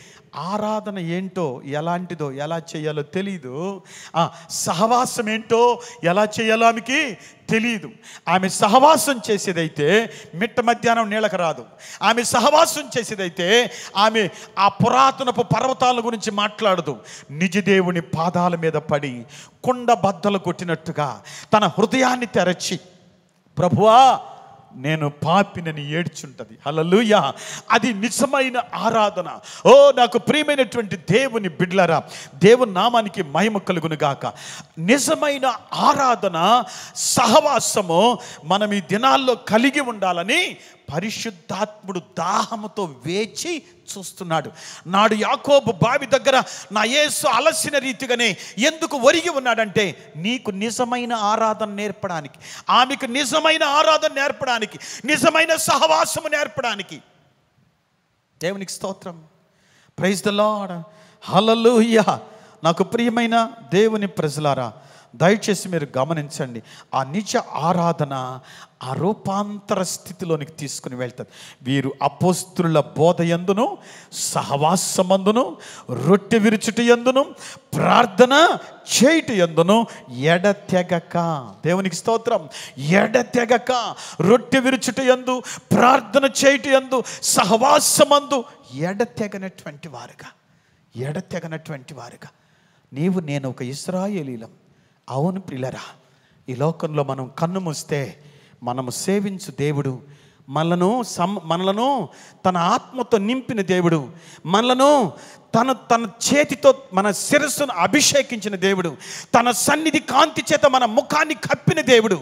ఆరాధన ఏంటో ఎలాంటిదో ఎలా చేయాలో తెలియదు ఆ, సహవాసం ఏంటో ఎలా చేయాలో ఆమెకి తెలియదు ఆమె సహవాసం చేసేదైతే మిట్ట మధ్యాహ్నం నీళ్ళకి రాదు ఆమె సహవాసం చేసేదైతే ఆమె ఆ పురాతనపు పర్వతాల గురించి మాట్లాడదు నిజ దేవుని పాదాల మీద పడి కుండ బద్దలు కొట్టినట్టుగా తన హృదయాన్ని తెరచి ప్రభువా నేను పాపినని ఏడ్చుంటది హల్లెలూయా అది నిజమైన ఆరాధన ఓ నాకు ప్రియమైనటువంటి దేవుని బిడ్లరా దేవుని నామానికి మహిమ కలుగును గాక నిజమైన ఆరాధన సహవాసము మనం ఈ దినాల్లో కలిగి ఉండాలని పరిశుద్ధాత్ముడు దాహముతో వేచి చూస్తున్నాడు నాడు యాకోబు బావి దగ్గర నా యేసు అలసిన రీతిగానే ఎందుకు ఒరిగి ఉన్నాడంటే నీకు నిజమైన ఆరాధన నేర్పడానికి ఆమెకు నిజమైన ఆరాధన నేర్పడానికి నిజమైన సహవాసము నేర్పడానికి దేవునికి స్తోత్రం ప్రైజ్ ద లాడ్ హల్లెలూయా నాకు ప్రియమైన దేవుని ప్రజలారా దయచేసి మీరు గమనించండి ఆ నిజ ఆరాధన ఆ రూపాంతర స్థితిలోనికి తీసుకుని వెళ్తుంది వీరు అపోస్తుల బోధ ఎందును సహవాసమందును రొట్టె విరుచుట ఎందును ప్రార్థన చేయుట ఎందును ఎడతెగక దేవునికి స్తోత్రం ఎడతెగక రొట్టె విరుచుట ఎందు ప్రార్థన చేయుట ఎందు సహవాసమందు ఎడతెగనటువంటి వారుగా ఎడతెగనటువంటి వారుగా నీవు నేను ఒక ఇస్రాయేలీలం అవును ప్రిలరా ఈ లోకంలో మనం కన్ను మూస్తే మనము సేవించు దేవుడు మనలను సమ్ మనలను తన ఆత్మతో నింపిన దేవుడు మనలను తన తన చేతితో మన శిరస్సును అభిషేకించిన దేవుడు తన సన్నిధి కాంతి చేత మన ముఖాన్ని కప్పిన దేవుడు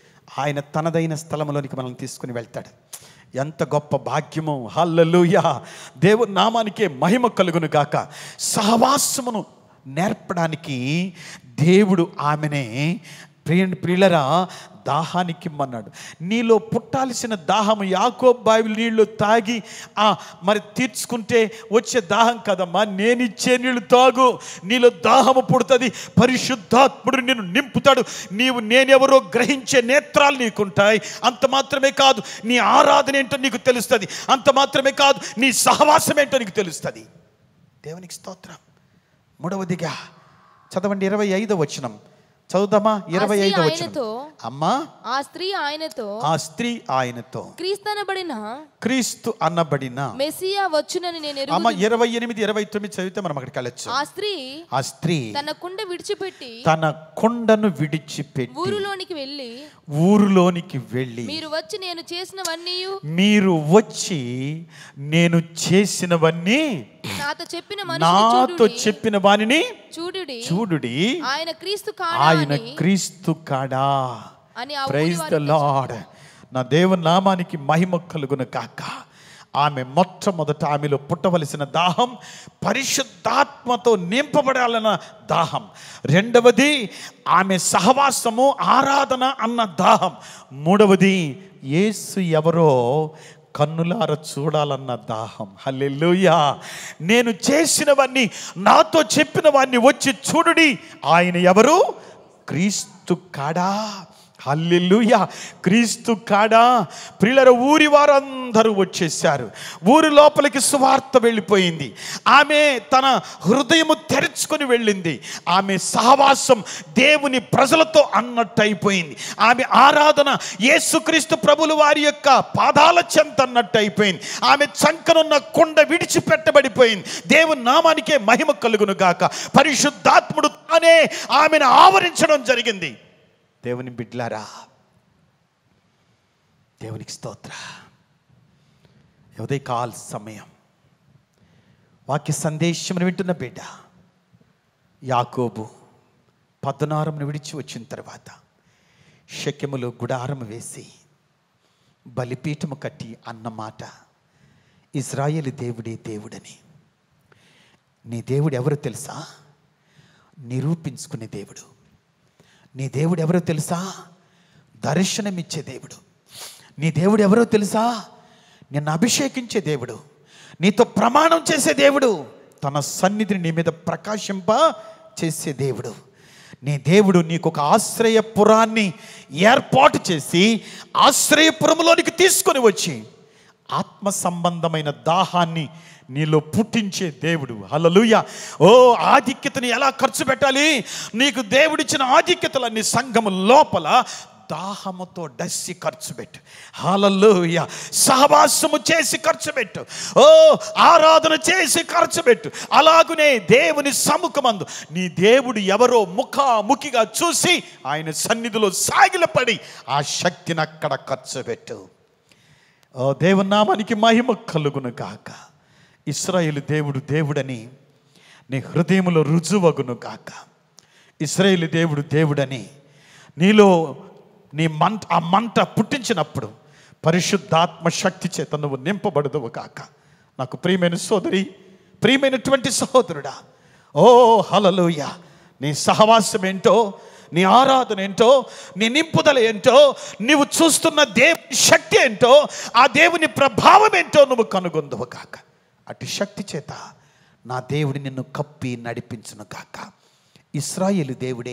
ఆయన తనదైన స్థలంలోనికి మనల్ని తీసుకుని వెళ్తాడు ఎంత గొప్ప భాగ్యము హల్లెలూయా దేవుని నామానికే మహిమ కలుగును గాక సహవాసమును నేర్పడానికి దేవుడు ఆమెనే ప్రియ ప్రియులరా దాహానికి ఇమ్మన్నాడు నీలో పుట్టాల్సిన దాహము యాకోబ్ బావి నీళ్లు తాగి ఆ మరి తీర్చుకుంటే వచ్చే దాహం కదమ్మా నేను ఇచ్చే నీళ్లు తాగు నీలో దాహము పుడుతుంది పరిశుద్ధాత్ముడు నిన్ను నింపుతాడు నీవు నేనెవరో గ్రహించే నేత్రాలు నీకుంటాయి అంత మాత్రమే కాదు నీ ఆరాధన ఏంటో నీకు తెలుస్తుంది అంత మాత్రమే కాదు నీ సహవాసం ఏంటో నీకు తెలుస్తుంది దేవునికి స్తోత్రం మూడవదిగా చదవండి ఇరవై ఐదో వచనం చదువుదామా ఇరవై స్త్రీ ఐదో వచనం ఆయనతో, అమ్మా ఆ స్త్రీ ఆయనతో ఆ స్త్రీ ఆయనతో క్రీస్తనబడిన క్రీస్తు అన్నబడిన మెస్సియా వచ్చునని నేను అమ్మ ఎరుగుదును. ఇరవై ఎనిమిది ఇరవై తొమ్మిది చదివితే మనం అక్కడికి వెళ్ళచ్చు ఆ స్త్రీ ఆ స్త్రీ తన కుండ విడిచిపెట్టి తన కొండను విడిచిపెట్టి ఊరులోనికి వెళ్ళి ఊరులోనికి వెళ్ళి మీరు వచ్చి నేను చేసినవన్నీ మీరు వచ్చి నేను చేసినవన్నీ నాతో చెప్పిన నాతో మనిషి చెప్పిన వానిని చూడుడి చూడుడి ఆయన క్రీస్తు కాడా ఆయన అని క్రీస్తు కాడా అని ఆ ఊరి ప్రైజ్ ద వారితో లార్డ్ నా దేవుని నామానికి మహిమ కలుగును కాక ఆమె మొట్టమొదట ఆమెలో పుట్టవలసిన దాహం పరిశుద్ధాత్మతో నింపబడాలన్న దాహం రెండవది ఆమె సహవాసము ఆరాధన అన్న దాహం మూడవది యేసు ఎవరో కన్నులార చూడాలన్న దాహం హల్లెలూయా నేను చేసినవన్నీ నాతో చెప్పిన వాన్ని వచ్చి చూడుడి ఆయన ఎవరు క్రీస్తు కాడా హల్లెలూయా క్రీస్తు కాడా ప్రియులర ఊరి వారందరూ వచ్చేసారు ఊరి లోపలికి సువార్త వెళ్ళిపోయింది ఆమె తన హృదయము తెరుచుకొని వెళ్ళింది ఆమె సహవాసం దేవుని ప్రజలతో అన్నట్టు అయిపోయింది ఆమె ఆరాధన యేసుక్రీస్తు ప్రభులు వారి యొక్క పాదాల చెంత అన్నట్టు అయిపోయింది ఆమె చంకనున్న కొండ విడిచిపెట్టబడిపోయింది దేవుని నామానికే మహిమ కలుగును గాక పరిశుద్ధాత్ముడు తానే ఆమెను ఆవరించడం జరిగింది దేవుని బిడ్లారా దేవునికి స్తోత్ర ఉదయకాల సమయం వాక్య సందేశమును వింటున్న బిడ్డ యాకోబు పద్నారమును విడిచి వచ్చిన తర్వాత శక్యములో గుడారం వేసి బలిపీఠము కట్టి అన్న మాట ఇజ్రాయేలు దేవుడే దేవుడని నీ దేవుడు ఎవరు తెలుసా నిరూపించుకునే దేవుడు నీ దేవుడు ఎవరో తెలుసా దర్శనమిచ్చే దేవుడు నీ దేవుడు ఎవరో తెలుసా నిన్ను అభిషేకించే దేవుడు నీతో ప్రమాణం చేసే దేవుడు తన సన్నిధిని నీ మీద ప్రకాశింప చేసే దేవుడు నీ దేవుడు నీకు ఒక ఆశ్రయపురాన్ని ఏర్పాటు చేసి ఆశ్రయపురంలోనికి తీసుకొని వచ్చి ఆత్మ సంబంధమైన దాహాన్ని నీలో పుట్టించే దేవుడు హల్లెలూయా ఓ ఆధిక్యతని ఎలా ఖర్చు పెట్టాలి నీకు దేవుడిచ్చిన ఆధిక్యతలన్నీ సంఘము లోపల దాహముతో డస్సి ఖర్చు పెట్టు హాలల్లోయ సహవాసము చేసి ఖర్చు పెట్టు ఓ ఆరాధన చేసి ఖర్చు పెట్టు అలాగునే దేవుని సముఖమందు నీ దేవుడు ఎవరో ముఖాముఖిగా చూసి ఆయన సన్నిధిలో సాగిలపడి ఆ శక్తిని అక్కడ ఖర్చు పెట్టు ఓ దేవుని నామానికి మహిమ కలుగును గాక ఇస్రాయేలు దేవుడు దేవుడని నీ హృదయములో రుజువగును గాక ఇస్రాయేలు దేవుడు దేవుడని నీలో నీ మంట ఆ మంట పుట్టించినప్పుడు పరిశుద్ధాత్మ శక్తి చేత నువ్వు నింపబడదువు కాక నాకు ప్రియమైన సోదరి ప్రియమైనటువంటి సహోదరుడా ఓ హలలుయ నీ సహవాసం ఏంటో నీ ఆరాధన ఏంటో నీ నింపుదల ఏంటో నీవు చూస్తున్న దేవుని శక్తి ఏంటో ఆ దేవుని ప్రభావం ఏంటో నువ్వు కనుగొందువు కాక అటు శక్తి చేత నా దేవుడి నిన్ను కప్పి నడిపించును కాక ఇస్రాయేలు దేవుడే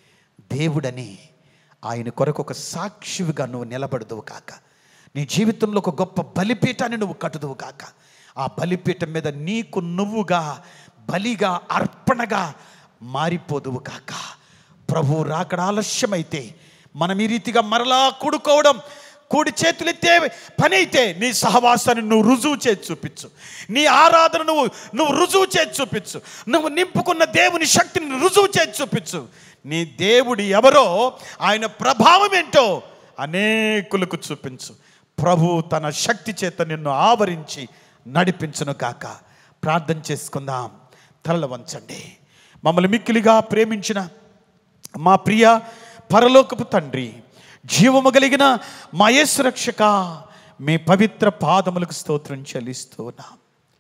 దేవుడని ఆయన కొరకు ఒక సాక్షివిగా నువ్వు నిలబడదువు కాక నీ జీవితంలో ఒక గొప్ప బలిపీఠాన్ని నువ్వు కట్టుదువు కాక ఆ బలిపీఠం మీద నీకు నువ్వుగా బలిగా అర్పణగా మారిపోదువు కాక ప్రభు రాకడ ఆలస్యమైతే మనం ఈ రీతిగా మరలా కూడుకోవడం కూడి చేతులెత్తే పని అయితే నీ సహవాసాన్ని నువ్వు రుజువు చేసి చూపించు నీ ఆరాధన నువ్వు నువ్వు రుజువు చేసి చూపించు నువ్వు నింపుకున్న దేవుని శక్తిని రుజువు చేసి చూపించు నీ దేవుడు ఎవరో ఆయన ప్రభావం ఏంటో అనేకులకు చూపించు ప్రభు తన శక్తి చేత నిన్ను ఆవరించి నడిపించును కాక ప్రార్థన చేసుకుందాం తలలు వంచండి మమ్మల్ని మిక్కిలిగా ప్రేమించిన మా ప్రియ పరలోకపు తండ్రి జీవము కలిగిన మా యేసు రక్షక మీ పవిత్ర పాదములకు స్తోత్రం చెల్లిస్తున్నాం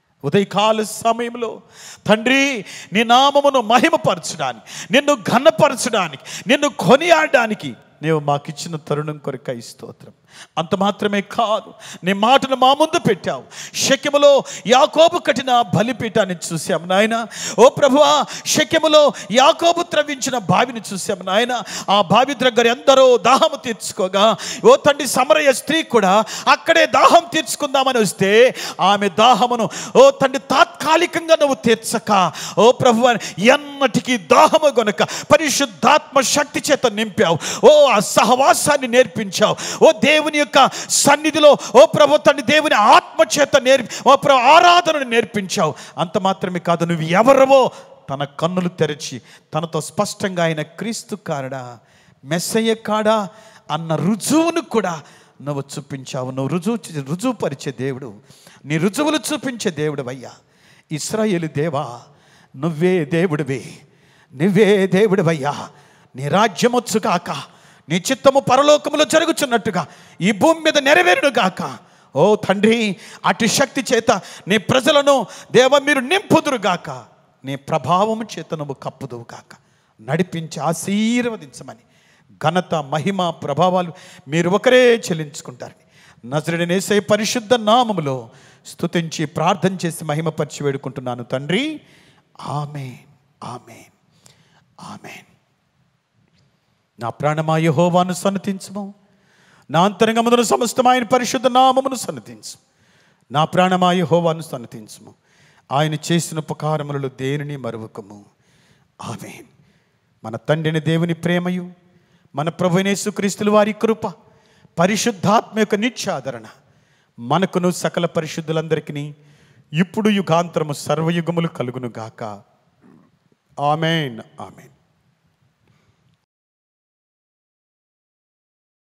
ఉదయకాల సమయంలో తండ్రి నీ నామమును మహిమపరచడానికి నిన్ను ఘనపరచడానికి నిన్ను కొనియాడడానికి నీవు మాకిచ్చిన తరుణం కొరకై స్తోత్రం అంత మాత్రమే కాదు నీ మాటను మా ముందు పెట్టావు శక్యములో యాకోబు కట్టిన బలిపీఠాన్ని చూసాము నాయన ఓ ప్రభువా శక్యములో యాకోబు త్రవ్వించిన బావిని చూసాము నాయన ఆ బావి దగ్గర ఎందరో దాహము తీర్చుకోగా ఓ తండ్రి సమరయ స్త్రీ కూడా అక్కడే దాహం తీర్చుకుందామని వస్తే ఆమె దాహమును ఓ తండ్రి తాత్కాలికంగా నువ్వు తీర్చక ఓ ప్రభు ఎన్నటికీ దాహము గనుక పరిశుద్ధాత్మ శక్తి చేత నింపావు ఓ ఆ సహవాసాన్ని నేర్పించావు ఓ దేవుని యొక్క సన్నిధిలో ఓ ప్రభు తండ్రి దేవుని ఆత్మ చేత నేర్పి ఓ ప్రభు ఆరాధనను నేర్పించావు అంత మాత్రమే కాదు నువ్వు ఎవరవో తన కన్నులు తెరిచి తనతో స్పష్టంగా ఆయన క్రీస్తు కారడా మెస్సయ్య కాడా అన్న రుజువును కూడా నువ్వు చూపించావు నువ్వు రుజువు రుజువు పరిచే దేవుడు నీ రుజువులు చూపించే దేవుడు అయ్యా ఇస్రాయేలు దేవా నువ్వే దేవుడివే నువ్వే దేవుడివయ్యా నీ రాజ్యమొచ్చు కాక నీ చిత్తము పరలోకములో జరుగుచున్నట్టుగా ఈ భూమి మీద నెరవేరును గాక ఓ తండ్రి అటు శక్తి చేత నీ ప్రజలను దేవ మీరు నింపుదురు గాక నీ ప్రభావము చేత నువ్వు కప్పుదువు గాక నడిపించి ఆశీర్వదించమని ఘనత మహిమ ప్రభావాలు మీరు ఒకరే చెల్లించుకుంటారని నజరుడనేసే పరిశుద్ధ నామములో స్తుతించి ప్రార్థన చేసి మహిమపరిచి వేడుకుంటున్నాను తండ్రి ఆమెన్ ఆమెన్ ఆమెన్ నా ప్రాణమా యెహోవాను సన్నతించుము నా అంతరంగమును సమస్తమైన పరిశుద్ధ నామమును సన్నతించు నా ప్రాణమా యెహోవాను సన్నతించుము ఆయన చేసిన ఉపకారములలో దేనిని మరువకము ఆమెన్ మన తండ్రిని దేవుని ప్రేమయు మన ప్రభునేసు క్రీస్తుల వారి కృప పరిశుద్ధాత్మ యొక్క నిత్యాదరణ మనకును సకల పరిశుద్ధులందరికీ ఇప్పుడు యుగాంతరము సర్వయుగములు కలుగును గాక ఆమెన్ ఆమెన్